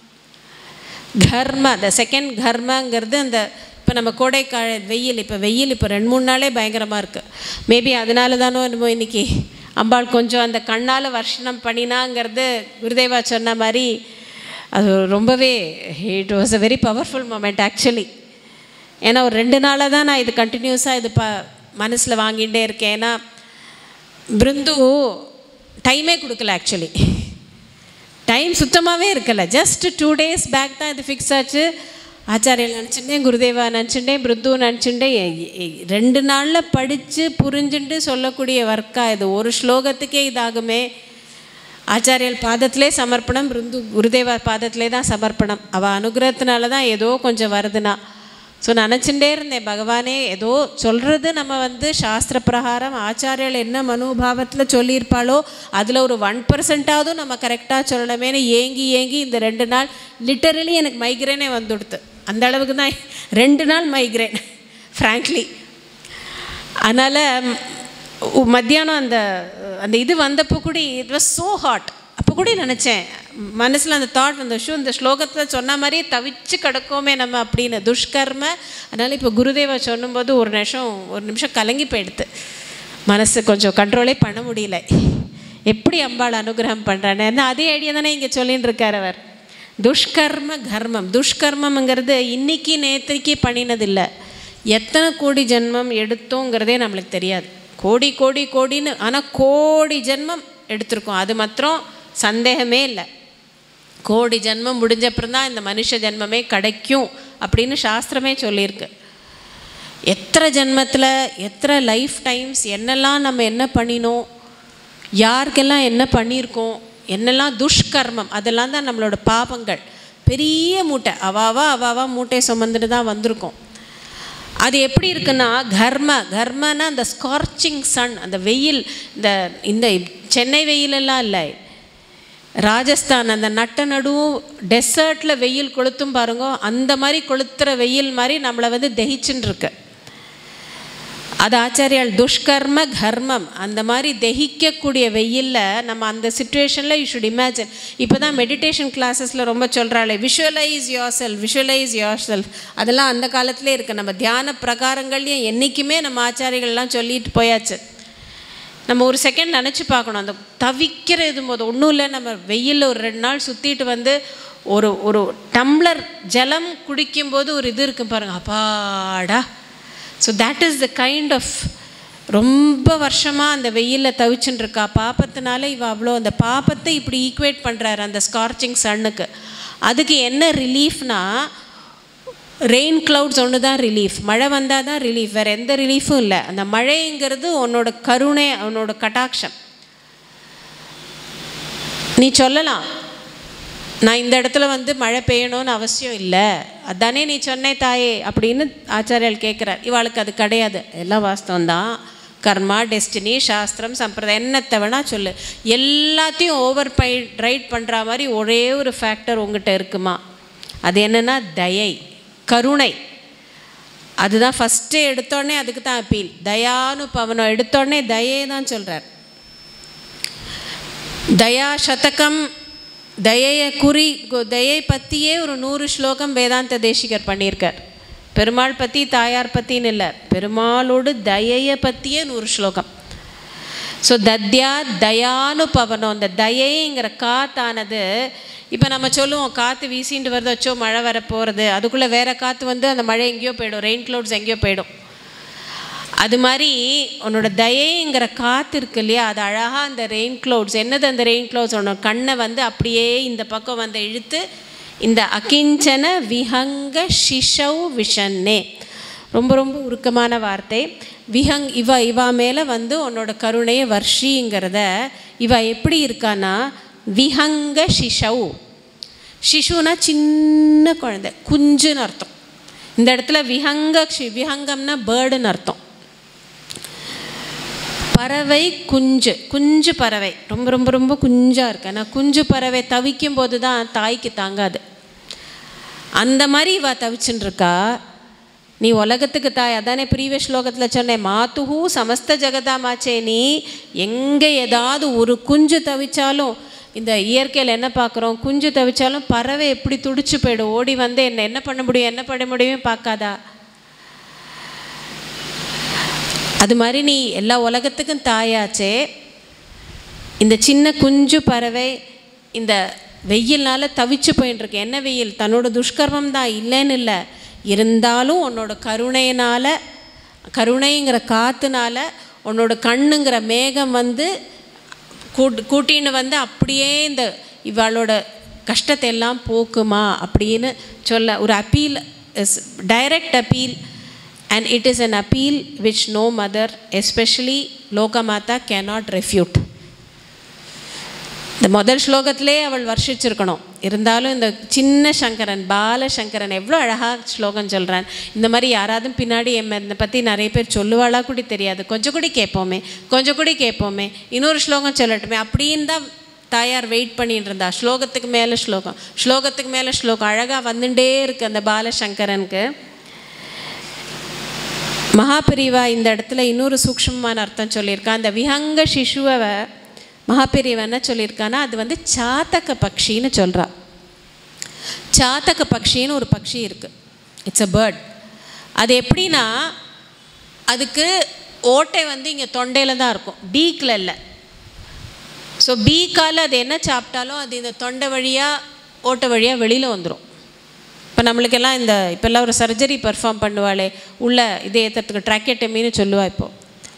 கர்ம அந்த செகண்ட் கர்மங்கிறது அந்த இப்போ நம்ம கோடைக்கால வெயில் இப்போ வெயில் இப்போ ரெண்டு மூணு நாளே பயங்கரமாக இருக்குது மேபி அதனால தானோ என்னமோ இன்னைக்கு அம்பாள் கொஞ்சம் அந்த கண்ணால் வர்ஷனம் பண்ணினாங்கிறது குருதேவா சொன்ன மாதிரி அது ரொம்பவே it was a very powerful moment actually ஏன்னா ஒரு ரெண்டு நாளாக தான் நான் இது கண்டினியூஸாக இது ப மனசில் வாங்கிட்டே இருக்கேன் ஏன்னா பிருந்து டைமே கொடுக்கல ஆக்சுவலி டைம் சுத்தமாகவே இருக்கல ஜஸ்ட் டூ டேஸ் பேக் தான் இது ஃபிக்ஸ் ஆச்சு ஆச்சாரியல் நினச்சிட்டேன் குருதேவா நினச்சிட்டேன் பிருத்து நினச்சிட்டேன் ரெண்டு நாளில் படித்து புரிஞ்சுட்டு சொல்லக்கூடிய ஒர்க்கா இது ஒரு ஸ்லோகத்துக்கே இதாகுமே ஆச்சாரியல் பாதத்திலே சமர்ப்பணம் பிருந்து குருதேவா பாதத்திலே தான் சமர்ப்பணம் அவள் அனுகிரகத்தினால தான் ஏதோ கொஞ்சம் வருதுன்னா ஸோ நினச்சிட்டே இருந்தேன் பகவானே ஏதோ சொல்கிறது நம்ம வந்து சாஸ்திர பிரகாரம் ஆச்சாரியர்கள் என்ன மனோபாவத்தில் சொல்லியிருப்பாளோ அதில் ஒரு ஒன் பர்சன்டாவது நம்ம கரெக்டாக சொல்லணுமேனு ஏங்கி ஏங்கி இந்த ரெண்டு நாள் லிட்டரலி எனக்கு மைக்ரேனே வந்துடுத்து அந்த அளவுக்கு தான் ரெண்டு நாள் மைக்ரேன் ஃப்ராங்க்லி அதனால் மத்தியானம் அந்த அந்த இது வந்தப்போ கூட இட் வாஸ் ஸோ ஹாட் அப்போ கூட நினச்சேன் மனசில் அந்த தாட் அந்த ஷூ இந்த ஸ்லோகத்தில் சொன்ன மாதிரியே தவிச்சு கிடக்கோமே நம்ம அப்படின்னு துஷ்கர்ம அதனால் இப்போ குருதேவா சொல்லும்போது ஒரு நிமிஷம் ஒரு நிமிஷம் கலங்கி போயிடுது மனசு கொஞ்சம் கண்ட்ரோலே பண்ண முடியல எப்படி அம்பாள் அனுகிரகம் பண்ணுறான்னு அதே ஐடியா தானே இங்கே சொல்லின்னு இருக்கார் அவர் துஷ்கர்ம கர்மம் துஷ்கர்மம்ங்கிறது இன்னைக்கு நேற்றுக்கு பண்ணினதில்லை எத்தனை கோடி ஜென்மம் எடுத்தோங்கிறதே நம்மளுக்கு தெரியாது கோடி கோடி கோடின்னு ஆனால் கோடி ஜென்மம் எடுத்திருக்கோம் அது மாத்திரம் சந்தேகமே இல்லை கோடி ஜென்மம் முடிஞ்சப்புறம் தான் இந்த மனுஷ ஜென்மமே கிடைக்கும் அப்படின்னு சாஸ்திரமே சொல்லியிருக்கு எத்தனை ஜென்மத்தில் எத்தனை லைஃப் டைம்ஸ் என்னெல்லாம் நம்ம என்ன பண்ணினோம் யாருக்கெல்லாம் என்ன பண்ணியிருக்கோம் என்னெல்லாம் துஷ்கர்மம் அதெல்லாம் தான் நம்மளோட பாபங்கள் பெரிய மூட்டை அவாவா அவாவா மூட்டை சுமந்துட்டு தான் வந்திருக்கோம் அது எப்படி இருக்குன்னா கர்ம கர்மனா அந்த ஸ்கார்ச்சிங் சன் அந்த வெயில் இந்த இந்த சென்னை வெயிலெல்லாம் இல்லை ராஜஸ்தான் அந்த நட்ட நடுவும் டெசர்ட்டில் வெயில் கொளுத்தும் பாருங்க அந்த மாதிரி கொளுத்துற வெயில் மாதிரி நம்மளை வந்து தகிச்சுன்னு இருக்கு அது ஆச்சாரியால் துஷ்கர்ம கர்மம் அந்த மாதிரி தகிக்கக்கூடிய வெயிலில் நம்ம அந்த சுச்சுவேஷனில் யூ ஷுட் இமேஜின் இப்போ தான் மெடிடேஷன் கிளாஸஸில் ரொம்ப சொல்கிறாளே visualise yourself visualise yourself அதெல்லாம் அந்த காலத்திலே இருக்குது நம்ம தியான பிரகாரங்கள்லையும் என்றைக்குமே நம்ம ஆச்சாரிகள்லாம் சொல்லிட்டு போயாச்சு நம்ம ஒரு செகண்ட் நினச்சி பார்க்கணும் அந்த தவிக்கிற இது போது ஒன்றும் இல்லை நம்ம வெயிலில் ஒரு ரெண்டு நாள் சுற்றிட்டு வந்து ஒரு ஒரு டம்ளர் ஜலம் குடிக்கும்போது ஒரு இது இருக்கும் பாருங்க அப்பாடா so that is the kind of ரொம்ப வருஷமாக அந்த வெயிலில் தவிச்சுன்னு இருக்கா பாப்பத்தினால இவ அவ்வளோ அந்த பாப்பத்தை இப்படி ஈக்குவேட் பண்ணுறாரு அந்த ஸ்கார்ச்சிங் சன்னுக்கு அதுக்கு என்ன ரிலீஃப்னா ரெயின் க்ளவுட்ஸ் ஒன்று தான் ரிலீஃப் மழை வந்தால் தான் ரிலீஃப் வேறு எந்த ரிலீஃபும் இல்லை அந்த மழைங்கிறது உன்னோட கருணை உன்னோட கட்டாட்சம் நீ சொல்லலாம் நான் இந்த இடத்துல வந்து மழை பெய்யணும்னு அவசியம் இல்லை அதானே நீ சொன்னே தாயே அப்படின்னு ஆச்சாரியால் கேட்குறார் இவாளுக்கு அது கிடையாது எல்லாம் வாஸ்தவம் தான் கர்மா டெஸ்டினி சாஸ்திரம் சம்பிரதாயம் என்னத்தை வேணால் சொல்லு எல்லாத்தையும் ஓவர் பை ரைட் பண்ணுற மாதிரி ஒரே ஒரு ஃபேக்டர் உங்ககிட்ட இருக்குமா அது என்னென்னா தயை கருணை அதுதான் ஃபஸ்ட்டு எடுத்தோடனே அதுக்கு தான் அப்பீல் தயானு பவனம் எடுத்தோடனே தயே தான் சொல்கிறார் தயா சதகம் தயையை குறி தயை பற்றியே ஒரு நூறு ஸ்லோகம் வேதாந்த தேசிகர் பண்ணியிருக்கார் பெருமாள் பற்றி தாயார் பற்றின்னு இல்லை பெருமாளோடு தயையை பற்றியே நூறு ஸ்லோகம் ஸோ தத்யா தயானு பவனம் இந்த தயைங்கிற காத்தானது இப்போ நம்ம சொல்லுவோம் காற்று வீசிட்டு வருது வச்சோ மழை வர போகிறது அதுக்குள்ளே வேறு காற்று வந்து அந்த மழை எங்கேயோ போயிடும் ரெயின் க்ளவுட்ஸ் எங்கேயோ போயிடும் அது மாதிரி உன்னோட தயைங்கிற காற்று இருக்கு இல்லையா அது அழகாக அந்த ரெயின் க்ளவுட்ஸ் என்னது அந்த ரெயின் க்ளவுட்ஸ் உன்னோட கண்ணை வந்து அப்படியே இந்த பக்கம் வந்து இழுத்து இந்த அகிஞ்சன விஹங்க ஷிஷவ் விஷன்னே ரொம்ப ரொம்ப உருக்கமான வார்த்தை விஹங் இவ இவா மேலே வந்து உன்னோட கருணையை வர்ஷிங்கிறத இவ எப்படி இருக்கான்னா விஹங்க ஷிஷவ் சிசுனா சின்ன குழந்தை குஞ்சுன்னு அர்த்தம் இந்த இடத்துல விஹங்க ஷி- விஹங்கம்னா பேர்டுன்னு அர்த்தம் பறவை குஞ்சு குஞ்சு பறவை ரொம்ப ரொம்ப ரொம்ப குஞ்சாக இருக்கு ஆனால் குஞ்சு பறவை தவிக்கும் போது தான் தாய்க்கு தாங்காது அந்த மாதிரி இவ தவிச்சுன்னு இருக்கா நீ உலகத்துக்கு தாய் அதானே ப்ரீவியஸ் ஸ்லோகத்தில் சொன்னேன் மாத்துஹூ சமஸ்த ஜெகதாமாச்சே நீ எங்கே ஏதாவது ஒரு குஞ்சு தவிச்சாலும் இந்த இயற்கையில் என்ன பார்க்குறோம் குஞ்சு தவிச்சாலும் பறவை எப்படி துடிச்சு போயிடும் ஓடி வந்து என்ன என்ன பண்ண முடியும் என்ன பண்ண முடியும் பார்க்காதா அது மாதிரி நீ எல்லா உலகத்துக்கும் தாயாச்சே இந்த சின்ன குஞ்சு பறவை இந்த வெயில்னால தவிச்சு போயின்னு இருக்கு என்ன வெயில் தன்னோட துஷ்கர்மம் தான் இல்லைன்னு இல்லை இருந்தாலும் உன்னோட கருணையினால் கருணைங்கிற காற்றுனால உன்னோட கண்ணுங்கிற மேகம் வந்து கூட் கூட்டின்னு வந்து அப்படியே இந்த இவளோட கஷ்டத்தை எல்லாம் போக்குமா அப்படின்னு சொல்ல ஒரு appeal is direct appeal and it is an appeal which no mother especially Lokamata cannot refute இந்த முதல் ஸ்லோகத்திலே அவள் வர்ஷிச்சிருக்கணும் இருந்தாலும் இந்த சின்ன சங்கரன் பாலசங்கரன் எவ்வளோ அழகாக ஸ்லோகம் சொல்கிறான் இந்த மாதிரி யாராவது பின்னாடி என்னை பற்றி நிறைய பேர் சொல்லுவாளா கூட தெரியாது கொஞ்சம் கூட கேட்போமே கொஞ்சம் கூட கேட்போமே இன்னொரு ஸ்லோகம் சொல்லட்டுமே அப்படின்னு தான் தாயார் வெயிட் பண்ணிட்டு இருந்தா ஸ்லோகத்துக்கு மேலே ஸ்லோகம் ஸ்லோகத்துக்கு மேலே ஸ்லோகம் அழகாக வந்துட்டே இருக்கு அந்த பாலசங்கரனுக்கு மகாபிரிவா இந்த இடத்துல இன்னொரு சூக்ஷ்மமான அர்த்தம் சொல்லியிருக்கா அந்த விஹங்க சிசுவை மகாபிரிவா என்ன சொல்லியிருக்கான்னா அது வந்து சாத்தக பக்ஷின்னு சொல்கிறா சாத்தக பக்ஷின்னு ஒரு பக்ஷி இருக்குது இட்ஸ் அ பேர்ட் அது எப்படின்னா அதுக்கு ஓட்டை வந்து இங்கே தொண்டையில் தான் இருக்கும் பீக்கில் இல்லை ஸோ பீக்கால் அது என்ன சாப்பிட்டாலும் அது இந்த தொண்டை வழியாக ஓட்டை வழியாக வெளியில் வந்துடும் இப்போ நம்மளுக்கெல்லாம் இந்த இப்போல்லாம் ஒரு சர்ஜரி பெர்ஃபார்ம் பண்ணுவாளே உள்ள இதை ஏற்றுறதுக்கு ட்ராக்கெட்டமின்னு சொல்லுவா இப்போ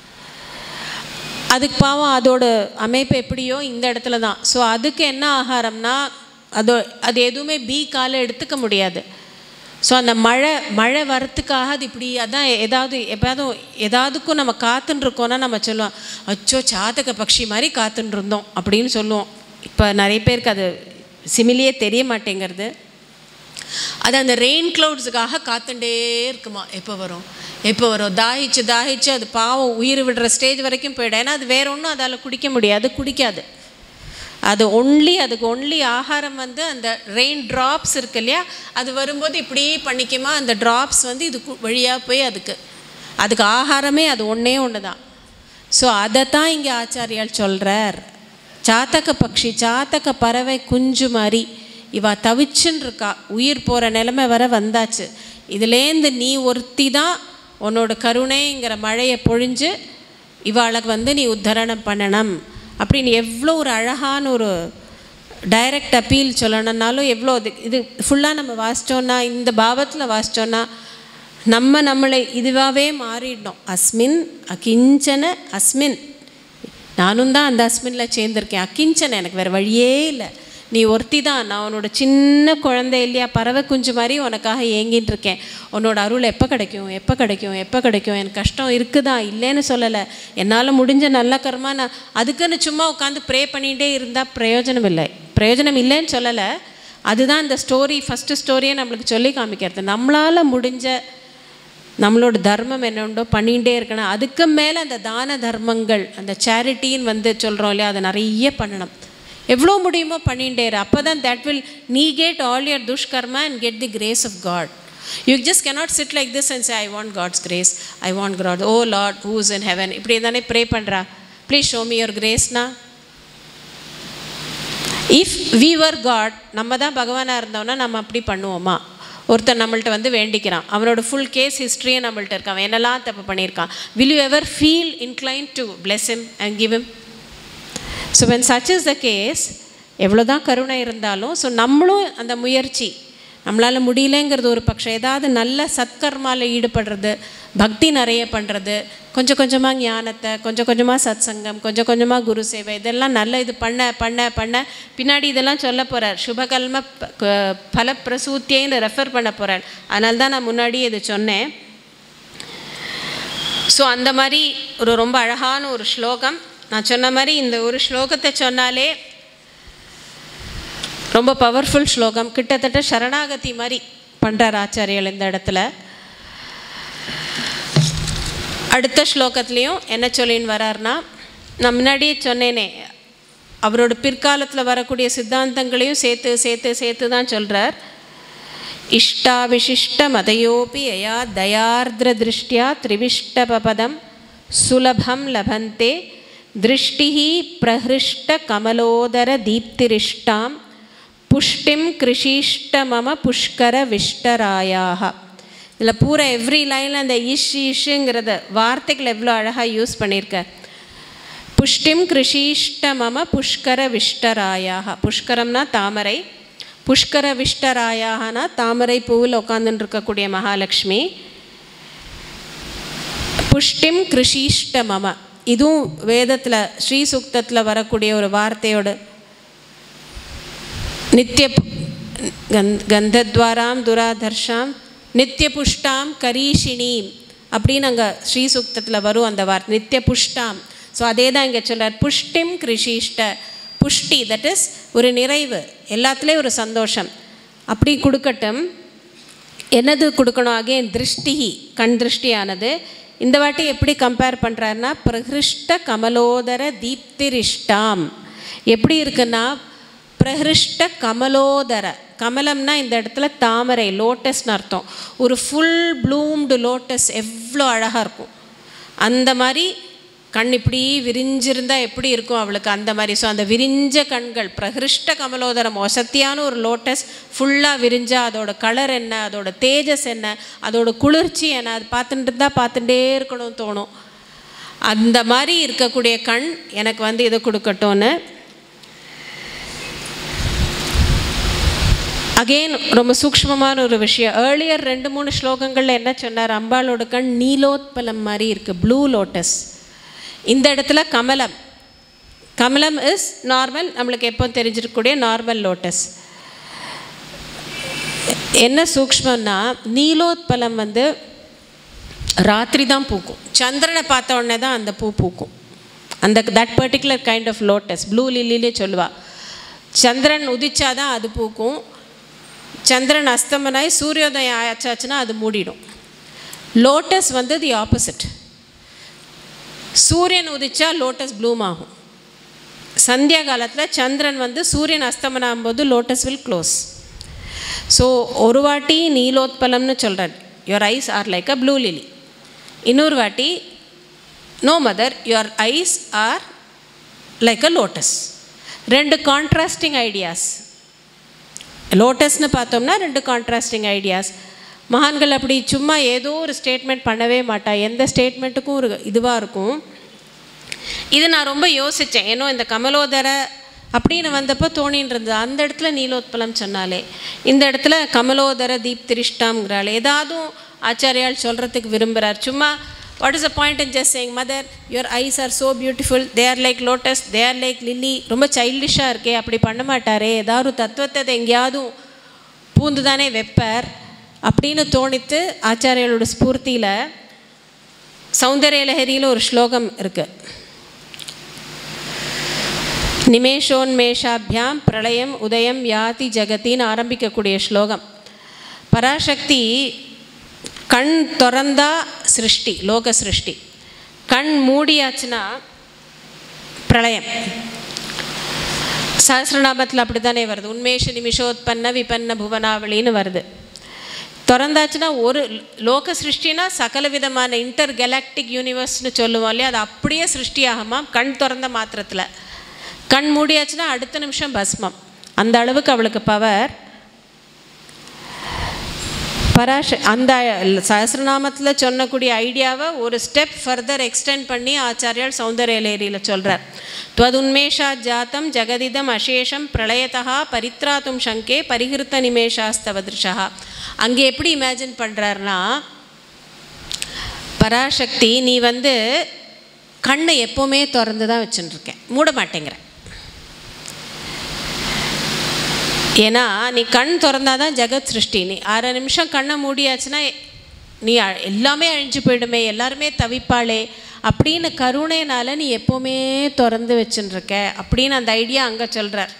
அதுக்கு பாவம் அதோட அமைப்பு எப்படியோ இந்த இடத்துல தான் ஸோ அதுக்கு என்ன ஆகாரம்னா அதோ அது எதுவுமே பீ காலை எடுத்துக்க முடியாது ஸோ அந்த மழை மழை வரத்துக்காக அது இப்படி அதான் ஏதாவது எப்போயாவது ஏதாவதுக்கும் நம்ம காத்துன்னு இருக்கோம்னா நம்ம சொல்லுவோம் அச்சோ சாதக பக்ஷி மாதிரி காத்துன்னு இருந்தோம் அப்படின்னு சொல்லுவோம் இப்போ நிறைய பேருக்கு அது சிமிலியே தெரிய மாட்டேங்கிறது அது அந்த ரெயின் க்ளவுட்ஸுக்காக காத்துட்டே இருக்குமா எப்போ வரும் எப்போ வரும் தாகிச்சு தாகிச்சு அது பாவம் உயிர் விடுற ஸ்டேஜ் வரைக்கும் போயிடும் ஏன்னா அது வேற ஒன்றும் அதால் குடிக்க முடியாது குடிக்காது அது ஒன்லி அதுக்கு ஒன்லி ஆகாரம் வந்து அந்த ரெயின் ட்ராப்ஸ் இருக்கு இல்லையா அது வரும்போது இப்படி பண்ணிக்குமா அந்த ட்ராப்ஸ் வந்து இது வழியாக போய் அதுக்கு அதுக்கு ஆகாரமே அது ஒன்றே ஒன்று தான் ஸோ அதை தான் இங்கே ஆச்சாரியால் சொல்கிறார் சாத்தக பக்ஷி சாத்தக பறவை குஞ்சு மாதிரி இவ தவிச்சுன்னு இருக்கா உயிர் போகிற நிலைமை வர வந்தாச்சு இதுலேருந்து நீ ஒருத்தி தான் உன்னோட கருணைங்கிற மழையை பொழிஞ்சு இவாளுக்கு வந்து நீ உத்தரணம் பண்ணணும் அப்படின்னு எவ்வளோ ஒரு அழகான ஒரு டைரக்ட் அப்பீல் சொல்லணும்னாலும் எவ்வளோ இது இது ஃபுல்லாக நம்ம வாசித்தோன்னா இந்த பாவத்தில் வாசித்தோன்னா நம்ம நம்மளை இதுவாகவே மாறிடணும் அஸ்மின் அகிஞ்சன அஸ்மின் நானும் தான் அந்த அஸ்மினில் சேர்ந்துருக்கேன் அக்கிஞ்சன எனக்கு வேறு வழியே இல்லை நீ ஒருத்தி தான் நான் உன்னோட சின்ன குழந்தை இல்லையா பறவை குஞ்சு மாதிரி உனக்காக ஏங்கின்னு இருக்கேன் உன்னோட அருள் எப்போ கிடைக்கும் எப்போ கிடைக்கும் எப்போ கிடைக்கும் எனக்கு கஷ்டம் இருக்குதா இல்லைன்னு சொல்லலை என்னால் முடிஞ்ச நல்ல கர்மா நான் அதுக்குன்னு சும்மா உட்காந்து ப்ரே பண்ணிகிட்டே இருந்தால் பிரயோஜனம் இல்லை பிரயோஜனம் இல்லைன்னு சொல்லலை அதுதான் இந்த ஸ்டோரி ஃபஸ்ட்டு ஸ்டோரியை நம்மளுக்கு சொல்லி காமிக்கிறது நம்மளால் முடிஞ்ச நம்மளோட தர்மம் என்ன உண்டோ பண்ணிகிட்டே இருக்கணும் அதுக்கு மேலே அந்த தான தர்மங்கள் அந்த சேரிட்டின்னு வந்து சொல்கிறோம் இல்லையா அதை நிறைய பண்ணணும் எவ்வளோ முடியுமோ பண்ணிகிட்டே இரு அப்போ தான் தட் வில் நீ கெட் ஆல் யர் துஷ்கர்மா and get the grace of God you just cannot sit like this and say I want God's grace I want God O Lord who's in heaven இப்படி தானே pray பண்ணுறா please show me your கிரேஸ்னா if we were God நம்ம தான் பகவானாக இருந்தோம்னா நம்ம அப்படி பண்ணுவோமா ஒருத்தன் நம்மள்ட்ட வந்து வேண்டிக்கிறான் அவனோட ஃபுல் கேஸ் ஹிஸ்ட்ரியே நம்மள்ட்ட இருக்கான் அவன் என்னெல்லாம் தப்பு பண்ணியிருக்கான் will you ever feel incline to bless him and give him so when such is the case எவ்வளோ தான் கருணை இருந்தாலும் ஸோ நம்மளும் அந்த முயற்சி நம்மளால் முடியலங்கிறது ஒரு பட்சம் ஏதாவது நல்ல சத்கர்மாவில் ஈடுபடுறது பக்தி நிறைய பண்ணுறது கொஞ்சம் கொஞ்சமாக ஞானத்தை கொஞ்சம் கொஞ்சமாக சத் சங்கம் கொஞ்சம் கொஞ்சமாக குரு சேவை இதெல்லாம் நல்ல இது பண்ண பண்ண பண்ண பின்னாடி இதெல்லாம் சொல்ல போகிறார் சுபகல்ம ப- க- பலப்பிரசூத்தியன்னு ரெஃபர் பண்ண போகிறார் அதனால தான் நான் முன்னாடியே இது சொன்னேன் ஸோ அந்த மாதிரி ஒரு ரொம்ப அழகான ஒரு ஸ்லோகம் நான் சொன்ன மாதிரி இந்த ஒரு ஸ்லோகத்தை சொன்னாலே ரொம்ப பவர்ஃபுல் ஸ்லோகம் கிட்டத்தட்ட சரணாகதி மாதிரி பண்ணுறார் ஆச்சாரியர்கள் இந்த இடத்துல அடுத்த ஸ்லோகத்துலேயும் என்ன சொல்லின்னு வரார்னா நான் முன்னாடியே சொன்னேனே அவரோட பிற்காலத்தில் வரக்கூடிய சித்தாந்தங்களையும் சேர்த்து சேர்த்து சேர்த்து தான் சொல்கிறார் இஷ்டாவிசிஷ்டமதையோபி யயா தயார்திர திருஷ்டியா திரிவிஷ்டபதம் சுலபம் லபந்தே திருஷ்டிஹி பிரஹிருஷ்ட கமலோதர தீப்திரிஷ்டாம் புஷ்டிம் கிருஷிஷ்ட மம புஷ்கர விஷ்டராயாக இதில் பூரா எவ்ரி லைனில் அந்த இஷ் இஷ்ங்கிறத வார்த்தைகள் எவ்வளோ அழகாக யூஸ் பண்ணியிருக்கார் புஷ்டிம் கிருஷிஷ்ட மம புஷ்கர விஷ்டராயாக புஷ்கரம்னா தாமரை புஷ்கர விஷ்டராயாகனா தாமரை பூவில் உட்காந்துட்டு இருக்கக்கூடிய மகாலட்சுமி புஷ்டிம் கிருஷிஷ்ட மம இதுவும் வேதத்தில் ஸ்ரீ சுக்தத்தில் வரக்கூடிய ஒரு வார்த்தையோட நித்திய கந்த் கந்தத்வாராம் துராதர்ஷாம் நித்திய புஷ்டாம் கரீஷினீம் அப்படின்னு அங்கே ஸ்ரீ சுக்தத்தில் வரும் அந்த வார்த்தை நித்திய புஷ்டாம் ஸோ அதே தான் இங்கே சொல்றார் புஷ்டிம் கிருஷிஷ்ட புஷ்டி தட் இஸ் ஒரு நிறைவு எல்லாத்துலேயும் ஒரு சந்தோஷம் அப்படி கொடுக்கட்டும் என்னது கொடுக்கணும் அகேன் திருஷ்டிஹி கண் திருஷ்டியானது இந்த வாட்டி எப்படி கம்பேர் பண்ணுறாருன்னா பிரகிருஷ்ட கமலோதர தீப்திரிஷ்டாம் எப்படி இருக்குன்னா பிரகிருஷ்ட கமலோதர கமலம்னா இந்த இடத்துல தாமரை லோட்டஸ்னு அர்த்தம் ஒரு ஃபுல் ப்ளூம்டு லோட்டஸ் எவ்வளோ அழகாக இருக்கும் அந்த மாதிரி கண் இப்படி விரிஞ்சிருந்தா எப்படி இருக்கும் அவளுக்கு அந்த மாதிரி ஸோ அந்த விரிஞ்ச கண்கள் பிரகிருஷ்ட கமலோதரம் வசத்தியான ஒரு லோட்டஸ் ஃபுல்லாக விரிஞ்சா அதோட கலர் என்ன அதோட தேஜஸ் என்ன அதோட குளிர்ச்சி என்ன அது பார்த்துட்டு இருந்தால் பார்த்துட்டே இருக்கணும்னு தோணும் அந்த மாதிரி இருக்கக்கூடிய கண் எனக்கு வந்து இதை கொடுக்கட்டும்னு அகெயின் ரொம்ப சூக்ஷ்மமான ஒரு விஷயம் ஏர்லியர் ரெண்டு மூணு ஸ்லோகங்களில் என்ன சொன்னார் அம்பாளோட கண் நீலோத்பலம் மாதிரி இருக்குது ப்ளூ லோட்டஸ் இந்த இடத்துல கமலம் கமலம் இஸ் நார்மல் நம்மளுக்கு எப்போ தெரிஞ்சிருக்கக்கூடிய நார்மல் லோட்டஸ் என்ன சூக்ஷ்மம்னா நீலோத்பலம் வந்து ராத்திரி தான் பூக்கும் சந்திரனை பார்த்த உடனே தான் அந்த பூ பூக்கும் அந்த that particular kind of lotus blue லில்லிலே சொல்லுவா சந்திரன் உதிச்சாதான் அது பூக்கும் சந்திரன் அஸ்தமனாய் சூரியோதயம் ஆச்சாச்சுன்னா அது மூடிடும் லோட்டஸ் வந்து தி ஆப்போசிட் சூரியன் உதிச்சா லோட்டஸ் ப்ளூம் ஆகும் சந்தியா காலத்தில் சந்திரன் வந்து சூரியன் அஸ்தமனம் போது லோட்டஸ் வில் க்ளோஸ் ஸோ ஒரு வாட்டி நீலோத்பலம்னு சொல்கிறார் your eyes are like a blue lily இன்னொரு வாட்டி no mother your eyes are like a lotus ரெண்டு கான்ட்ராஸ்டிங் ஐடியாஸ் லோட்டஸ்னு பார்த்தோம்னா ரெண்டு கான்ட்ராஸ்டிங் ஐடியாஸ் மகான்கள் அப்படி சும்மா ஏதோ ஒரு ஸ்டேட்மெண்ட் பண்ணவே மாட்டா எந்த ஸ்டேட்மெண்ட்டுக்கும் ஒரு இதுவாக இருக்கும் இது நான் ரொம்ப யோசித்தேன் ஏன்னோ இந்த கமலோதர அப்படின்னு வந்தப்போ தோணின்னு இருந்தது அந்த இடத்துல நீலோத்பலம் சொன்னாலே இந்த இடத்துல கமலோதர தீப்திரிஷ்டாம்ங்கிறாள் ஏதாவது ஆச்சாரியால் சொல்கிறதுக்கு விரும்புகிறார் சும்மா what is a point in just saying mother your eyes are so beautiful they are like lotus they are like lily ரொம்ப சைல்டிஷாக இருக்கே அப்படி பண்ண மாட்டாரே ஏதாவது ஒரு தத்துவத்தை அதை எங்கேயாவது பூந்து தானே வைப்பார் அப்படின்னு தோணித்து ஆச்சாரியர்களோட ஸ்பூர்த்தியில் சௌந்தர்ய லஹரியில் ஒரு ஸ்லோகம் இருக்குது நிமேஷோன்மேஷாபியாம் பிரளயம் உதயம் யாதி ஜகத்தின்னு ஆரம்பிக்கக்கூடிய ஸ்லோகம் பராசக்தி கண் திறந்தா சிருஷ்டி லோக சிருஷ்டி கண் மூடியாச்சுன்னா பிரளயம் சஹசிரநாமத்தில் அப்படி தானே வருது உண்மேஷ நிமிஷோத்பன்ன விபன்ன புவனாவளின்னு வருது திறந்தாச்சுன்னா ஒரு லோக சிருஷ்டினா சகல விதமான இன்டர் கெலாக்டிக் யூனிவர்ஸ்னு சொல்லுவோம் இல்லையா அது அப்படியே சிருஷ்டியாகுமா கண் திறந்த மாத்திரத்தில் கண் மூடியாச்சுன்னா அடுத்த நிமிஷம் பஸ்மம் அந்த அளவுக்கு அவளுக்கு பவர் பராஷ அந்த சஹசிரநாமத்தில் சொன்னக்கூடிய ஐடியாவை ஒரு ஸ்டெப் ஃபர்தர் எக்ஸ்டெண்ட் பண்ணி ஆச்சாரியால் சௌந்தர்யலேரியில் சொல்கிறார் துவதுன்மேஷா ஜாத்தம் ஜெகதிதம் அசேஷம் பிரளயத்தா பரித்ராத்தும் சங்கே பரிகிருத்த நிமேஷாஸ்தவதிருஷா அங்கே எப்படி இமேஜின் பண்ணுறாருனா பராசக்தி நீ வந்து கண்ணை எப்போவுமே திறந்து தான் வச்சுட்டுருக்கேன் மூட மாட்டேங்கிறேன் ஏன்னா நீ கண் திறந்தாதான் ஜெகத் சிருஷ்டி நீ அரை நிமிஷம் கண்ணை மூடியாச்சுன்னா நீ அ- எல்லாமே அழிஞ்சு போயிடுமே எல்லாருமே தவிப்பாளே அப்படின்னு கருணைனால நீ எப்போவுமே திறந்து வச்சுட்டுருக்க அப்படின்னு அந்த ஐடியா அங்கே சொல்கிறார்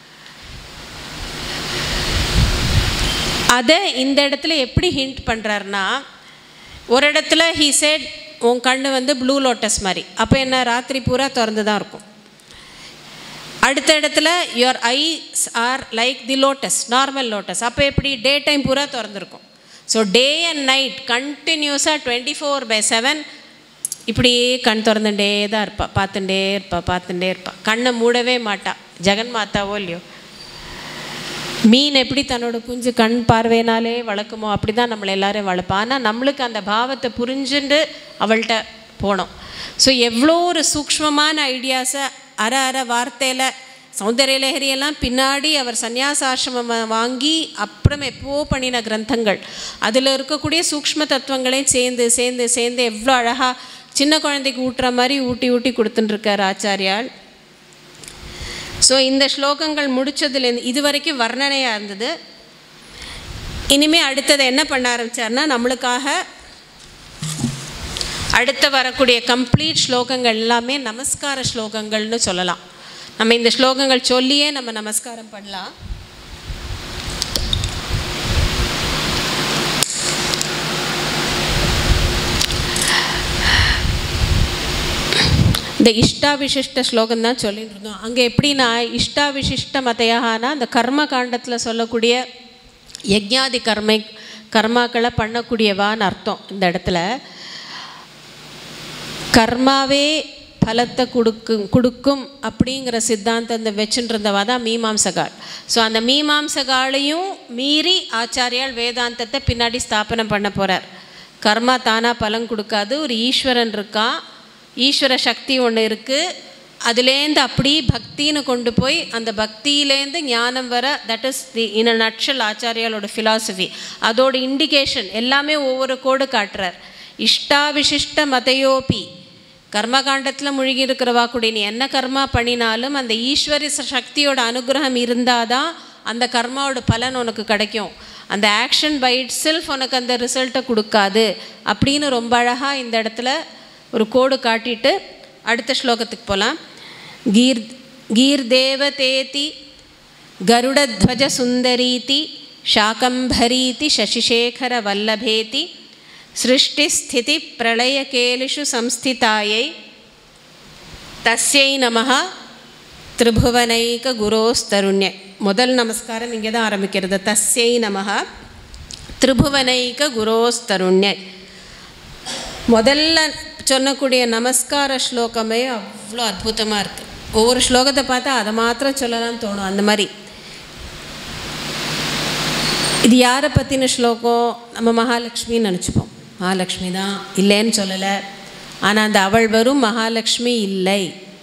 அதை இந்த இடத்துல எப்படி ஹிண்ட் பண்ணுறாருனா ஒரு இடத்துல ஹீ செட் உன் கண்ணு வந்து ப்ளூ லோட்டஸ் மாதிரி அப்போ என்ன ராத்திரி பூரா திறந்து தான் இருக்கும் அடுத்த இடத்துல your eyes are like the lotus normal lotus அப்போ எப்படி டே டைம் பூரா திறந்துருக்கும் ஸோ டே அண்ட் நைட் கண்டினியூஸாக டுவெண்ட்டி ஃபோர் பை செவன் இப்படியே கண் திறந்துட்டே தான் இருப்பா பார்த்துட்டே இருப்பா பார்த்துட்டே இருப்பா கண்ணை மூடவே மாட்டா ஜெகன் மாதாவோ இல்லையோ மீன் எப்படி தன்னோட குஞ்சு கண் பார்வையினாலே வளர்க்குமோ அப்படி தான் நம்மளை எல்லாரையும் வளர்ப்பா ஆனால் நம்மளுக்கு அந்த பாவத்தை புரிஞ்சுண்டு அவள்கிட்ட போனோம் ஸோ எவ்வளோ ஒரு சூக்ஷ்மமான ஐடியாஸை அற அற வார்த்தையில் சௌந்தர்ய லஹரியெல்லாம் பின்னாடி அவர் சந்நியாசாசிரமம் வாங்கி அப்புறம் எப்போ பண்ணின கிரந்தங்கள் அதில் இருக்கக்கூடிய சூக்ஷ்ம தத்துவங்களையும் சேர்ந்து சேர்ந்து சேர்ந்து எவ்வளோ அழகாக சின்ன குழந்தைக்கு ஊட்டுற மாதிரி ஊட்டி ஊட்டி கொடுத்துட்டுருக்கார் ஆச்சாரியால் ஸோ இந்த ஸ்லோகங்கள் முடிச்சதுலேருந்து இது வரைக்கும் வர்ணனையாக இருந்தது இனிமே அடுத்தது என்ன பண்ண ஆரம்பிச்சார்னா நம்மளுக்காக அடுத்து வரக்கூடிய கம்ப்ளீட் ஸ்லோகங்கள் எல்லாமே நமஸ்கார ஸ்லோகங்கள்னு சொல்லலாம் நம்ம இந்த ஸ்லோகங்கள் சொல்லியே நம்ம நமஸ்காரம் பண்ணலாம் இந்த இஷ்டாவிசிஷ்ட ஸ்லோகம் தான் சொல்லிட்டு இருந்தோம் அங்கே எப்படின்னா இஷ்டாவிசிஷ்ட மதையானா அந்த கர்ம காண்டத்தில் சொல்லக்கூடிய யஜ்ஞாதி கர்மை கர்மாக்களை பண்ணக்கூடியவான்னு அர்த்தம் இந்த இடத்துல கர்மாவே பலத்தை கொடுக்கும் கொடுக்கும் அப்படிங்கிற சித்தாந்தத்தை வச்சுட்டு இருந்தவா தான் மீமாம்சகாள் ஸோ அந்த மீமாம்சகாளையும் மீறி ஆச்சாரியால் வேதாந்தத்தை பின்னாடி ஸ்தாபனம் பண்ண போகிறார் கர்மா தானாக பலன் கொடுக்காது ஒரு ஈஸ்வரன் இருக்கான் ஈஸ்வர சக்தி ஒன்று இருக்குது அதுலேருந்து அப்படி பக்தின்னு கொண்டு போய் அந்த பக்தியிலேருந்து ஞானம் வர that is the in a nutshell ஆச்சாரியாலோட ஃபிலாசபி அதோட இண்டிகேஷன் எல்லாமே ஒவ்வொரு கோடு காட்டுறார் இஷ்டாவிசிஷ்ட மதையோபி கர்மகாண்டத்தில் முழுகி இருக்கிறவா கூட நீ என்ன கர்மா பண்ணினாலும் அந்த ஈஸ்வரி ச- சக்தியோட அனுகிரகம் இருந்தால் தான் அந்த கர்மாவோட பலன் உனக்கு கிடைக்கும் அந்த ஆக்ஷன் பை இட் செல்ஃப் உனக்கு அந்த ரிசல்ட்டை கொடுக்காது அப்படின்னு ரொம்ப அழகாக இந்த இடத்துல ஒரு கோடு காட்டிட்டு அடுத்த ஸ்லோகத்துக்கு போகலாம் கீர் கீர்தேவதேதி ಗರುಡಧ್ವಜ ಸುಂದರೀತಿ ಶಾಕಂಭರೀತಿ ಶಶಿಶೇಖರ ವಲ್ಲಭೇತಿ ಸೃಷ್ಟಿಸ್ಥಿತಿ ಪ್ರಳಯಕೇಲಿಷು ಸಂಸ್ಥಿತಾಯೈ தஸ்யை நமஹ திரிபுவனைக குரோஸ்தருண்ய முதல் நமஸ்காரம் இங்கே தான் ஆரம்பிக்கிறது தஸ்யை நமஹ திரிபுவனைக குரோஸ்தருண்ய முதல்ல சொல்லக்கூடிய நமஸ்கார ஸ்லோகமே அவ்வளோ அற்புதமாக இருக்குது ஒவ்வொரு ஸ்லோகத்தை பார்த்தா அதை மாத்திரம் சொல்லலாம்னு தோணும் அந்த மாதிரி இது யாரை பற்றின ஸ்லோகம் நம்ம மகாலட்சுமின்னு நினச்சிப்போம் மகாலட்சுமி தான் இல்லைன்னு சொல்லலை ஆனால் அந்த அவள் வரும் மகாலட்சுமி இல்லை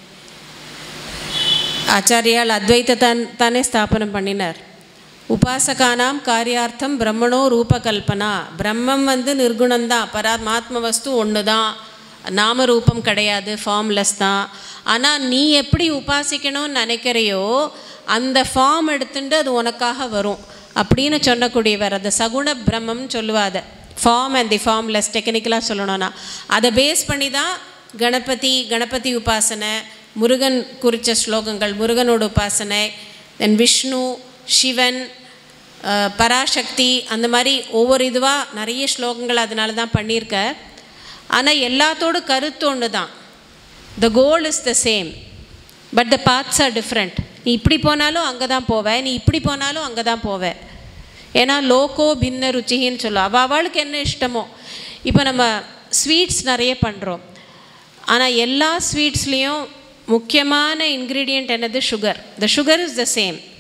ஆச்சாரியால் அத்வைத்த தான் தானே ஸ்தாபனம் பண்ணினார் உபாசகானாம் காரியார்த்தம் பிரம்மணோ ரூபகல்பனா பிரம்மம் வந்து நிர்குணம்தான் பரமாத்ம வஸ்து ஒன்று தான் நாம ரூபம் கிடையாது ஃபார்ம்லெஸ் தான் ஆனால் நீ எப்படி உபாசிக்கணும்னு நினைக்கிறையோ அந்த ஃபார்ம் எடுத்துட்டு அது உனக்காக வரும் அப்படின்னு சொல்லக்கூடியவர் அந்த சகுண பிரம்மம்னு சொல்லுவா அதை ஃபார்ம் அண்ட் தி ஃபார்ம்லெஸ் டெக்னிக்கலாக சொல்லணும்னா அதை பேஸ் பண்ணி தான் கணபதி கணபதி உபாசனை முருகன் குறித்த ஸ்லோகங்கள் முருகனோட உபாசனை தென் விஷ்ணு சிவன் அஹ், பராசக்தி அந்த மாதிரி ஒவ்வொரு இதுவாக நிறைய ஸ்லோகங்கள் அதனால தான் பண்ணியிருக்க ஆனால் எல்லாத்தோட கருத்து ஒன்று தான் the goal is the same but the paths are different நீ இப்படி போனாலும் அங்கே தான் போவ நீ இப்படி போனாலும் அங்கே தான் போவ ஏன்னா லோகோ பின்ன ருச்சின்னு சொல்லுவோம் அவள் அவளுக்கு என்ன இஷ்டமோ இப்போ நம்ம ஸ்வீட்ஸ் நிறைய பண்ணுறோம் ஆனால் எல்லா ஸ்வீட்ஸ்லேயும் முக்கியமான இன்க்ரீடியண்ட் என்னது sugar the sugar is the same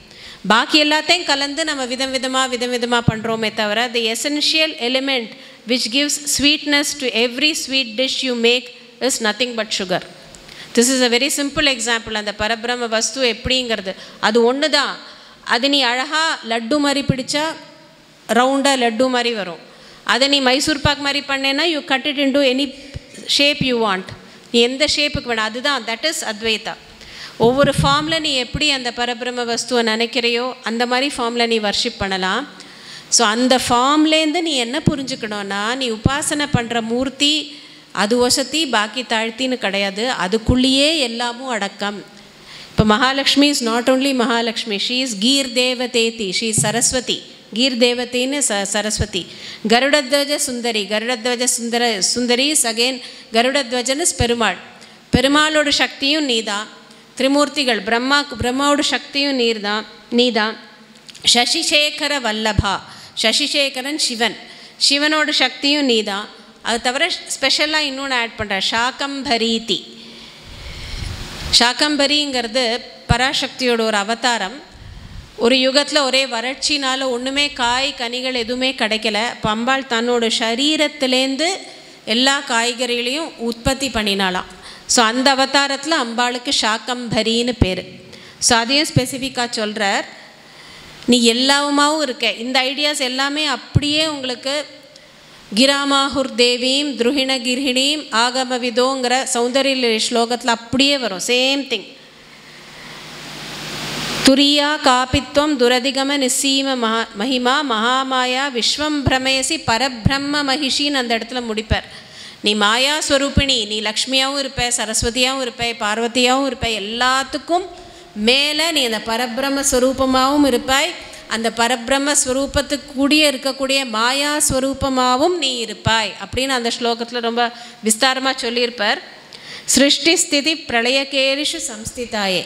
பாக்கி எல்லாத்தையும் கலந்து நம்ம விதம் விதமாக விதம் விதமாக பண்ணுறோமே தவிர the essential element which gives sweetness to every sweet dish you make is nothing but sugar this is a very simple example அந்த பரபிரம வஸ்து எப்படிங்கிறது அது ஒன்று தான் அது நீ அழகாக லட்டு மாதிரி பிடிச்சா ரவுண்டாக லட்டு மாதிரி வரும் அதை நீ மைசூர் பாக் மாதிரி பண்ணேன்னா you cut it into any shape you want நீ எந்த ஷேப்புக்கு வேணும் அதுதான் தட் இஸ் அத்வைதா ஒவ்வொரு ஃபார்மில் நீ எப்படி அந்த பரபிரம வஸ்துவை நினைக்கிறையோ அந்த மாதிரி ஃபார்மில் நீ வர்ஷிப் பண்ணலாம் ஸோ அந்த ஃபார்ம்லேருந்து நீ என்ன புரிஞ்சுக்கணும்னா நீ உபாசனை பண்ணுற மூர்த்தி அது வசதி பாக்கி தாழ்த்தின்னு கிடையாது அதுக்குள்ளேயே எல்லாமும் அடக்கம் இப்போ Mahalakshmi is not only Mahalakshmi she is கீர் தேவதேதி ஷீ சரஸ்வதி கீர் தேவதைன்னு ச சரஸ்வதி கருடத்வஜ சுந்தரி கருடத்வஜ சுந்தர சுந்தரி அகேன் கருடத்வஜன் இஸ் பெருமாள் பெருமாளோட சக்தியும் நீதான் திரிமூர்த்திகள் பிரம்மா பிரம்மாவோட சக்தியும் நீர் தான் நீதான் சசிசேகர வல்லபா சசிசேகரன் சிவன் சிவனோட சக்தியும் நீதான் அது தவிர ஸ்பெஷலாக இன்னொன்று ஆட் பண்ணுற ஷாக்கம்பரீதி ஷாக்கம்பரிங்கிறது பராசக்தியோட ஒரு அவதாரம் ஒரு யுகத்தில் ஒரே வறட்சினால ஒன்றுமே காய் கனிகள் எதுவுமே கிடைக்கல பம்பாள் தன்னோட சரீரத்திலேருந்து எல்லா காய்கறிகளையும் உற்பத்தி பண்ணினாலாம் ஸோ அந்த அவதாரத்தில் அம்பாளுக்கு ஷாக்கம்பரின்னு பேர் ஸோ அதையும் ஸ்பெசிஃபிக்காக சொல்கிறார் நீ எல்லாவுமாவும் இருக்க இந்த ஐடியாஸ் எல்லாமே அப்படியே உங்களுக்கு கிராமாஹுர் தேவீம் துருஹிண கிர்ஹிணீம் ஆகமவிதோங்கிற சௌந்தரிய ஸ்லோகத்தில் அப்படியே வரும் சேம் திங் துரியா காபித்வம் துரதிகம நிசீம மகா மகிமா மகாமாயா விஸ்வம் பிரமயசி பரபிரம்ம மகிஷின்னு அந்த இடத்துல முடிப்பார் நீ மாயா ஸ்வரூபிணி நீ லக்ஷ்மியாகவும் இருப்ப சரஸ்வதியாகவும் இருப்ப பார்வதியாகவும் இருப்ப எல்லாத்துக்கும் மேலே நீ அந்த பரபிரம்ம ஸ்வரூபமாகவும் இருப்பாய் அந்த பரபிரம்ம ஸ்வரூபத்துக்கு கூடிய இருக்கக்கூடிய மாயா ஸ்வரூபமாகவும் நீ இருப்பாய் அப்படின்னு அந்த ஸ்லோகத்தில் ரொம்ப விஸ்தாரமாக சொல்லியிருப்பார் சிருஷ்டி ஸ்திதி பிரளயகேரிஷு சம்ஸ்திதாயே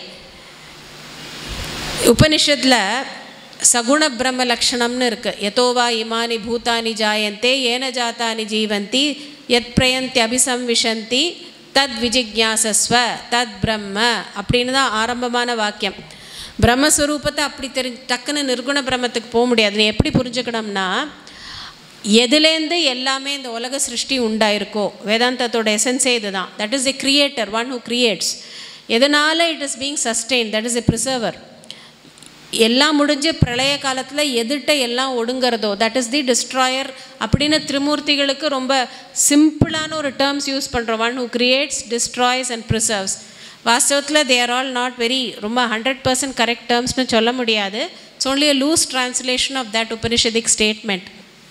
உபனிஷத்தில் சகுண பிரம்ம லக்ஷணம்னு இருக்குது யதோவா இமானி பூதானி ஜாயந்தே ஏன ஜாத்தானி ஜீவந்தி யத் பிரயந்தி அபிசம்விஷந்தி தத் விஜிக்யாசஸ்வ தத் பிரம்ம அப்படின்னு தான் ஆரம்பமான வாக்கியம் பிரம்மஸ்வரூபத்தை அப்படி தெரி டக்குன்னு நிர்குண பிரம்மத்துக்கு போக முடியாது நீ எப்படி புரிஞ்சுக்கணும்னா எதுலேருந்து எல்லாமே இந்த உலக சிருஷ்டி உண்டாயிருக்கோ வேதாந்தத்தோட எசன்ஸே இதுதான் that is a creator one who creates எதனால் it is being sustain that is a preserver எல்லாம் முடிஞ்சு பிரளய காலத்தில் எதிர்ட்ட எல்லாம் ஒடுங்கிறதோ தட் இஸ் தி டிஸ்ட்ராயர் அப்படின்னு திரிமூர்த்திகளுக்கு ரொம்ப சிம்பிளான ஒரு டேர்ம்ஸ் யூஸ் பண்ணுறோம் one who creates destroys and preserves வாஸ்தவத்தில் they are all not very ரொம்ப ஹண்ட்ரட் பர்சன்ட் கரெக்ட் டேர்ம்ஸ்னு சொல்ல முடியாது it's only a loose translation of that Upanishadic statement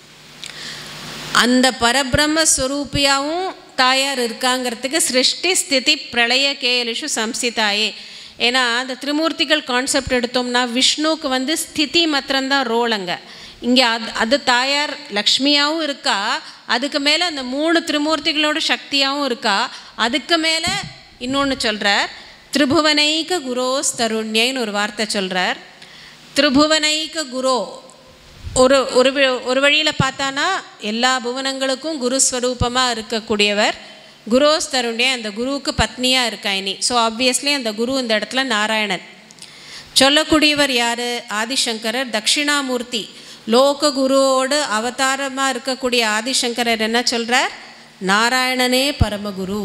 அந்த பரபிரம்ம ஸ்வரூபியாவும் தாயார் இருக்காங்கிறதுக்கு சிருஷ்டி ஸ்திதி பிரளய கேலிஷு சம்சிதாயே ஏன்னா அந்த திரிமூர்த்திகள் கான்செப்ட் எடுத்தோம்னா விஷ்ணுவுக்கு வந்து ஸ்திதி மாத்திரம்தான் ரோல் அங்கே இங்கே அது அது தாயார் லக்ஷ்மியாகவும் இருக்கா அதுக்கு மேலே அந்த மூணு திரிமூர்த்திகளோட சக்தியாகவும் இருக்கா அதுக்கு மேலே இன்னொன்று சொல்கிறார் திரிபுவனைக குரோஸ் தருண்யன்னு ஒரு வார்த்தை சொல்கிறார் திரிபுவனைக குரோ ஒரு ஒரு வி- ஒரு வழியில் பார்த்தானா எல்லா புவனங்களுக்கும் குருஸ்வரூபமாக இருக்கக்கூடியவர் குரோஸ் தருண்யே அந்த குருவுக்கு பத்னியாக இருக்கா இனி ஸோ ஆப்வியஸ்லி அந்த குரு இந்த இடத்துல நாராயணன் சொல்லக்கூடியவர் யார் ஆதிசங்கரர் தட்சிணாமூர்த்தி லோக குருவோடு அவதாரமாக இருக்கக்கூடிய ஆதிசங்கரர் என்ன சொல்கிறார் நாராயணனே பரமகுரு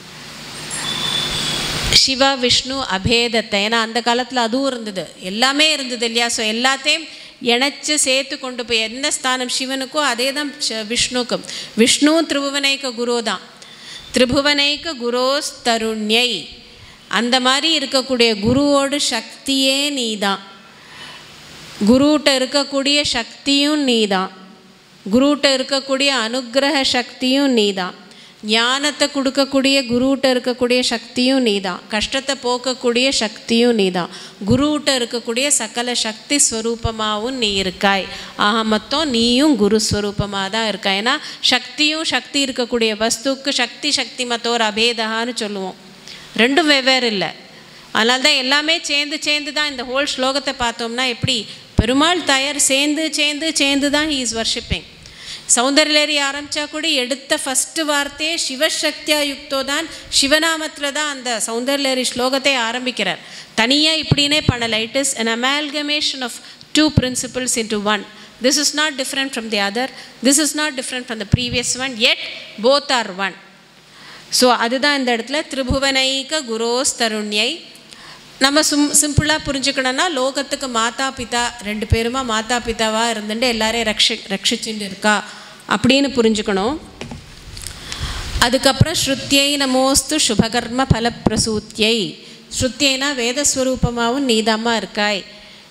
சிவா விஷ்ணு அபேதத்தை ஏன்னா அந்த காலத்தில் அதுவும் இருந்தது எல்லாமே இருந்தது இல்லையா ஸோ எல்லாத்தையும் இணைச்சு சேர்த்து கொண்டு போய் எந்த ஸ்தானம் சிவனுக்கோ அதே தான் ஷ- விஷ்ணுக்கும் விஷ்ணு திரிபுவனைக்க குரு தான் திரிபுவனைக்க குரோஸ் தருண்யை அந்த மாதிரி இருக்கக்கூடிய குருவோட சக்தியே நீ தான் குருட்ட இருக்கக்கூடிய சக்தியும் நீ தான் குருட்ட இருக்கக்கூடிய அனுக்கிரக சக்தியும் நீ தான் ஞானத்தை கொடுக்கக்கூடிய குருட்ட இருக்கக்கூடிய சக்தியும் நீ தான் கஷ்டத்தை போக்கக்கூடிய சக்தியும் நீ தான் குருட்ட இருக்கக்கூடிய சகல சக்தி ஸ்வரூபமாகவும் நீ இருக்காய் ஆக மொத்தம் நீயும் குரு ஸ்வரூபமாக தான் இருக்காய் ஏன்னா சக்தியும் சக்தி இருக்கக்கூடிய வஸ்துக்கு சக்தி சக்தி மத்தோர் அபேதகான்னு சொல்லுவோம் ரெண்டும் வெவ்வேறு இல்லை அதனால தான் எல்லாமே சேர்ந்து சேர்ந்து தான் இந்த ஹோல் ஸ்லோகத்தை பார்த்தோம்னா எப்படி பெருமாள் தாயார் சேர்ந்து சேர்ந்து சேர்ந்து தான் ஹீ இஸ் வர்ஷிப்பிங் சௌந்தர்யலேரி ஆரம்பித்தா கூட எடுத்த ஃபஸ்ட்டு வார்த்தையே சிவசக்தியா யுக்தோ தான் சிவநாமத்தில் தான் அந்த சௌந்தர்யலேரி ஸ்லோகத்தை ஆரம்பிக்கிறார் தனியாக இப்படினே பண்ணலை it is an amalgamation of two principles into one this is not different from the other this is not different from the previous one yet both are one so அதுதான் இந்த இடத்துல திரிபுவனைக குரோஸ் தருண்யை நம்ம சிம் சிம்பிளாக புரிஞ்சுக்கணும்னா லோகத்துக்கு மாதா பிதா ரெண்டு பேருமா மாதா பிதாவாக இருந்துட்டு எல்லாரையும் ரக்ஷி ரட்சிச்சுட்டு இருக்கா அப்படின்னு புரிஞ்சுக்கணும் அதுக்கப்புறம் ஸ்ருத்தியை நமோஸ்து சுபகர்ம பலப்பிரசூத்தியை ஸ்ருத்தியைனா வேதஸ்வரூபமாகவும் நீதாம்மா இருக்காய்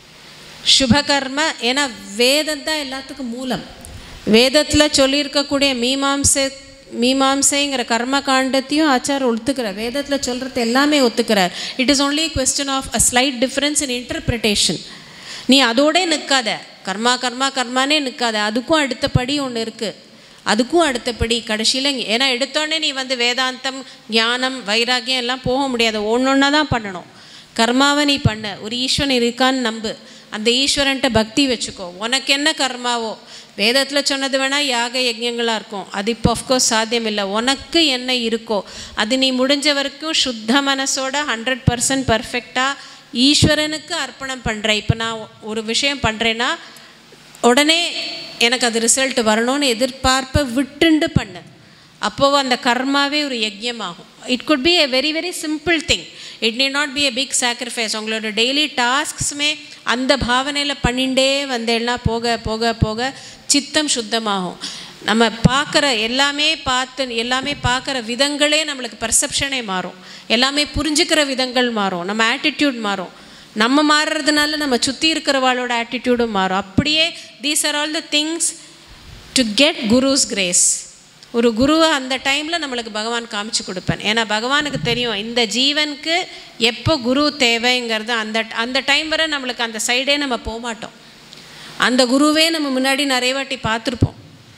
சுபகர்ம ஏன்னா வேதம் தான் எல்லாத்துக்கும் மூலம் வேதத்தில் சொல்லியிருக்கக்கூடிய மீமாம்சை மீமாம்சைங்கிற கர்ம காண்டத்தையும் ஆச்சாரம் ஒத்துக்கிறார் வேதத்தில் சொல்கிறது எல்லாமே ஒத்துக்கிறார் it is only a question of a slight difference in interpretation நீ அதோடே நிற்காத கர்மா கர்மா கர்மானே நிற்காத அதுக்கும் அடுத்தபடி ஒன்று இருக்குது அதுக்கும் அடுத்தபடி கடைசியில் ஏன்னா எடுத்தோடனே நீ வந்து வேதாந்தம் ஞானம் வைராக்கியம் எல்லாம் போக முடியாது ஒன்று ஒன்றா தான் பண்ணணும் கர்மாவை நீ பண்ண ஒரு ஈஸ்வரன் இருக்கான்னு நம்பு அந்த ஈஸ்வரன்ட்ட பக்தி வச்சுக்கோ உனக்கு என்ன கர்மாவோ வேதத்தில் சொன்னது வேணால் யாக யஜ்யங்களாக இருக்கும் அது இப்போ அஃப்கோர்ஸ் சாத்தியம் இல்லை உனக்கு என்ன இருக்கோ அது நீ முடிஞ்ச வரைக்கும் சுத்த மனசோட ஹண்ட்ரட் பர்சன்ட் பர்ஃபெக்டாக ஈஸ்வரனுக்கு அர்ப்பணம் பண்ணுற இப்போ நான் ஒரு விஷயம் பண்ணுறேன்னா உடனே எனக்கு அது ரிசல்ட் வரணும்னு எதிர்பார்ப்பை விட்டுண்டு பண்ணு அப்போது அந்த கர்மாவே ஒரு யஜ்யமாகும் it could be a very very simple thing it need not be a big sacrifice உங்களோட டெய்லி டாஸ்க்ஸுமே அந்த பாவனையில் பண்ணிண்டே வந்தேன்னா போக போக போக சித்தம் சுத்தமாகும் நம்ம பார்க்குற எல்லாமே பார்த்து எல்லாமே பார்க்குற விதங்களே நம்மளுக்கு பர்செப்ஷனே மாறும் எல்லாமே புரிஞ்சுக்கிற விதங்கள் மாறும் நம்ம ஆட்டிடியூட் மாறும் நம்ம மாறுறதுனால நம்ம சுற்றி இருக்கிறவாளோட ஆட்டிடியூடும் மாறும் அப்படியே these are all the things to get guru's grace ஒரு குருவை அந்த டைமில் நம்மளுக்கு பகவான் காமிச்சு கொடுப்பேன் ஏன்னா பகவானுக்கு தெரியும் இந்த ஜீவனுக்கு எப்போ குரு தேவைங்கிறது அந்த அந்த டைம் வரை நம்மளுக்கு அந்த சைடே நம்ம போக மாட்டோம் அந்த குருவே நம்ம முன்னாடி நிறைய வாட்டி பார்த்துருப்போம்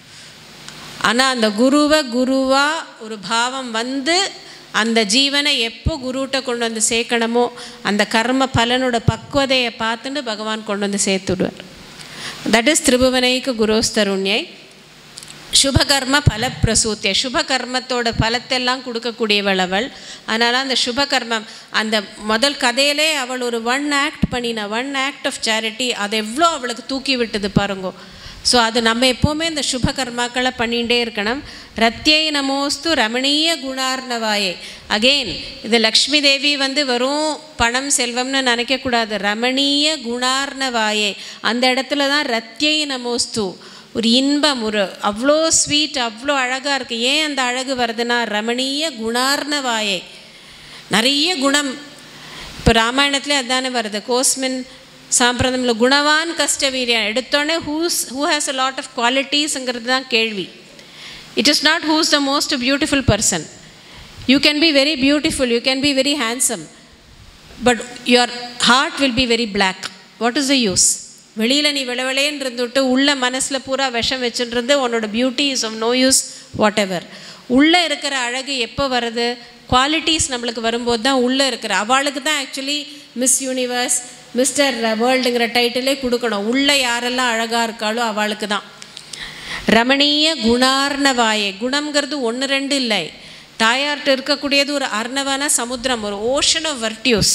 ஆனால் அந்த குருவை குருவாக ஒரு பாவம் வந்து அந்த ஜீவனை எப்போ குருகிட்ட கொண்டு வந்து சேர்க்கணுமோ அந்த கர்ம பலனோட பக்குவதையை பார்த்துட்டு பகவான் கொண்டு வந்து சேர்த்துடுவார் தட் இஸ் திரிபுவனைக்கு குரோஸ்தருண்யை சுபகர்ம பலப்பிரசூத்திய சுபகர்மத்தோட பலத்தெல்லாம் கொடுக்கக்கூடியவள் அவள் அதனால் அந்த சுபகர்மம் அந்த முதல் கதையிலே அவள் ஒரு ஒன் ஆக்ட் பண்ணின ஒன் ஆக்ட் ஆஃப் சேரிட்டி அதை எவ்வளோ அவளுக்கு தூக்கி விட்டது பாருங்கோ ஸோ அது நம்ம எப்போவுமே இந்த சுப கர்மாக்களை பண்ணிகிட்டே இருக்கணும் ரத்தியை நமோஸ்து ரமணீய குணார்ணவாயே அகெயின் இது லக்ஷ்மி தேவி வந்து வெறும் பணம் செல்வம்னு நினைக்கக்கூடாது ரமணீய குணார்ணவாயே அந்த இடத்துல தான் ரத்தியை நமோஸ்து ஒரு இன்பம் ஒரு அவ்வளோ ஸ்வீட் அவ்வளோ அழகாக இருக்குது ஏன் அந்த அழகு வருதுன்னா ரமணீய குணார்ணவாயை நிறைய குணம் இப்போ ராமாயணத்துலேயே அதானே வருது கோஸ்மின் சாம்பிரதமில் குணவான் கஷ்ட வீரியம் எடுத்தோடனே who's who has a lot of குவாலிட்டிஸுங்கிறது தான் கேள்வி it is not who's the most beautiful person you can be very beautiful you can be very handsome but your heart will be very black what is the use வெளியில் நீ விளவிளையன்னு இருந்துவிட்டு உள்ள மனசில் பூரா விஷம் வச்சுட்டு உன்னோட beauty is of no use whatever உள்ளே இருக்கிற அழகு எப்போ வருது குவாலிட்டிஸ் நம்மளுக்கு வரும்போது தான் உள்ளே இருக்கிற அவளுக்கு தான் ஆக்சுவலி மிஸ் யூனிவர்ஸ் மிஸ்டர் வேர்ல்டுங்கிற டைட்டிலே கொடுக்கணும் உள்ளே யாரெல்லாம் அழகாக இருக்காளோ அவளுக்கு தான் ரமணீய குணார்ணவாயே குணம்ங்கிறது ஒன்று ரெண்டு இல்லை தாயார்கிட்ட இருக்கக்கூடியது ஒரு அர்ணவான சமுத்திரம் ஒரு ஓஷன் ஆஃப் வர்டியூஸ்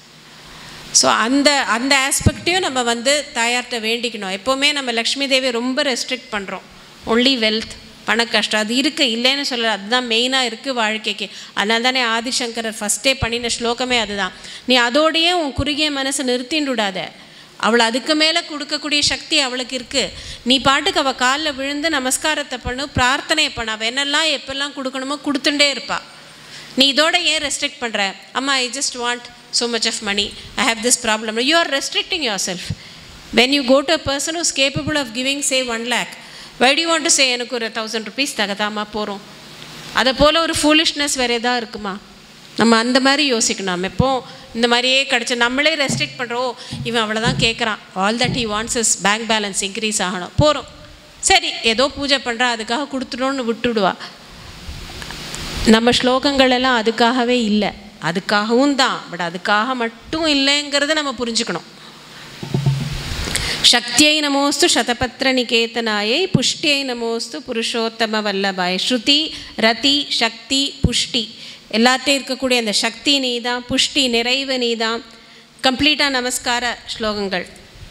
ஸோ அந்த அந்த ஆஸ்பெக்டையும் நம்ம வந்து தாயார்கிட்ட வேண்டிக்கணும் எப்போவுமே நம்ம லக்ஷ்மி தேவி ரொம்ப ரெஸ்ட்ரிக்ட் பண்ணுறோம் ஒன்லி வெல்த் பண கஷ்டம் அது இருக்குது இல்லைன்னு சொல்லல அதுதான் மெயினாக இருக்குது வாழ்க்கைக்கு அதனால தானே ஆதிசங்கரர் ஃபஸ்ட்டே பண்ணின ஸ்லோகமே அதுதான் நீ அதோடையே உன் குறுகிய மனசை நிறுத்தின்னு விடாத அவள் அதுக்கு மேலே கொடுக்கக்கூடிய சக்தி அவளுக்கு இருக்குது நீ பாட்டுக்கு அவள் காலில் விழுந்து நமஸ்காரத்தை பண்ணு பிரார்த்தனை பண்ண அவள் என்னெல்லாம் எப்பெல்லாம் கொடுக்கணுமோ கொடுத்துட்டே இருப்பாள் நீ இதோட ஏன் ரெஸ்ட்ரிக்ட் பண்ணுற அம்மா I just want so much of money I have this problem you are restricting yourself when you go to a person who's capable of giving say one lakh why do want to say எனக்கு ஒரு thousand rupees தகதாமா போகிறோம் அதை போல் ஒரு foolishness வேறு எதாவது இருக்குமா நம்ம அந்த மாதிரி யோசிக்கணும் நம்ம எப்போ இந்த மாதிரியே கிடச்சி நம்மளே ரெஸ்ட்ரிக்ட் பண்ணுறோம் இவன் அவ்வளோதான் கேட்குறான் all that he wants is bank balance increase ஆகணும் போகிறோம் சரி ஏதோ பூஜை பண்ணுறா அதுக்காக கொடுத்துட்டோன்னு விட்டுடுவா நம்ம ஸ்லோகங்கள் எல்லாம் அதுக்காகவே இல்லை அதுக்காகவும் தான் பட் அதுக்காக மட்டும் இல்லைங்கிறத நம்ம புரிஞ்சுக்கணும் சக்தியை நமோஸ்து சதபத்திர நிகேதனாயை புஷ்டியை நமோஸ்து புருஷோத்தம வல்லபாய் ஸ்ருதி ரதி சக்தி புஷ்டி எல்லாத்தையும் இருக்கக்கூடிய அந்த சக்தி நீதான் புஷ்டி நிறைவு நீதான் கம்ப்ளீட்டாக நமஸ்கார ஸ்லோகங்கள்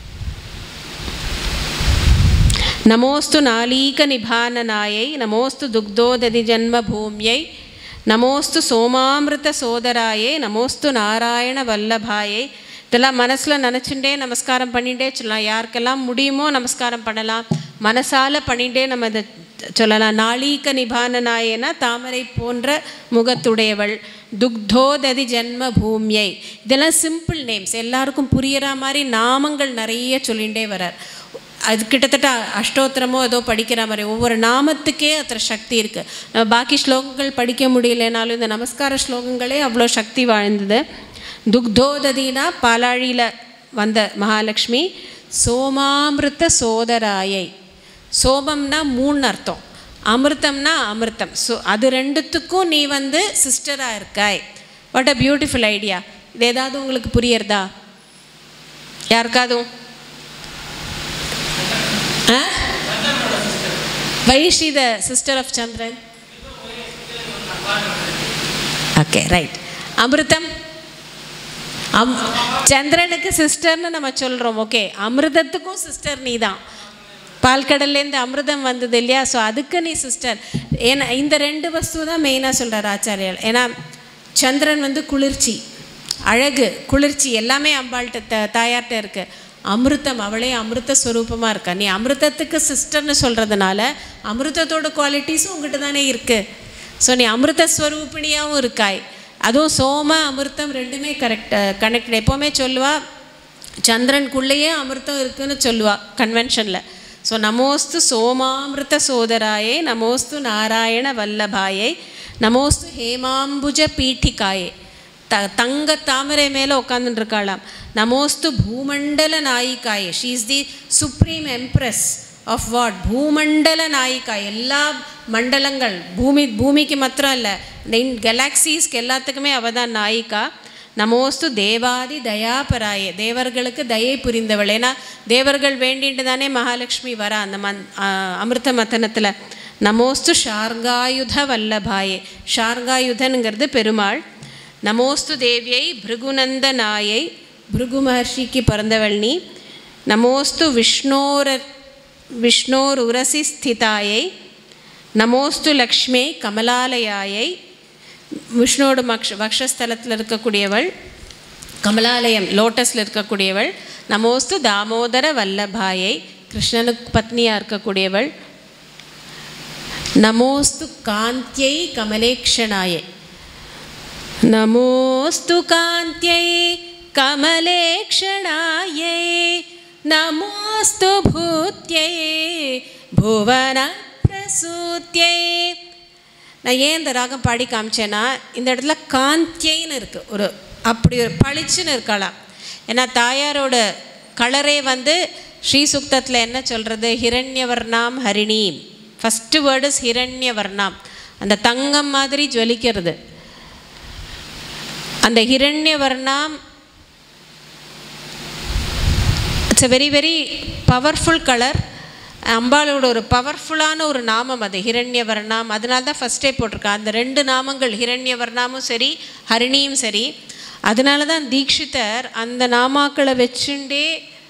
நமோஸ்து நாளீக நிபானனாயை நமோஸ்து துக்தோததி ஜன்ம பூமியை நமோஸ்து சோமாமிருத சோதராயே நமோஸ்து நாராயண வல்லபாயை இதெல்லாம் மனசில் நினச்சுட்டே நமஸ்காரம் பண்ணிகிட்டே சொல்லலாம் யாருக்கெல்லாம் முடியுமோ நமஸ்காரம் பண்ணலாம் மனசால் பண்ணிகிட்டே நம்ம இதை சொல்லலாம் நாளீக நிபானனாயேனா தாமரை போன்ற முகத்துடையவள் துக்தோததி ஜென்ம பூமியை இதெல்லாம் சிம்பிள் நேம்ஸ் எல்லாருக்கும் புரியிற மாதிரி நாமங்கள் நிறைய சொல்லிகிட்டே வரார் அது கிட்டத்தட்ட அஷ்டோத்திரமோ ஏதோ படிக்கிற மாதிரி ஒவ்வொரு நாமத்துக்கே அத்தனை சக்தி இருக்குது நம்ம பாக்கி ஸ்லோகங்கள் படிக்க முடியலனாலும் இந்த நமஸ்கார ஸ்லோகங்களே அவ்வளோ சக்தி வாழ்ந்தது துக்தோததினா பாலாழியில் வந்த மகாலட்சுமி சோமாமிருத்த சோதராயை சோமம்னா மூணு அர்த்தம் அமிர்தம்னா அமிர்தம் ஸோ அது ரெண்டுத்துக்கும் நீ வந்து சிஸ்டராக இருக்காய் வாட் அ பியூட்டிஃபுல் ஐடியா இது ஏதாவது உங்களுக்கு புரியறதா யாருக்காதும் Why is she the sister of Chandran? Okay right அமிர்தம் அம் சந்திரனுக்கு சிஸ்டர்னு நம்ம சொல்கிறோம் ஓகே அமிர்தத்துக்கும் சிஸ்டர் நீ தான் பால்கடல்லேருந்து அமிர்தம் வந்தது இல்லையா ஸோ அதுக்கு நீ சிஸ்டர் ஏன்னா இந்த ரெண்டு வஸ்து தான் மெயினாக சொல்கிறார் ஆச்சாரியால் ஏன்னா சந்திரன் வந்து குளிர்ச்சி அழகு குளிர்ச்சி எல்லாமே அம்பாள்கிட்ட த தாயார்கிட்ட இருக்குது அமிர்தம் அவளே அமிர்த ஸ்வரூபமாக இருக்கா நீ அமிர்தத்துக்கு சிஸ்டர்னு சொல்கிறதுனால அமிர்தத்தோட குவாலிட்டிஸும் உங்ககிட்ட தானே இருக்குது ஸோ நீ அமிர்த ஸ்வரூபிணியாகவும் இருக்காய் அதுவும் சோம அமிர்தம் ரெண்டுமே கரெக்ட் கனெக்ட் எப்போவுமே சொல்லுவா சந்திரனுக்குள்ளேயே அமிர்தம் இருக்குன்னு சொல்லுவா கன்வென்ஷனில் ஸோ நமோஸ்து சோமாமிருத சோதராயே நமோஸ்து நாராயண வல்லபாயை நமோஸ்து ஹேமாம்புஜ பீட்டிகாயே த தங்க தாமரை மேலே உட்காந்துருக்காளாம் நமோஸ்து பூமண்டல நாயிகாயே she is the supreme empress of what பூமண்டல நாயிகா எல்லா மண்டலங்கள் பூமி பூமிக்கு மாத்திரம் இல்லை இந்த இன் கெலாக்சிஸ்க்கு எல்லாத்துக்குமே அவள் தான் நாயிகா நமோஸ்து தேவாதி தயாபராயே தேவர்களுக்கு தயை புரிந்தவள் ஏன்னா தேவர்கள் வேண்டிட்டு தானே மகாலட்சுமி வரா அந்த மந் அமிர்த மத்தனத்தில் நமோஸ்து ஷார்காயுத வல்லபாயே ஷார்காயுதனுங்கிறது பெருமாள் நமோஸ்து தேவியை பிருகுநந்த நாயை பிருகு மகர்ஷிக்கு பிறந்தவள் நீ நமோஸ்து விஷ்ணோர விஷ்ணோர் உரசி ஸ்திதாயை நமோஸ்து லக்ஷ்மி கமலாலயாயை விஷ்ணுவோட மக்ஷ வக்ஷஸ்தலத்தில் இருக்கக்கூடியவள் கமலாலயம் லோட்டஸில் இருக்கக்கூடியவள் நமோஸ்து தாமோதர வல்லபாயை கிருஷ்ணனுக்கு பத்னியாக இருக்கக்கூடியவள் நமோஸ்து காந்தியை கமலேக்ஷனாயை நமோஸ்து காந்தியை கமலேக்ஷணாயை நமோஸ்து பூத்யை புவன பிரசூத்யை நான் ஏன் இந்த ராகம் பாடி காமிச்சேன்னா இந்த இடத்துல காந்தியைன்னு இருக்குது ஒரு அப்படி ஒரு பளிச்சுன்னு இருக்கலாம் ஏன்னா தாயாரோட கலரே வந்து ஸ்ரீ சுக்தத்தில் என்ன சொல்கிறது ஹிரண்யவர்ணாம் ஹரிணீம் ஃபஸ்ட்டு வேர்டு இஸ் ஹிரண்யவர்ணாம் அந்த தங்கம் மாதிரி ஜொலிக்கிறது அந்த ஹிரண்யவர்ணாம் it's a very very powerful colour அம்பாளோட ஒரு பவர்ஃபுல்லான ஒரு நாமம் அது ஹிரண்யவர்ணாம் அதனால தான் ஃபஸ்ட்டே போட்டிருக்கா அந்த ரெண்டு நாமங்கள் ஹிரண்யவர்ணாமும் சரி ஹரிணியும் சரி அதனால தான் தீக்ஷிதர் அந்த நாமாக்களை வச்சுண்டே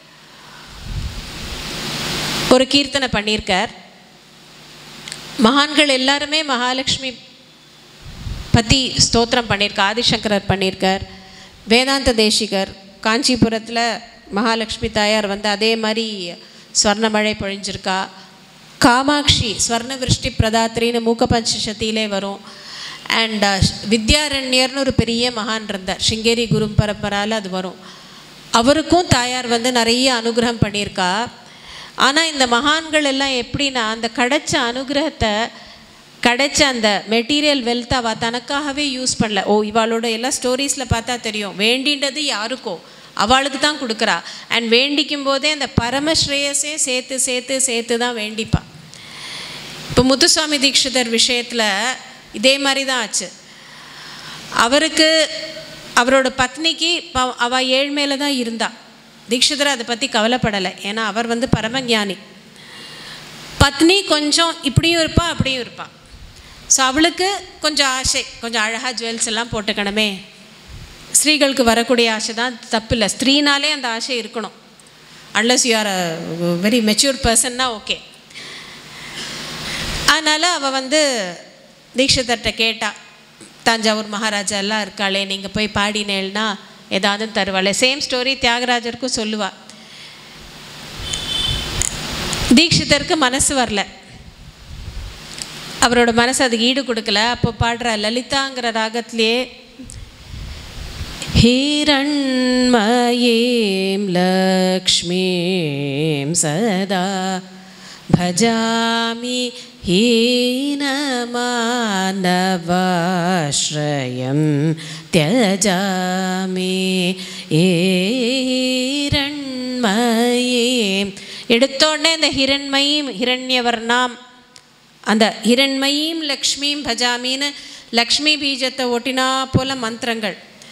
ஒரு கீர்த்தனை பண்ணியிருக்கார் மகான்கள் எல்லாருமே மகாலட்சுமி பற்றி ஸ்தோத்திரம் பண்ணியிருக்கா ஆதிசங்கரர் பண்ணியிருக்கார் வேதாந்த தேசிகர் காஞ்சிபுரத்தில் மகாலட்சுமி தாயார் வந்து அதே மாதிரி ஸ்வர்ணமழை பொழிஞ்சிருக்கா காமாட்சி ஸ்வர்ண விருஷ்டி பிரதாத்திரின்னு மூக்க பஞ்சசத்தியிலே வரும் அண்ட் வித்யாரண்யர்னு ஒரு பெரிய மகான் இருந்தார் சிங்கேரி குரு பரம்பரால் அது வரும் அவருக்கும் தாயார் வந்து நிறைய அனுகிரகம் பண்ணியிருக்கா ஆனால் இந்த மகான்கள் எல்லாம் எப்படின்னா அந்த கிடைச்ச அனுகிரகத்தை கிடைச்ச அந்த மெட்டீரியல் வெல்த் அவள் தனக்காகவே யூஸ் பண்ணல ஓ இவாளோட எல்லா ஸ்டோரிஸில் பார்த்தா தெரியும் வேண்டின்றது யாருக்கோ அவளுக்கு தான் கொடுக்குறா அண்ட் வேண்டிக்கும் போதே அந்த பரமஸ்ரேயஸே சேர்த்து சேர்த்து சேர்த்து தான் வேண்டிப்பா இப்போ முத்துசுவாமி தீட்சிதர் விஷயத்தில் இதே மாதிரி தான் ஆச்சு அவருக்கு அவரோட பத்னிக்கு ப அவள் ஏழ்மையில தான் இருந்தா தீட்சிதர் அதை பற்றி கவலைப்படலை ஏன்னா அவர் வந்து பரமஞானி பத்னி கொஞ்சம் இப்படியும் இருப்பா அப்படியும் இருப்பா ஸோ அவளுக்கு கொஞ்சம் ஆசை கொஞ்சம் அழகாக ஜுவல்ஸ் எல்லாம் போட்டுக்கணுமே ஸ்திரீகளுக்கு வரக்கூடிய ஆசை தான் தப்பு இல்லை ஸ்திரீனாலே அந்த ஆசை இருக்கணும் unless you are a very mature பர்சன்னா ஓகே அதனால் அவள் வந்து தீட்சிதர்கிட்ட கேட்டா தஞ்சாவூர் மகாராஜா எல்லாம் இருக்காளே நீங்கள் போய் பாடினேள்னா ஏதாவது தருவாளே சேம் ஸ்டோரி தியாகராஜருக்கும் சொல்லுவா தீட்சிதருக்கு மனசு வரல அவரோட மனசு அதுக்கு ஈடு கொடுக்கல அப்போ பாடுற லலிதாங்கிற ராகத்திலேயே हिरण्मयीं लक्ष्मीं सदा भजामि हीनमानवाश्रयं त्यजामि हिरण्मयीம் எடுத்தோடனே இந்த ஹிரண்மயீம் ஹிரண்யவர்ணாம் அந்த ஹிரண்மயீம் லக்ஷ்மியும் பஜாமின்னு லக்ஷ்மி பீஜத்தை ஒட்டினா போல மந்திரங்கள்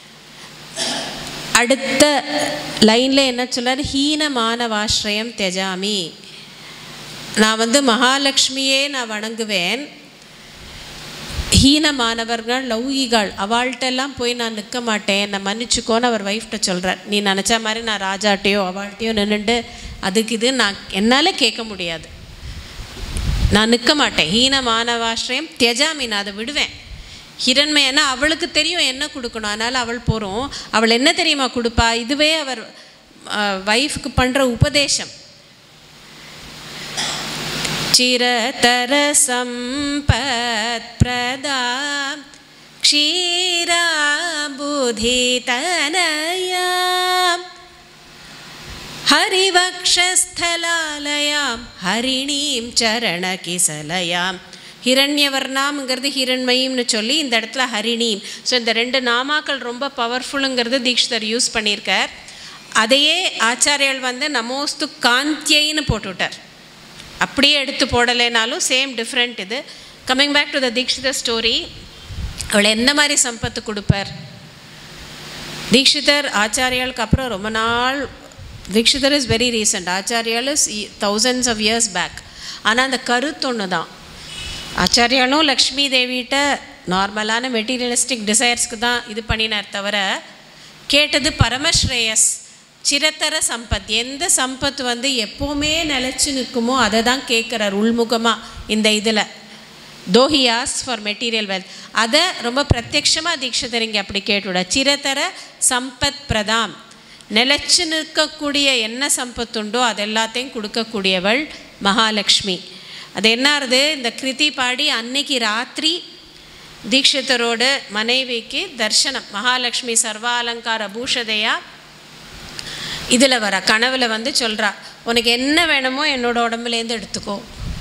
அடுத்த லைனில் என்ன சொல்றார் ஹீன மானவாஸ்ரயம் தெஜாமி நான் வந்து மகாலட்சுமியே நான் வணங்குவேன் ஹீனமானவர்கள் லௌகிகள் அவள்கிட்டெல்லாம் போய் நான் நிற்க மாட்டேன் என்னை மன்னிச்சுக்கோன்னு அவர் ஒய்ஃப்ட்ட சொல்கிறார் நீ நினச்ச மாதிரி நான் ராஜாட்டையோ அவள்கிட்டையோ நின்றுட்டு அதுக்கு இது நான் என்னால் கேட்க முடியாது நான் நிற்க மாட்டேன் ஹீன மானவாஸ்ரயம் தியஜாமி நான் அதை விடுவேன் ஹிரண்மையனா அவளுக்கு தெரியும் என்ன கொடுக்கணும் அதனால் அவள் போகிறோம் அவள் என்ன தெரியுமா கொடுப்பா இதுவே அவர் ஒய்ஃப்க்கு பண்ணுற உபதேசம் चिरतर सम्पत्प्रदा क्षीराबुधितनया ஹரிவக்ஷஸ்தலாலயாம் ஹரிணீம் சரணகிசலயாம் ஹிரண்யவர்ணாம்ங்கிறது ஹிரண்மயம்னு சொல்லி இந்த இடத்துல ஹரிணீம் ஸோ இந்த ரெண்டு நாமாக்கள் ரொம்ப பவர்ஃபுல்லுங்கிறது தீக்ஷிதர் யூஸ் பண்ணியிருக்கார் அதையே ஆச்சாரியால் வந்து நமோஸ்து காந்தியைன்னு போட்டுவிட்டார் அப்படியே எடுத்து போடலைனாலும் சேம் டிஃப்ரெண்ட் இது coming back to the Dikshitar story அவள் என்ன மாதிரி சம்பத்து கொடுப்பார் தீக்ஷிதர் ஆச்சாரியாளுக்கு அப்புறம் ரொம்ப நாள் தீக்ஷிதர் இஸ் வெரி ரீசெண்ட் ஆச்சாரியால் is thousands of years back ஆனால் அந்த கருத்து ஒன்று தான் ஆச்சாரியாலும் லக்ஷ்மி தேவிகிட்ட நார்மலான மெட்டீரியலிஸ்டிக் டிசைர்ஸ்க்கு தான் இது பண்ணினார் தவிர கேட்டது பரமஸ்ரேயஸ் சிரத்தர சம்பத் எந்த சம்பத் வந்து எப்போவுமே நிலச்சி நிற்குமோ அதை தான் கேட்குறார் உள்முகமாக இந்த இதில் தோஹியாஸ் ஃபார் மெட்டீரியல் வெல்த் அதை ரொம்ப பிரத்யக்ஷமாக தீட்சிதர் இங்கே அப்படி கேட்டுவிட சிரத்தர சம்பத் பிரதாம் நிலச்சி நிற்கக்கூடிய என்ன சம்பத்துண்டோ அது எல்லாத்தையும் கொடுக்கக்கூடியவள் மகாலட்சுமி அது என்னாருது இந்த கிருதி பாடி அன்னைக்கு ராத்திரி தீட்சிதரோட மனைவிக்கு தர்சனம் மகாலட்சுமி சர்வாலங்கார பூஷதையா இதில் வர கனவுல வந்து சொல்கிறா உனக்கு என்ன வேணுமோ என்னோட உடம்புலேருந்து எடுத்துக்கோ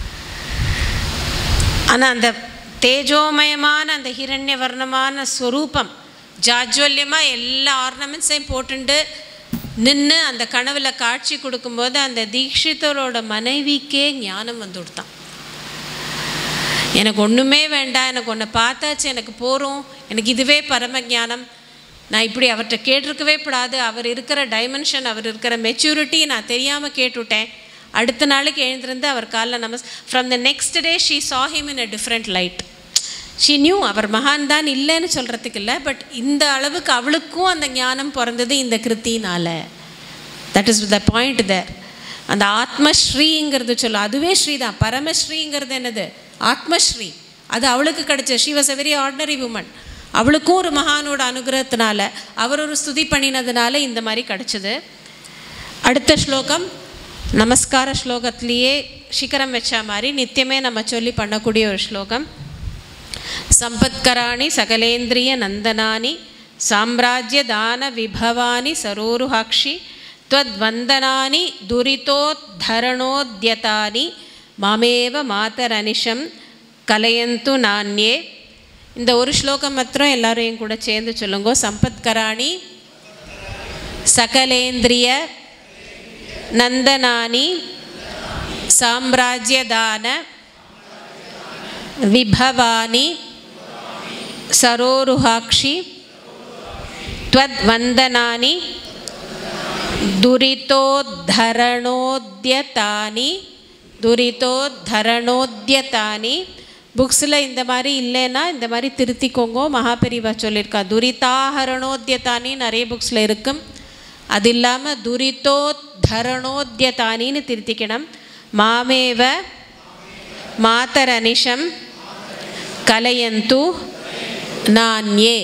ஆனால் அந்த தேஜோமயமான அந்த ஹிரண்ய வர்ணமான ஸ்வரூபம் ஜாஜ்வல்யமாக எல்லா ஆர்னமெண்ட்ஸையும் போட்டுண்டு நின்று அந்த கனவுல காட்சி கொடுக்கும்போது அந்த தீட்சிதரோட மனைவிக்கே ஞானம் வந்து கொடுத்தான் எனக்கு ஒன்றுமே வேண்டாம் எனக்கு ஒன்றை பார்த்தாச்சு எனக்கு போகிறோம் எனக்கு இதுவே பரம ஞானம் நான் இப்படி அவர்கிட்ட கேட்டிருக்கவே கூடாது அவர் இருக்கிற டைமென்ஷன் அவர் இருக்கிற மெச்சூரிட்டி நான் தெரியாமல் கேட்டுவிட்டேன் அடுத்த நாளைக்கு எழுந்திருந்து அவர் காலில் நமஸ் from the next day she saw him in a different light she knew அவர் மகான் தான் இல்லைன்னு சொல்கிறதுக்கு இல்லை பட் இந்த அளவுக்கு அவளுக்கும் அந்த ஞானம் பிறந்தது இந்த கிருத்தினால that is the point there அந்த ஆத்மஸ்ரீங்கிறது சொல்ல அதுவே ஸ்ரீ தான் பரமஸ்ரீங்கிறது என்னது ஆத்மஸ்ரீ அது அவளுக்கு கிடைச்ச she was a very ordinary woman அவளுக்கும் ஒரு மகானோட அனுகிரகத்தினால அவர் ஒரு ஸ்துதி பண்ணினதுனால இந்த மாதிரி கிடச்சிது அடுத்த ஸ்லோகம் நமஸ்கார ஸ்லோகத்திலேயே சிகரம் வச்ச மாதிரி நித்தியமே நம்ம சொல்லி பண்ணக்கூடிய ஒரு ஸ்லோகம் சம்பத்கராணி சகலேந்திரிய நந்தனானி சாம்ராஜ்ய தான விபவானி சரோருஹாட்சி त्वद्वन्दनानि दुरितोद्धरणोद्यतानि மாமேவ மாதரனிஷம் கலையந்து நான்யே இந்த ஒரு ஸ்லோகம் மாத்திரம் எல்லாரும் என் கூட சேர்ந்து சொல்லுங்க சம்பத்கராணி சகலேந்திரிய நந்தனானி சாம்ராஜ்யதான விபவானி சரோருஹாட்சி त्वद्वन्दनानि துரிதோத்தரணோத்யதானி துரிதோத்தரணோத்யதானி புக்ஸில் இந்த மாதிரி இல்லைன்னா இந்த மாதிரி திருத்திக்கோங்க மகாபெரிவா சொல்லியிருக்கா துரிதாஹரணோத்யதானி நிறைய புக்ஸில் இருக்கும் அது இல்லாமல் துரிதோத்தரணோத்யதானின்னு திருத்திக்கணும் மாமேவ மாதரனிஷம் கலையந்து நான்யே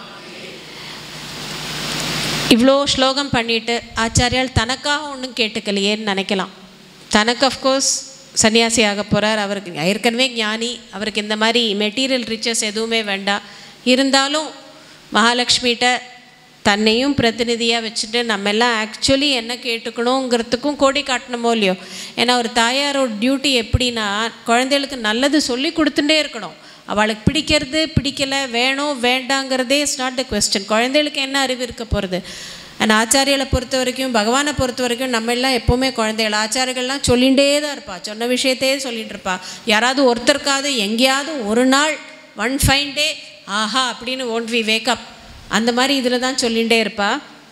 இவ்வளோ ஸ்லோகம் பண்ணிட்டு ஆச்சாரியால் தனக்காக ஒன்றும் கேட்டுக்கலையேன்னு நினைக்கலாம் தனக்கு அஃப்கோர்ஸ் சன்னியாசி ஆக போகிறார் அவருக்கு ஏற்கனவே ஞானி அவருக்கு இந்த மாதிரி மெட்டீரியல் ரிச்சஸ் எதுவுமே வேண்டாம் இருந்தாலும் மகாலட்சுமிகிட்ட தன்னையும் பிரதிநிதியாக வச்சுட்டு நம்ம எல்லாம் ஆக்சுவலி என்ன கேட்டுக்கணுங்கிறதுக்கும் கோடி காட்டணுமோ இல்லையோ ஏன்னா ஒரு தாயாரோட டியூட்டி எப்படின்னா குழந்தைகளுக்கு நல்லது சொல்லி கொடுத்துட்டே இருக்கணும் அவளுக்கு பிடிக்கிறது பிடிக்கலை வேணும் வேண்டாங்கிறதே இஸ் நாட் த கொஸ்டின் குழந்தைகளுக்கு என்ன அறிவு இருக்க போகிறது அண்ட் ஆச்சாரிகளை பொறுத்த வரைக்கும் பகவானை பொறுத்த வரைக்கும் நம்ம எல்லாம் எப்போவுமே குழந்தைகள் ஆச்சாரியர்கள்லாம் சொல்லிகிட்டே தான் இருப்பா சொன்ன விஷயத்தையே சொல்லிட்டு இருப்பா யாராவது ஒருத்தருக்காவது எங்கேயாவது ஒரு நாள் ஒன் ஃபைன் டே ஆஹா அப்படின்னு ஒன் வி வேக்கப் அந்த மாதிரி இதில் தான் சொல்லிகிட்டே இருப்பா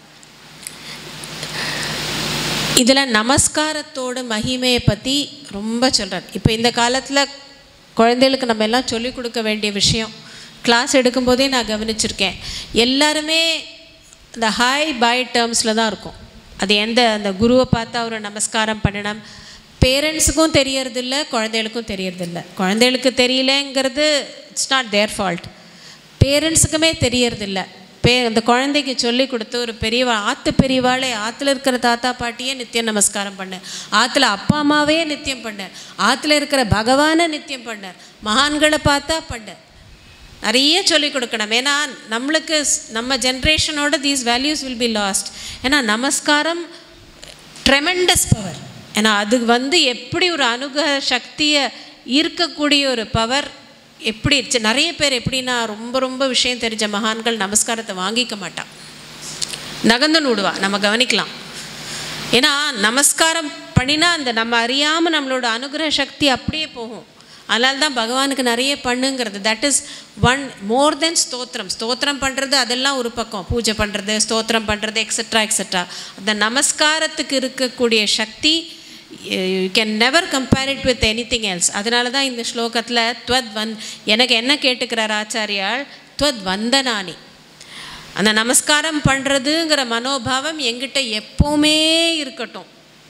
இதில் நமஸ்காரத்தோட மகிமையை பற்றி ரொம்ப சொல்கிறார் இப்போ இந்த காலத்தில் குழந்தைகளுக்கு நம்ம எல்லாம் சொல்லிக் கொடுக்க வேண்டிய விஷயம் கிளாஸ் எடுக்கும்போதே நான் கவனிச்சிருக்கேன் எல்லாருமே இந்த ஹாய் பாய் டேர்ம்ஸில் தான் இருக்கும் அது எந்த அந்த குருவை பார்த்தா ஒரு நமஸ்காரம் பண்ணணும் பேரண்ட்ஸுக்கும் தெரியறதில்ல குழந்தைகளுக்கும் தெரியறதில்ல குழந்தைகளுக்கு தெரியலங்கிறது இட்ஸ் நாட் தேர் ஃபால்ட் பேரண்ட்ஸுக்குமே தெரியறதில்ல பே அந்த குழந்தைக்கு சொல்லி கொடுத்து ஒரு பெரியவா ஆற்று பெரியவாளே ஆற்றுல இருக்கிற தாத்தா பாட்டியே நித்தியம் நமஸ்காரம் பண்ணு ஆற்றுல அப்பா அம்மாவே நித்தியம் பண்ணு ஆற்றுல இருக்கிற பகவானை நித்தியம் பண்ணு மகான்களை பார்த்தா பண்ணு நிறைய சொல்லிக் கொடுக்கணும் ஏன்னா நம்மளுக்கு ஸ்- நம்ம ஜென்ரேஷனோட these values will be lost ஏன்னா நமஸ்காரம் ட்ரெமெண்டஸ் பவர் ஏன்னா அது வந்து எப்படி ஒரு அனுகிரக சக்தியை ஈர்க்கக்கூடிய ஒரு பவர் எப்படி இருந்துச்சு நிறைய பேர் எப்படின்னா ரொம்ப ரொம்ப விஷயம் தெரிஞ்ச மகான்கள் நமஸ்காரத்தை வாங்கிக்க மாட்டான் நகர்ந்து நூடுவா நம்ம கவனிக்கலாம் ஏன்னா நமஸ்காரம் பண்ணினா அந்த நம்ம அறியாமல் நம்மளோட அனுகிரக சக்தி அப்படியே போகும் அதனால தான் பகவானுக்கு நிறைய பண்ணுங்கிறது that is one more then ஸ்தோத்திரம் ஸ்தோத்திரம் பண்ணுறது அதெல்லாம் ஒரு பக்கம் பூஜை பண்ணுறது ஸ்தோத்திரம் பண்ணுறது எக்ஸட்ரா எக்ஸட்ரா அந்த நமஸ்காரத்துக்கு இருக்கக்கூடிய சக்தி you can never compare it with anything else அதனால தான் இந்த ஸ்லோகத்தில் துவத் வந் எனக்கு என்ன கேட்டுக்கிறார் ஆச்சாரியால் துவத் வந்தனானி அந்த நமஸ்காரம் பண்ணுறதுங்கிற மனோபாவம் எங்கிட்ட எப்போவுமே இருக்கட்டும்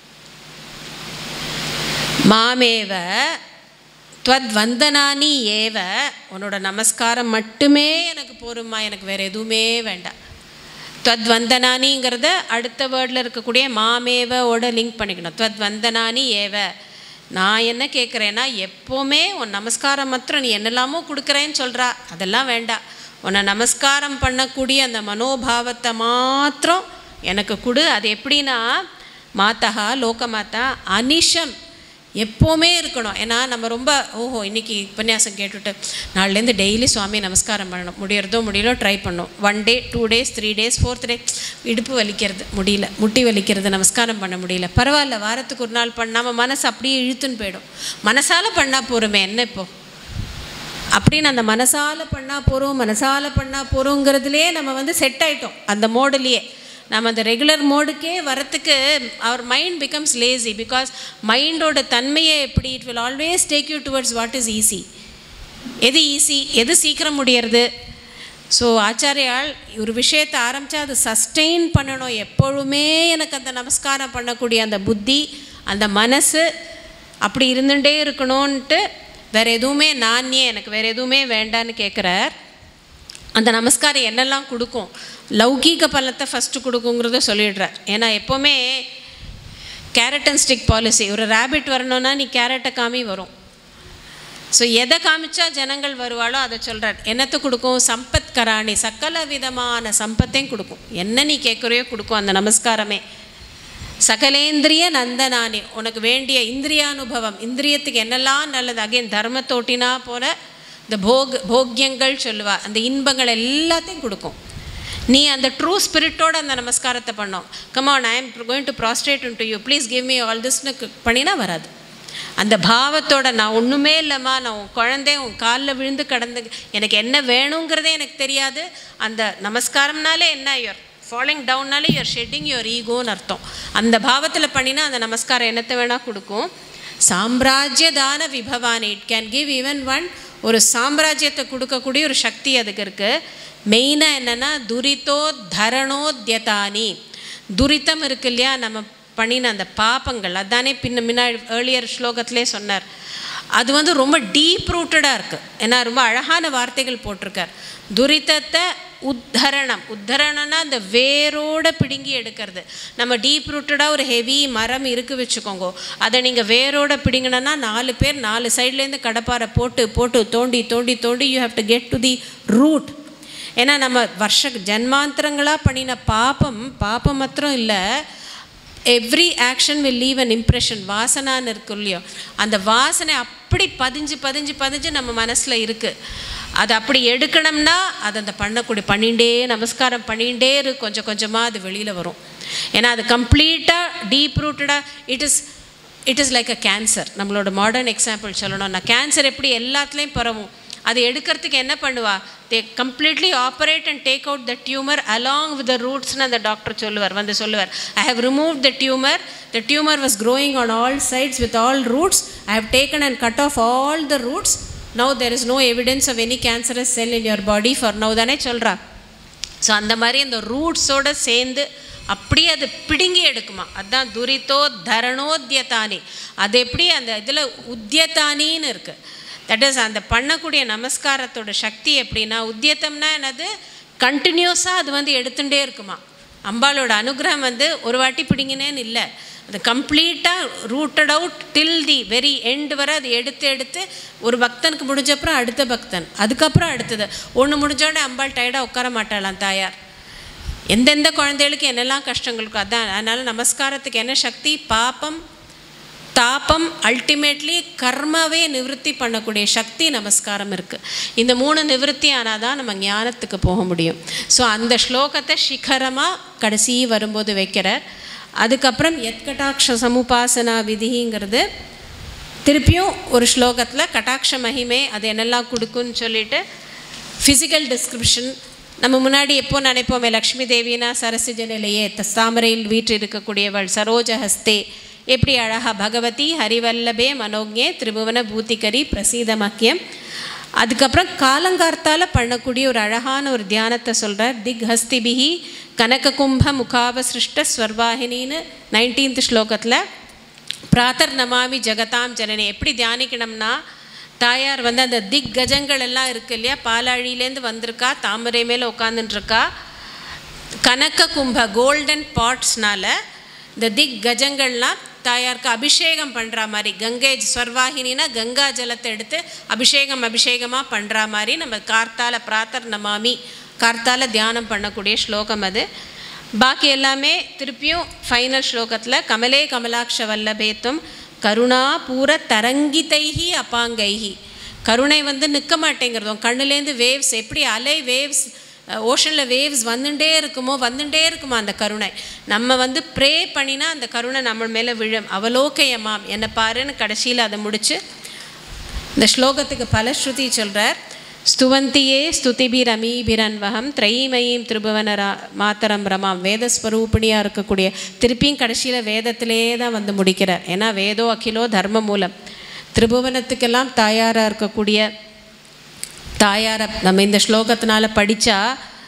மாமேவ துவத் வந்தனானி ஏவ உன்னோட நமஸ்காரம் மட்டுமே எனக்கு போருமா எனக்கு வேறு எதுவுமே வேண்டாம் துவத் வந்தனானிங்கிறத அடுத்த வேர்டில் இருக்கக்கூடிய மாமேவோட லிங்க் பண்ணிக்கணும் துவத் வந்தனானி ஏவ நான் என்ன கேட்குறேன்னா எப்போவுமே உன் நமஸ்காரம் மாத்திரம் நீ என்னெல்லாமோ கொடுக்குறேன்னு சொல்கிறா அதெல்லாம் வேண்டாம் உன்னை நமஸ்காரம் பண்ணக்கூடிய அந்த மனோபாவத்தை மாத்திரம் எனக்கு கொடு அது எப்படின்னா மாத்தா லோகமாத்தா அனிஷம் எப்போவுமே இருக்கணும் ஏன்னா நம்ம ரொம்ப ஓஹோ இன்னைக்கு உபன்யாசம் கேட்டுட்டு நாள்லேருந்து டெய்லி சுவாமி நமஸ்காரம் பண்ணணும் முடியறதோ முடியலோ ட்ரை பண்ணணும் one day two days three days fourth day இடுப்பு வலிக்கிறது முடியல முட்டி வலிக்கிறது நமஸ்காரம் பண்ண முடியல பரவாயில்ல வாரத்துக்கு ஒரு நாள் பண்ணாமல் மனசு அப்படியே இழுத்துன்னு போயிடும் மனசால் பண்ணால் போகிறோமே என்ன இப்போ அப்படின்னு அந்த மனசால் பண்ணால் போகிறோம் மனசால் பண்ணால் போகிறோங்கிறதுலே நம்ம வந்து செட் ஆயிட்டோம் அந்த மோடுலேயே நம்ம அந்த ரெகுலர் மோடுக்கே வரத்துக்கு அவர் மைண்ட் பிகம்ஸ் லேசி பிகாஸ் மைண்டோட தன்மையே எப்படி it will always take you towards what is easy எது ஈஸி எது சீக்கிரம் முடியறது ஸோ ஆச்சாரியால் ஒரு விஷயத்தை ஆரம்பித்தா அது சஸ்டெயின் பண்ணணும் எப்பொழுதுமே எனக்கு அந்த நமஸ்காரம் பண்ணக்கூடிய அந்த புத்தி அந்த மனசு அப்படி இருந்துகிட்டே இருக்கணும்ன்ட்டு வேறு எதுவுமே நானே எனக்கு வேறு எதுவுமே வேண்டான்னு கேட்குறார் அந்த நமஸ்காரம் என்னெல்லாம் கொடுக்கும் லௌகீக பலத்தை ஃபஸ்ட்டு கொடுக்குங்கிறத சொல்லிடுறார் ஏன்னா எப்போவுமே கேரட் அண்ட் ஸ்டிக் பாலிசி ஒரு ரேபிட் வரணும்னா நீ கேரட்டை காமி வரும் ஸோ எதை காமிச்சா ஜனங்கள் வருவாளோ அதை சொல்கிறார் என்னத்தை கொடுக்கும் சம்பத் கராணி சகல விதமான சம்பத்தையும் கொடுக்கும் என்ன நீ கேட்குறையோ கொடுக்கும் அந்த நமஸ்காரமே சகலேந்திரிய நந்தனானி உனக்கு வேண்டிய இந்திரியானுபவம் இந்திரியத்துக்கு என்னெல்லாம் நல்லது அகைன் தர்மத்தோட்டினா போல இந்த போக் போக்கியங்கள் சொல்லுவா அந்த இன்பங்கள் எல்லாத்தையும் கொடுக்கும் நீ அந்த ட்ரூ ஸ்பிரிட்டோட அந்த நமஸ்காரத்தை பண்ணோம் come on I am going to prostrate to you please give me all திஸ்னு பண்ணினா வராது அந்த பாவத்தோட நான் ஒன்றுமே இல்லைம்மா நான் உன் குழந்தை உன் காலில் விழுந்து கடந்து எனக்கு என்ன வேணுங்கிறதே எனக்கு தெரியாது அந்த நமஸ்காரம்னாலே என்ன யுவர் ஃபாலிங் டவுன்னாலே யூஆர் ஷெட்டிங் யுவர் ஈகோன்னு அர்த்தம் அந்த பாவத்தில் பண்ணினா அந்த நமஸ்காரம் என்னத்தை வேணால் கொடுக்கும் சாம்ராஜ்யதான விபவானி it can give even one ஒரு சாம்ராஜ்யத்தை கொடுக்கக்கூடிய ஒரு சக்தி அதுக்கு இருக்குது மெயினாக என்னென்னா துரிதோ தரணோத்யதானி துரிதம் இருக்கு இல்லையா நம்ம பண்ணின அந்த பாப்பங்கள் அதானே பின்ன முன்னாடி ஏர்லியர் ஸ்லோகத்திலே சொன்னார் அது வந்து ரொம்ப டீப் ரூட்டடாக இருக்குது ஏன்னா ரொம்ப அழகான வார்த்தைகள் போட்டிருக்கார் துரிதத்தை உத்தரணம் உத்தரணம்னா அந்த வேரோட பிடுங்கி எடுக்கிறது நம்ம டீப் ரூட்டடாக ஒரு ஹெவி மரம் இருக்கு வச்சுக்கோங்க அதை நீங்கள் வேரோட பிடிங்கினா நாலு பேர் நாலு சைட்லேருந்து கடப்பாரை போட்டு போட்டு தோண்டி தோண்டி தோண்டி you have to get to the root ஏன்னா நம்ம வருஷ ஜன்மாந்திரங்களாக பண்ணின பாப்பம் பாப்பம் மாத்திரம் இல்லை every action will leave an impression வாசனான்னு இருக்கு இல்லையோ அந்த வாசனை அப்படி பதிஞ்சு பதிஞ்சு பதிஞ்சு நம்ம மனசில் இருக்குது அது அப்படி எடுக்கணும்னா அது அந்த பண்ணக்கூடிய பண்ணிகிட்டே நமஸ்காரம் பண்ணிகிட்டே இரு கொஞ்சம் கொஞ்சமாக அது வெளியில் வரும் ஏன்னா அது கம்ப்ளீட்டாக டீப் ரூட்டடாக it is it is like a cancer நம்மளோட மாடர்ன் எக்ஸாம்பிள் சொல்லணும்னா கேன்சர் எப்படி எல்லாத்துலேயும் பரவும் அது எடுக்கிறதுக்கு என்ன பண்ணுவா they completely operate and take out the tumour along with the ரூட்ஸ்னு அந்த டாக்டர் சொல்லுவார் வந்து சொல்லுவார் I have remove the tumour the tumour was growing on all sides with all roots I have taken and cut off all the roots now there is no evidence of any cancerous cell in your body for now தானே சொல்கிறா so அந்த மாதிரி அந்த ரூட்ஸோடு சேர்ந்து அப்படியே அது பிடுங்கி எடுக்குமா அதுதான் துரிதோ தரணோத்யதானி அது எப்படி அந்த இதில் உத்தியதானின்னு இருக்குது தட் இஸ் அந்த பண்ணக்கூடிய நமஸ்காரத்தோட சக்தி எப்படின்னா உத்தியத்தம்னா என்னது கண்டினியூஸாக அது வந்து எடுத்துகிட்டே இருக்குமா அம்பாளோட அனுகிரகம் வந்து ஒரு வாட்டி பிடிங்கினேன்னு இல்லை அது கம்ப்ளீட்டாக rooted out till the very end வரை அது எடுத்து எடுத்து ஒரு பக்தனுக்கு முடிஞ்சப்புறம் அடுத்த பக்தன் அதுக்கப்புறம் அடுத்தது ஒன்று முடிஞ்சோடனே அம்பாள் டயர்டாக உட்கார மாட்டாளாம் தாயார் எந்தெந்த குழந்தைகளுக்கு என்னெல்லாம் கஷ்டங்கள் இருக்கோ அதான் அதனால் நமஸ்காரத்துக்கு என்ன சக்தி பாப்பம் தாபம் அல்டிமேட்லி கர்மாவே நிவர்த்தி பண்ணக்கூடிய சக்தி நமஸ்காரம் இருக்குது இந்த மூணு நிவர்த்தி ஆனால் தான் நம்ம ஞானத்துக்கு போக முடியும் ஸோ அந்த ஸ்லோகத்தை சிகரமாக கடைசி வரும்போது வைக்கிறார் அதுக்கப்புறம் எத்கட்டாட்ச சமுபாசனா விதிங்கிறது திருப்பியும் ஒரு ஸ்லோகத்தில் கட்டாட்ச மகிமை அது என்னெல்லாம் கொடுக்குன்னு சொல்லிட்டு ஃபிசிக்கல் டிஸ்கிரிப்ஷன் நம்ம முன்னாடி எப்போ நினைப்போமே லக்ஷ்மி தேவினா சரசிஜ நிலையே தாமரையில் வீற்று இருக்கக்கூடியவள் சரோஜஹஸ்தே எப்படி அழகா பகவதி ஹரிவல்லபே மனோஜே திரிபுவன பூத்திகரி பிரசீத மக்கியம் அதுக்கப்புறம் காலங்கார்த்தால் பண்ணக்கூடிய ஒரு அழகான ஒரு தியானத்தை சொல்கிறார் திக் ஹஸ்திபிகி கனக கும்ப முகாவசிருஷ்ட ஸ்வர்வாகினின்னு நைன்டீன்த் ஸ்லோகத்தில் பிராத்தர் நமாமி ஜெகதாம் ஜனனி எப்படி தியானிக்கணும்னா தாயார் வந்து அந்த திக் கஜங்கள் எல்லாம் இருக்கு இல்லையா பாலாழியிலேருந்து வந்திருக்கா தாமரை மேலே உட்காந்துட்டுருக்கா கனக கும்ப கோல்டன் பாட்ஸ்னால இந்த திக் கஜங்கள்லாம் தாயாருக்கு அபிஷேகம் பண்ணுற மாதிரி கங்கை ஸ்வர்வாகினா கங்கா ஜலத்தை எடுத்து அபிஷேகம் அபிஷேகமாக பண்ணுற மாதிரி நம்ம கார்த்தால பிராத்தர் நமாமி கார்த்தால தியானம் பண்ணக்கூடிய ஸ்லோகம் அது பாக்கி எல்லாமே திருப்பியும் ஃபைனல் ஸ்லோகத்தில் கமலே கமலாட்ச வல்லபேத்தும் கருணா பூர தரங்கிதைஹி அப்பாங்கைஹி கருணை வந்து நிற்க மாட்டேங்கிறதும் கண்ணுலேருந்து வேவ்ஸ் எப்படி அலை வேவ்ஸ் ஓஷனில் வேவ்ஸ் வந்துட்டே இருக்குமோ வந்துட்டே இருக்குமா அந்த கருணை நம்ம வந்து ப்ரே பண்ணினா அந்த கருணை நம்ம மேலே விழும் அவலோகயமாம் என்னை பாருன்னு கடைசியில் அதை முடித்து இந்த ஸ்லோகத்துக்கு பலஸ்ருதி சொல்கிறார் ஸ்துவந்தியே ஸ்துதிபிரமீபிரன்வகம் திரைமயீம் திரிபுவனரா மாத்தரம் ரமாம் வேதஸ்வரூபிணியாக இருக்கக்கூடிய திருப்பியும் கடைசியில் வேதத்திலே தான் வந்து முடிக்கிறார் ஏன்னா வேதோ அகிலோ தர்ம மூலம் திரிபுவனத்துக்கெல்லாம் தாயாராக இருக்கக்கூடிய தாயாரை நம்ம இந்த ஸ்லோகத்தினால படித்தா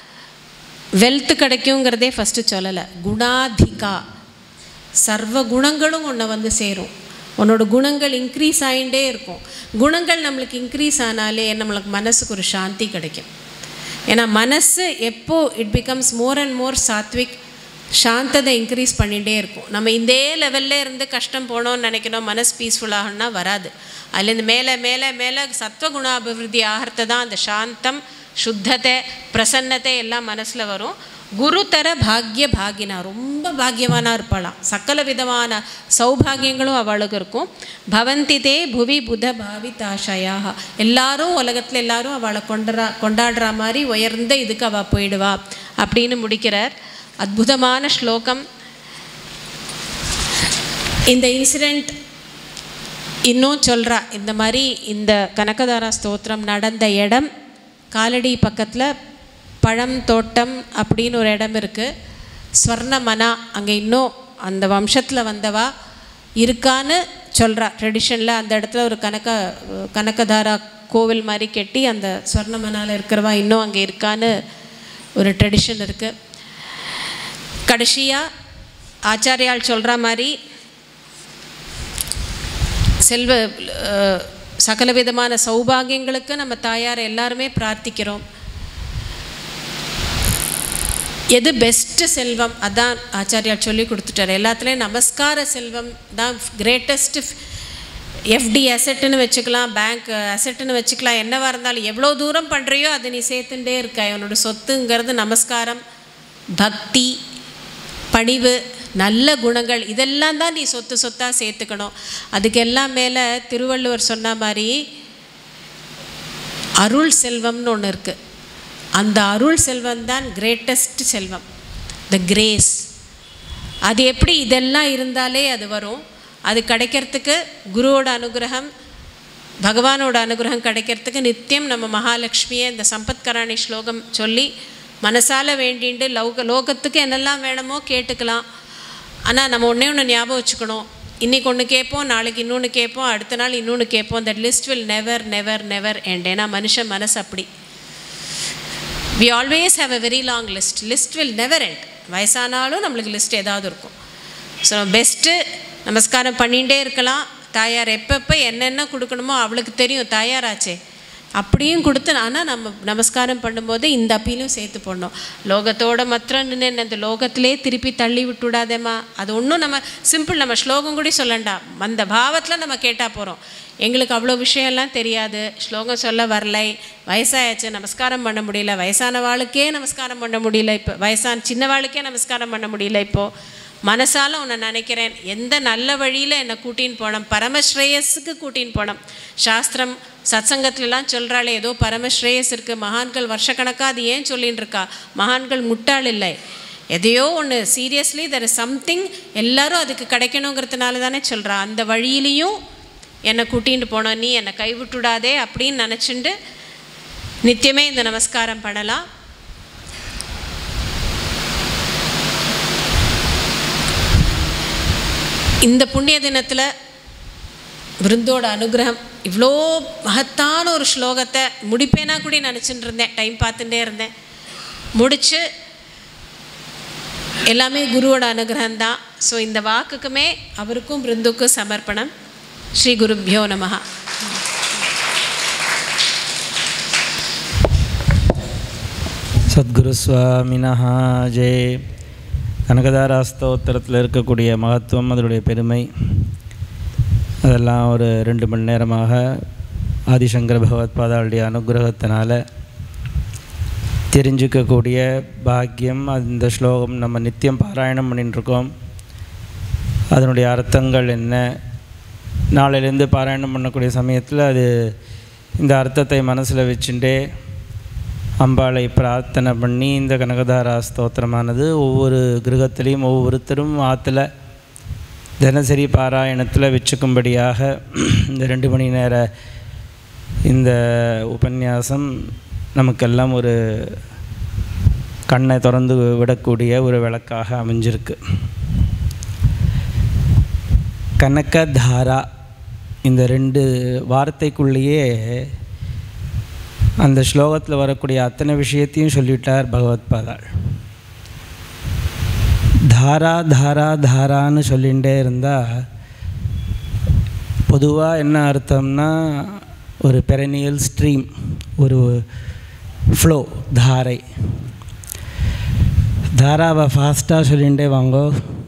வெல்த் கிடைக்குங்கிறதே ஃபஸ்ட்டு சொல்லலை குணாதிகா சர்வ குணங்களும் உன்னை வந்து சேரும் உன்னோட குணங்கள் இன்க்ரீஸ் ஆகிட்டே இருக்கும் குணங்கள் நம்மளுக்கு இன்க்ரீஸ் ஆனாலே நம்மளுக்கு மனசுக்கு ஒரு சாந்தி கிடைக்கும் ஏன்னா மனசு எப்போ it becomes more and more சாத்விக் சாந்ததை இன்க்ரீஸ் பண்ணிகிட்டே இருக்கும் நம்ம இதே லெவலில் இருந்து கஷ்டம் போனோம்னு நினைக்கணும் மனசு பீஸ்ஃபுல்லாகணும்னா வராது அதுலேருந்து மேலே மேலே மேலே சத்வகுணாபிவிருத்தி ஆகிறத தான் அந்த சாந்தம் சுத்தத்தை பிரசன்னத்தை எல்லாம் மனசில் வரும் குருதர பாக்ய பாகினா ரொம்ப பாக்யவானாக இருப்பாளாம் சகல விதமான சௌபாகியங்களும் அவளுக்கு இருக்கும் பவந்தி தே புவி புத பாவிதாஷயாக எல்லாரும் உலகத்தில் எல்லாரும் அவளை கொண்டரா கொண்டாடுற மாதிரி உயர்ந்த இதுக்கு அவள் போயிடுவா அப்படின்னு முடிக்கிறார் அற்புதமான ஸ்லோகம் இந்த இன்சிடெண்ட் இன்னும் சொல்கிறா இந்த மாதிரி இந்த கனகதாரா ஸ்தோத்திரம் நடந்த இடம் காலடி பக்கத்தில் பழம் தோட்டம் அப்படின்னு ஒரு இடம் இருக்குது ஸ்வர்ணமனா அங்கே இன்னும் அந்த வம்சத்தில் வந்தவா இருக்கான்னு சொல்கிறா ட்ரெடிஷனில் அந்த இடத்துல ஒரு கனக கனகதாரா கோவில் மாதிரி கட்டி அந்த ஸ்வர்ணமனால இருக்கிறவா இன்னும் அங்கே இருக்கான்னு ஒரு ட்ரெடிஷன் இருக்குது கடைசியாக ஆச்சாரியால் சொல்கிற மாதிரி செல்வ அஹ், சகல விதமான சௌபாகியங்களுக்கு நம்ம தாயார் எல்லாருமே பிரார்த்திக்கிறோம் எது பெஸ்ட்டு செல்வம் அதான் ஆச்சாரியார் சொல்லி கொடுத்துட்டார் எல்லாத்துலேயும் நமஸ்கார செல்வம் தான் கிரேட்டஸ்ட் எஃப்டி அசெட்டுன்னு வச்சுக்கலாம் பேங்க் அசெட்டுன்னு வச்சுக்கலாம் என்னவா இருந்தாலும் எவ்வளோ தூரம் பண்ணுறியோ அதை நீ சேர்த்துட்டே இருக்க உன்னோட சொத்துங்கிறது நமஸ்காரம் பக்தி பணிவு நல்ல குணங்கள் இதெல்லாம் தான் நீ சொத்து சொத்தாக சேர்த்துக்கணும் அதுக்கெல்லாம் மேலே திருவள்ளுவர் சொன்ன மாதிரி அருள் செல்வம்னு ஒன்று இருக்குது அந்த அருள் செல்வம் தான் கிரேட்டஸ்ட் செல்வம் த கிரேஸ் அது எப்படி இதெல்லாம் இருந்தாலே அது வரும் அது கிடைக்கிறதுக்கு குருவோட அனுகிரகம் பகவானோட அனுகிரகம் கிடைக்கிறதுக்கு நித்தியம் நம்ம மகாலட்சுமியை இந்த சம்பத்கராணி ஸ்லோகம் சொல்லி மனசால வேண்டிண்டு லோக லோகத்துக்கு என்னெல்லாம் வேணுமோ கேட்டுக்கலாம் ஆனால் நம்ம ஒன்றே ஒன்று ஞாபகம் வச்சுக்கணும் இன்றைக்கி ஒன்று கேட்போம் நாளைக்கு இன்னொன்று கேட்போம் அடுத்த நாள் இன்னொன்று கேட்போம் that list will never never never end ஏன்னா மனுஷன் மனசு அப்படி we always have a very long list list will never end வயசானாலும் நம்மளுக்கு லிஸ்ட் ஏதாவது இருக்கும் ஸோ பெஸ்ட்டு நமஸ்காரம் பண்ணிகிட்டே இருக்கலாம் தாயார் எப்பப்போ என்னென்ன கொடுக்கணுமோ அவளுக்கு தெரியும் தாயாராச்சே அப்படியும் கொடுத்து ஆனால் நம்ம நமஸ்காரம் பண்ணும்போது இந்த அப்பீலும் சேர்த்து போடணும் லோகத்தோட மாத்திரம் நின்று என்ன இந்த லோகத்திலே திருப்பி தள்ளி விட்டுவிடாதேம்மா அது ஒன்றும் நம்ம சிம்பிள் நம்ம ஸ்லோகம் கூட சொல்லண்டாம் அந்த பாவத்தில் நம்ம கேட்டால் போகிறோம் எங்களுக்கு அவ்வளோ விஷயம்லாம் தெரியாது ஸ்லோகம் சொல்ல வரலை வயசாயாச்சு நமஸ்காரம் பண்ண முடியல வயசான வாளுக்கே நமஸ்காரம் பண்ண முடியல இப்போ வயசான சின்னவாளுக்கே நமஸ்காரம் பண்ண முடியல இப்போது மனசால உன்னை நினைக்கிறேன் எந்த நல்ல வழியில் என்னை கூட்டின்னு போனோம் பரமஸ்ரேயஸுக்கு கூட்டின்னு போனோம் சாஸ்திரம் சத்சங்கத்துலலாம் சொல்கிறாளே ஏதோ பரமஸ்ரேயஸ் இருக்குது மகான்கள் வருஷக்கணக்காக அது ஏன் சொல்லின்னு இருக்கா மகான்கள் முட்டாள் இல்லை எதையோ ஒன்று சீரியஸ்லி தெர் இஸ் சம்திங் எல்லாரும் அதுக்கு கிடைக்கணுங்கிறதுனால தானே சொல்கிறா அந்த வழியிலையும் என்னை கூட்டிகிட்டு போனோம் நீ என்னை கைவிட்டுடாதே அப்படின்னு நினச்சிண்டு நித்தியமே இந்த நமஸ்காரம் பண்ணலாம் இந்த புண்ணிய தினத்தில் விருந்தோட அனுகிரகம் இவ்வளோ மகத்தான ஒரு ஸ்லோகத்தை முடிப்பேனா கூட நினச்சிட்டு இருந்தேன் டைம் பார்த்துட்டே இருந்தேன் முடித்து எல்லாமே குருவோட அனுகிரகம் தான் ஸோ இந்த வாக்குக்குமே அவருக்கும் பிருந்துக்கும் சமர்ப்பணம் ஸ்ரீ குருப்பியோ நமஹா
சத்குரு சுவாமினஹ ஜெய் கனகதாரா ஸ்தோத்திரத்தில் இருக்கக்கூடிய மகத்துவம் அதனுடைய பெருமை அதெல்லாம் ஒரு ரெண்டு மணி நேரமாக ஆதிசங்கர பகவத்பாதாவுடைய அனுகிரகத்தினால தெரிஞ்சுக்கக்கூடிய பாக்கியம் அந்த ஸ்லோகம் நம்ம நித்தியம் பாராயணம் பண்ணிட்டு இருக்கோம் அதனுடைய அர்த்தங்கள் என்ன நாளையிலேருந்து பாராயணம் பண்ணக்கூடிய சமயத்தில் அது இந்த அர்த்தத்தை மனசில் வச்சுட்டே அம்பாளை பிரார்த்தனை பண்ணி இந்த கனகதாரா ஸ்தோத்திரமானது ஒவ்வொரு கிரகத்திலையும் ஒவ்வொருத்தரும் ஆற்றுல தினசரி பாராயணத்தில் வச்சுக்கும்படியாக இந்த ரெண்டு மணி நேர இந்த உபன்யாசம் நமக்கெல்லாம் ஒரு கண்ணை திறந்து விடக்கூடிய ஒரு விளக்காக அமைஞ்சிருக்கு கனகதாரா இந்த ரெண்டு வார்த்தைக்குள்ளேயே அந்த ஸ்லோகத்தில் வரக்கூடிய அத்தனை விஷயத்தையும் சொல்லிட்டார் பகவத்பாதாள் தாரா தாரா தாரான்னு சொல்லிகிட்டே இருந்தால் பொதுவாக என்ன அர்த்தம்னா ஒரு பெரனியல் ஸ்ட்ரீம் ஒரு ஃப்ளோ தாரை தாராவை ஃபாஸ்ட்டாக சொல்லிகிட்டே வாங்கோ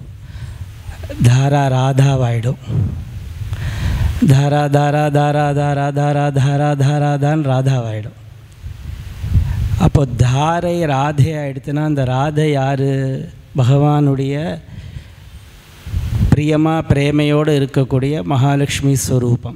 தாரா ராதாவாயிடும் தாரா தாரா தாரா தாரா தாரா தாரா தாரா தான் ராதாவாயிடும் அப்போ தாரை ராதை ஆயிடுத்துன்னா அந்த ராதை யார் பகவானுடைய பிரியமாக பிரேமையோடு இருக்கக்கூடிய மகாலட்சுமி ஸ்வரூபம்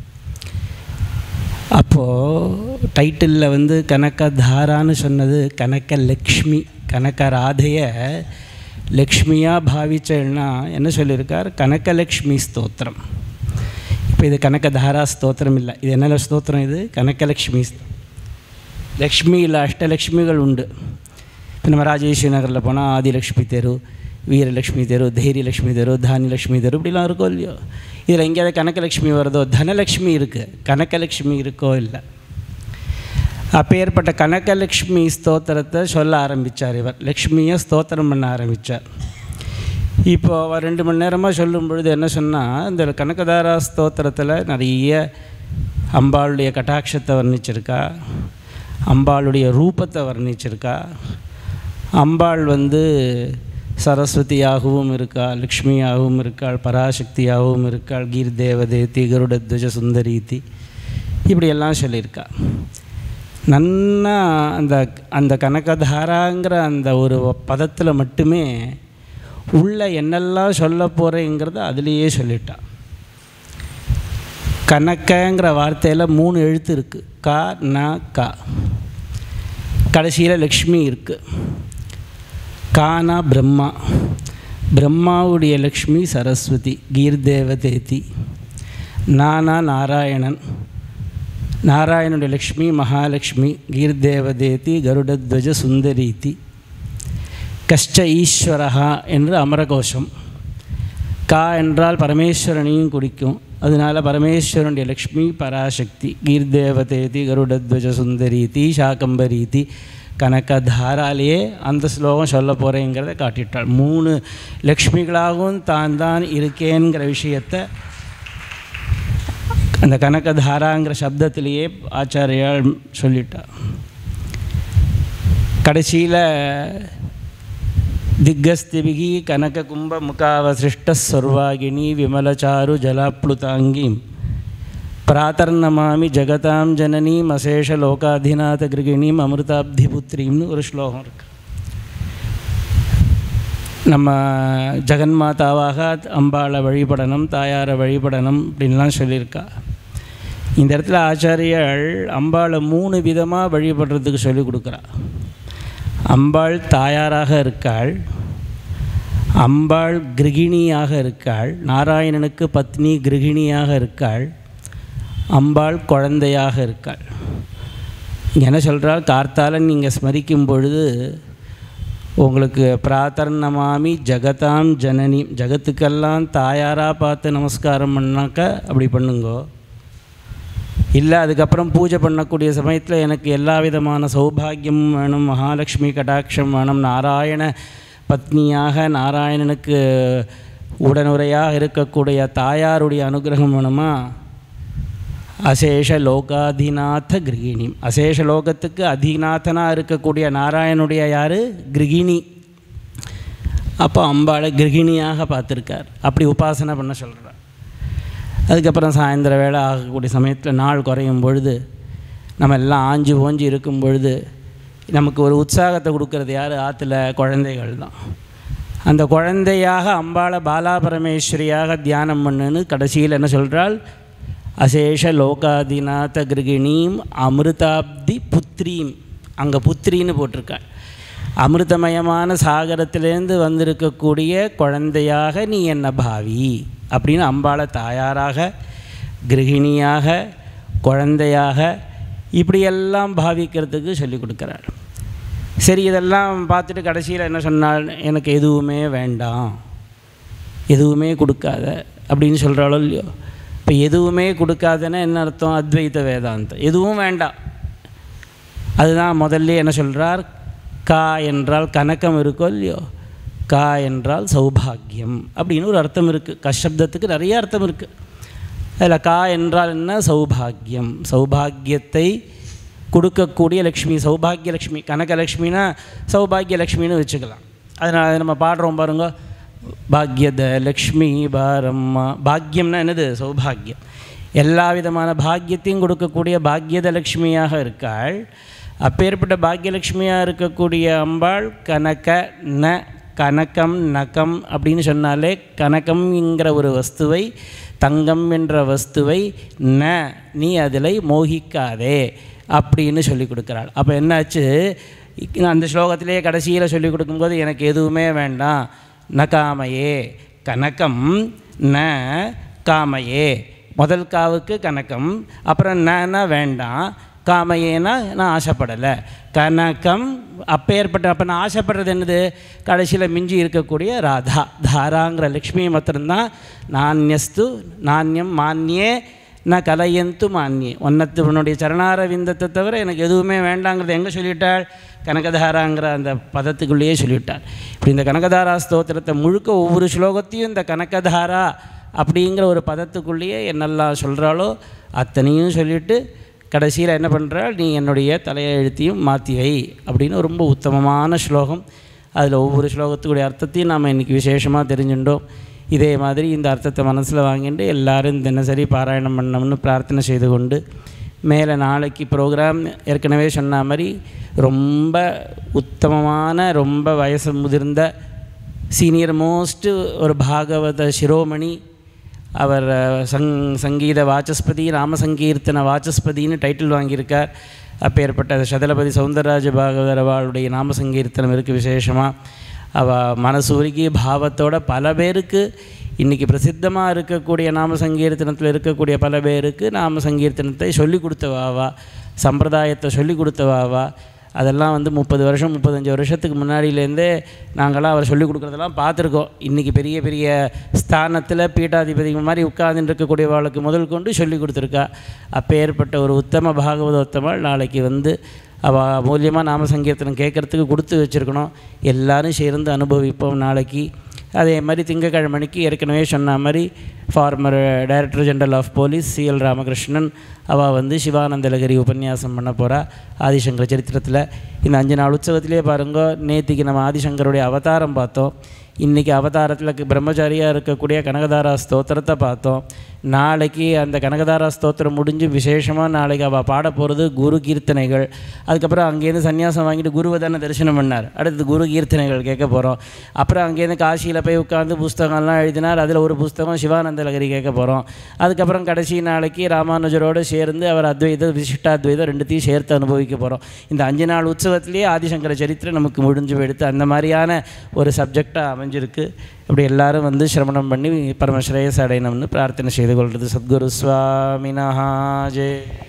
அப்போது டைட்டிலில் வந்து கனக தாரான்னு சொன்னது கனக லக்ஷ்மி கனக ராதையை லக்ஷ்மியாக பாவிச்சேன்னா என்ன சொல்லியிருக்கார் கனகலக்ஷ்மி ஸ்தோத்திரம் இப்போ இது கனகதாரா ஸ்தோத்திரம் இல்லை இது என்ன ஸ்தோத்திரம் இது கனகலக்ஷ்மி ஸ்தோ- லக்ஷ்மியில் அஷ்டலக்ஷ்மிகள் உண்டு இப்போ நம்ம ராஜேஸ்வரி நகரில் போனால் ஆதிலக்ஷ்மி தெரு வீரலக்ஷ்மி தெரு தைரியலக்ஷ்மி தெரு தானியலக்ஷ்மி தெரு இப்படிலாம் இருக்கோ இல்லையோ இதில் எங்கேயாவது கனகலக்ஷ்மி வருதோ தனலக்ஷ்மி இருக்குது கனகலக்ஷ்மி இருக்கோ இல்லை அப்பேற்பட்ட கனகலக்ஷ்மி ஸ்தோத்திரத்தை சொல்ல ஆரம்பித்தார் இவர் லக்ஷ்மியை ஸ்தோத்திரம் பண்ண ஆரம்பித்தார் இப்போ அவர் ரெண்டு மணி நேரமாக சொல்லும் பொழுது என்ன சொன்னால் இந்த கனகதாரா ஸ்தோத்திரத்தில் நிறைய அம்பாளுடைய கட்டாட்சத்தை வர்ணிச்சிருக்கா அம்பாளுடைய ரூபத்தை வர்ணிச்சிருக்கா அம்பாள் வந்து சரஸ்வதியாகவும் இருக்கா லக்ஷ்மியாகவும் இருக்காள் பராசக்தியாகவும் இருக்காள் கீர் தேவதேதி கருடத்வஜ சுந்தரீதி இப்படியெல்லாம் சொல்லியிருக்கா நன்னா அந்த அந்த கனகதாராங்கிற அந்த ஒரு பதத்தில் மட்டுமே உள்ள என்னெல்லாம் சொல்ல போகிறேங்கிறத அதுலேயே சொல்லிட்டா கணக்கங்கிற வார்த்தையில் மூணு எழுத்து இருக்குது கா ந கா கடைசியில் லக்ஷ்மி இருக்குது கானா பிரம்மா பிரம்மாவுடைய லக்ஷ்மி சரஸ்வதி கீர்தேவதேதி நானா நாராயணன் நாராயணுடைய லக்ஷ்மி மகாலட்சுமி கீர்தேவதேதி கருடத்வஜ சுந்தரீதி கஷ்ட ஈஸ்வரஹா என்று அமரகோஷம் கா என்றால் பரமேஸ்வரனையும் குறிக்கும் அதனால பரமேஸ்வரனுடைய லக்ஷ்மி பராசக்தி கீர்தேவதேதி கருடத்வஜ சுந்தரீதி சாகம்பரீதி கனகதாராலேயே அந்த ஸ்லோகம் சொல்ல போகிறேங்கிறத காட்டிட்டாள் மூணு லக்ஷ்மிகளாகவும் தான் தான் இருக்கேங்கிற விஷயத்தை அந்த கனகதாராங்கிற சப்தத்திலேயே ஆச்சாரியால் சொல்லிட்டா கடைசியில் திக்கஸ்திபிகி கனக கும்ப முகாவசிஷ்ட சர்வாகினி விமலச்சாரு ஜலாப்ளுதாங்கீம் பிராத்தர்நமாமி ஜகதாம் ஜனனீம் அசேஷ லோகாதிநாத கிருகிணீம் அமிர்தாப்திபுத்ரீம்னு ஒரு ஸ்லோகம் இருக்கு நம்ம ஜெகன்மாதாவாக அம்பாளை வழிபடணும் தாயாரை வழிபடணும் அப்படின்லாம் சொல்லியிருக்கா இந்த இடத்துல ஆச்சாரியர்கள் அம்பாளை மூணு விதமாக வழிபடுறதுக்கு சொல்லிக் கொடுக்குறா அம்பாள் தாயாராக இருக்காள் அம்பாள் கிருகிணியாக இருக்காள் நாராயணனுக்கு பத்னி கிருகிணியாக இருக்காள் அம்பாள் குழந்தையாக இருக்காள் இங்கே என்ன சொல்கிறாள் கார்த்தாலன் நீங்கள் ஸ்மரிக்கும் பொழுது உங்களுக்கு பிரார்த்தனமாமி ஜகதாம் ஜனனி ஜகத்துக்கெல்லாம் தாயாராக பார்த்து நமஸ்காரம் பண்ணாக்க அப்படி பண்ணுங்கோ இல்லை அதுக்கப்புறம் பூஜை பண்ணக்கூடிய சமயத்தில் எனக்கு எல்லா விதமான சௌபாகியமும் வேணும் மகாலட்சுமி கடாட்சம் வேணும் நாராயண பத்னியாக நாராயணனுக்கு உடனுரையாக இருக்கக்கூடிய தாயாருடைய அனுகிரகம் வேணுமா அசேஷ லோகாதிநாத கிரகிணி அசேஷ லோகத்துக்கு அதிநாதனாக இருக்கக்கூடிய நாராயணுடைய யார் கிரகிணி அப்போ அம்பாளை கிரகிணியாக பார்த்துருக்கார் அப்படி உபாசனை பண்ண சொல்கிறார் அதுக்கப்புறம் சாயந்தர வேளை ஆகக்கூடிய சமயத்தில் நாள் குறையும் பொழுது நம்ம எல்லாம் ஆஞ்சு ஓஞ்சி இருக்கும் பொழுது நமக்கு ஒரு உற்சாகத்தை கொடுக்கறது யார் ஆற்றுல குழந்தைகள் தான் அந்த குழந்தையாக அம்பாளை பாலாபரமேஸ்வரியாக தியானம் பண்ணுன்னு கடைசியில் என்ன சொல்கிறாள் அசேஷ லோகாதிநாத கிருகிணீம் அமிர்தாப்தி புத்ரீம் அங்கே புத்திரின்னு போட்டிருக்காள் அமிர்தமயமான சாகரத்திலேருந்து வந்திருக்கக்கூடிய குழந்தையாக நீ என்ன பாவி அப்படின்னு அம்பாளை தாயாராக கிரகிணியாக குழந்தையாக இப்படியெல்லாம் பாவிக்கிறதுக்கு சொல்லி கொடுக்குறாள் சரி இதெல்லாம் பார்த்துட்டு கடைசியில் என்ன சொன்னால் எனக்கு எதுவுமே வேண்டாம் எதுவுமே கொடுக்காத அப்படின்னு சொல்கிறாளோ இல்லையோ இப்போ எதுவுமே கொடுக்காதுன்னா என்ன அர்த்தம் அத்வைத வேதாந்தம் எதுவும் வேண்டாம் அதுதான் முதல்ல என்ன சொல்கிறார் கா என்றால் கனக்கம் இருக்கோ இல்லையோ கா என்றால் சௌபாகியம் அப்படின்னு ஒரு அர்த்தம் இருக்குது கஷப்தத்துக்கு நிறைய அர்த்தம் இருக்குது அதில் கா என்றால் என்ன சௌபாகியம் சௌபாகியத்தை கொடுக்கக்கூடிய லக்ஷ்மி சௌபாகிய லக்ஷ்மி கனகலக்ஷ்மினா சௌபாகிய லக்ஷ்மின்னு வச்சுக்கலாம் அதனால் நம்ம பாடுறோம் பாருங்க பாக்யத லக்ஷ்மி பாரம்மா பாக்யம்னா என்னது சௌபாகியம் எல்லா விதமான பாக்கியத்தையும் கொடுக்கக்கூடிய பாக்யத லக்ஷ்மியாக இருக்காள் அப்பேற்பட்ட பாக்யலக்ஷ்மியாக இருக்கக்கூடிய அம்பாள் கனக ந கனகம் நகம் அப்படின்னு சொன்னாலே கனகம்ங்கிற ஒரு வஸ்துவை தங்கம் என்ற வஸ்துவை ந நீ அதில் மோகிக்காதே அப்படின்னு சொல்லி கொடுக்குறாள் அப்போ என்னாச்சு அந்த ஸ்லோகத்திலே கடைசியில் சொல்லி கொடுக்கும்போது எனக்கு எதுவுமே வேண்டாம் ந காமையே கனகம் ந காமையே முதல் காவுக்கு கணக்கம் அப்புறம் நன்னா வேண்டாம் காமையேனா நான் ஆசைப்படலை கனகம் அப்பேற்பட்ட அப்போ நான் ஆசைப்படுறது என்னது கடைசியில் மிஞ்சி இருக்கக்கூடிய ராதா தாராங்கிற லக்ஷ்மி மாத்திரம்தான் நானியஸ்து நானியம் மானியே நான் கலையந்து மானியே ஒன்னத்து உன்னுடைய சரணார விந்தத்தை தவிர எனக்கு எதுவுமே வேண்டாங்கிறத எங்கே சொல்லிட்டாள் கனகதாராங்கிற அந்த பதத்துக்குள்ளேயே சொல்லிவிட்டாள் இப்படி இந்த கனகதாரா ஸ்தோத்திரத்தை முழுக்க ஒவ்வொரு ஸ்லோகத்தையும் இந்த கனகதாரா அப்படிங்கிற ஒரு பதத்துக்குள்ளேயே என்னெல்லாம் சொல்கிறாளோ அத்தனையும் சொல்லிவிட்டு கடைசியில் என்ன பண்ணுறாள் நீ என்னுடைய தலையெழுத்தையும் மாற்றி வை அப்படின்னு ரொம்ப உத்தமமான ஸ்லோகம் அதில் ஒவ்வொரு ஸ்லோகத்துக்குடைய அர்த்தத்தையும் நாம் இன்றைக்கி விசேஷமாக தெரிஞ்சுட்டோம் இதே மாதிரி இந்த அர்த்தத்தை மனசில் வாங்கிட்டு எல்லாரும் தினசரி பாராயணம் பண்ணணும்னு பிரார்த்தனை செய்து கொண்டு மேலே நாளைக்கு ப்ரோக்ராம் ஏற்கனவே சொன்ன மாதிரி ரொம்ப உத்தமமான ரொம்ப வயசு முதிர்ந்த சீனியர் மோஸ்ட்டு ஒரு பாகவத சிரோமணி அவர் அஹ், சங் சங்கீத வாச்சஸ்பதி ராமசங்கீர்த்தன வாச்சஸ்பதின்னு டைட்டில் வாங்கியிருக்கார் அப்பேற்பட்ட சதலபதி சௌந்தரராஜ பாகவதர் அவளுடைய நாம சங்கீர்த்தனம் இருக்குது விசேஷமாக அவள் மனசூரிக்கு பாவத்தோட பல பேருக்கு இன்றைக்கி பிரசித்தமாக இருக்கக்கூடிய நாம சங்கீர்த்தனத்தில் இருக்கக்கூடிய பல பேருக்கு நாம சங்கீர்த்தனத்தை சொல்லி கொடுத்தவாவா சம்பிரதாயத்தை சொல்லி கொடுத்தவாவா அதெல்லாம் வந்து முப்பது வருஷம் முப்பத்தஞ்சு வருஷத்துக்கு முன்னாடியிலேருந்தே நாங்களாம் அவர் சொல்லிக் கொடுக்குறதெல்லாம் பார்த்துருக்கோம் இன்றைக்கி பெரிய பெரிய ஸ்தானத்தில் பீட்டாதிபதிகள் மாதிரி உட்கார்ந்துட்டு இருக்கக்கூடியவாளுக்கு முதல் கொண்டு சொல்லி கொடுத்துருக்கா அப்பேற்பட்ட ஒரு உத்தம பாகவதோத்தமாள் நாளைக்கு வந்து அவள் மூலியமாக நாம சங்கீர்த்தனம் கேட்குறதுக்கு கொடுத்து வச்சுருக்கணும் எல்லாரும் சேர்ந்து அனுபவிப்போம் நாளைக்கு அதே மாதிரி திங்கக்கிழமைக்கு ஏற்கனவே சொன்ன மாதிரி former director general of police C L Ramakrishnan அவள் வந்து சிவானந்தலகிரி உபன்யாசம் பண்ண போகிறா ஆதிசங்கர சரித்திரத்தில் இந்த அஞ்சு நாள் உற்சவத்திலே பாருங்க நேத்திக்கு நம்ம ஆதிசங்கருடைய அவதாரம் பார்த்தோம் இன்றைக்கி அவதாரத்தில் பிரம்மச்சாரியாக இருக்கக்கூடிய கனகதாரா ஸ்தோத்திரத்தை பார்த்தோம் நாளைக்கு அந்த கனகதாரா ஸ்தோத்திரம் முடிஞ்சு விசேஷமாக நாளைக்கு அவள் பாட போகிறது குரு கீர்த்தனைகள் அதுக்கப்புறம் அங்கேருந்து சன்னியாசம் வாங்கிட்டு குருவை தானே தரிசனம் பண்ணார் அடுத்து குரு கீர்த்தனைகள் கேட்க போகிறோம் அப்புறம் அங்கேருந்து காசியில் போய் உட்காந்து புஸ்தகம்லாம் எழுதினார் அதில் ஒரு புஸ்தகம் சிவானந்த லகரி கேட்க போகிறோம் அதுக்கப்புறம் கடைசி நாளைக்கு ராமானுஜரோடு சேர்ந்து அவர் அத்வைத விசிஷ்டாத்வைதம் ரெண்டுத்தையும் சேர்த்து அனுபவிக்க போகிறோம் இந்த அஞ்சு நாள் உற்சவத்திலேயே ஆதிசங்கர சரித்திரம் நமக்கு முடிஞ்சு எடுத்து அந்த மாதிரியான ஒரு சப்ஜெக்டாக அமைஞ்சிருக்கு இப்படி எல்லாரும் வந்து சிரமணம் பண்ணி பரமஸ்ரேயஸ் அடையணும்னு பிரார்த்தனை செய்து கொள்வது சத்குரு சுவாமினஹா ஜெய்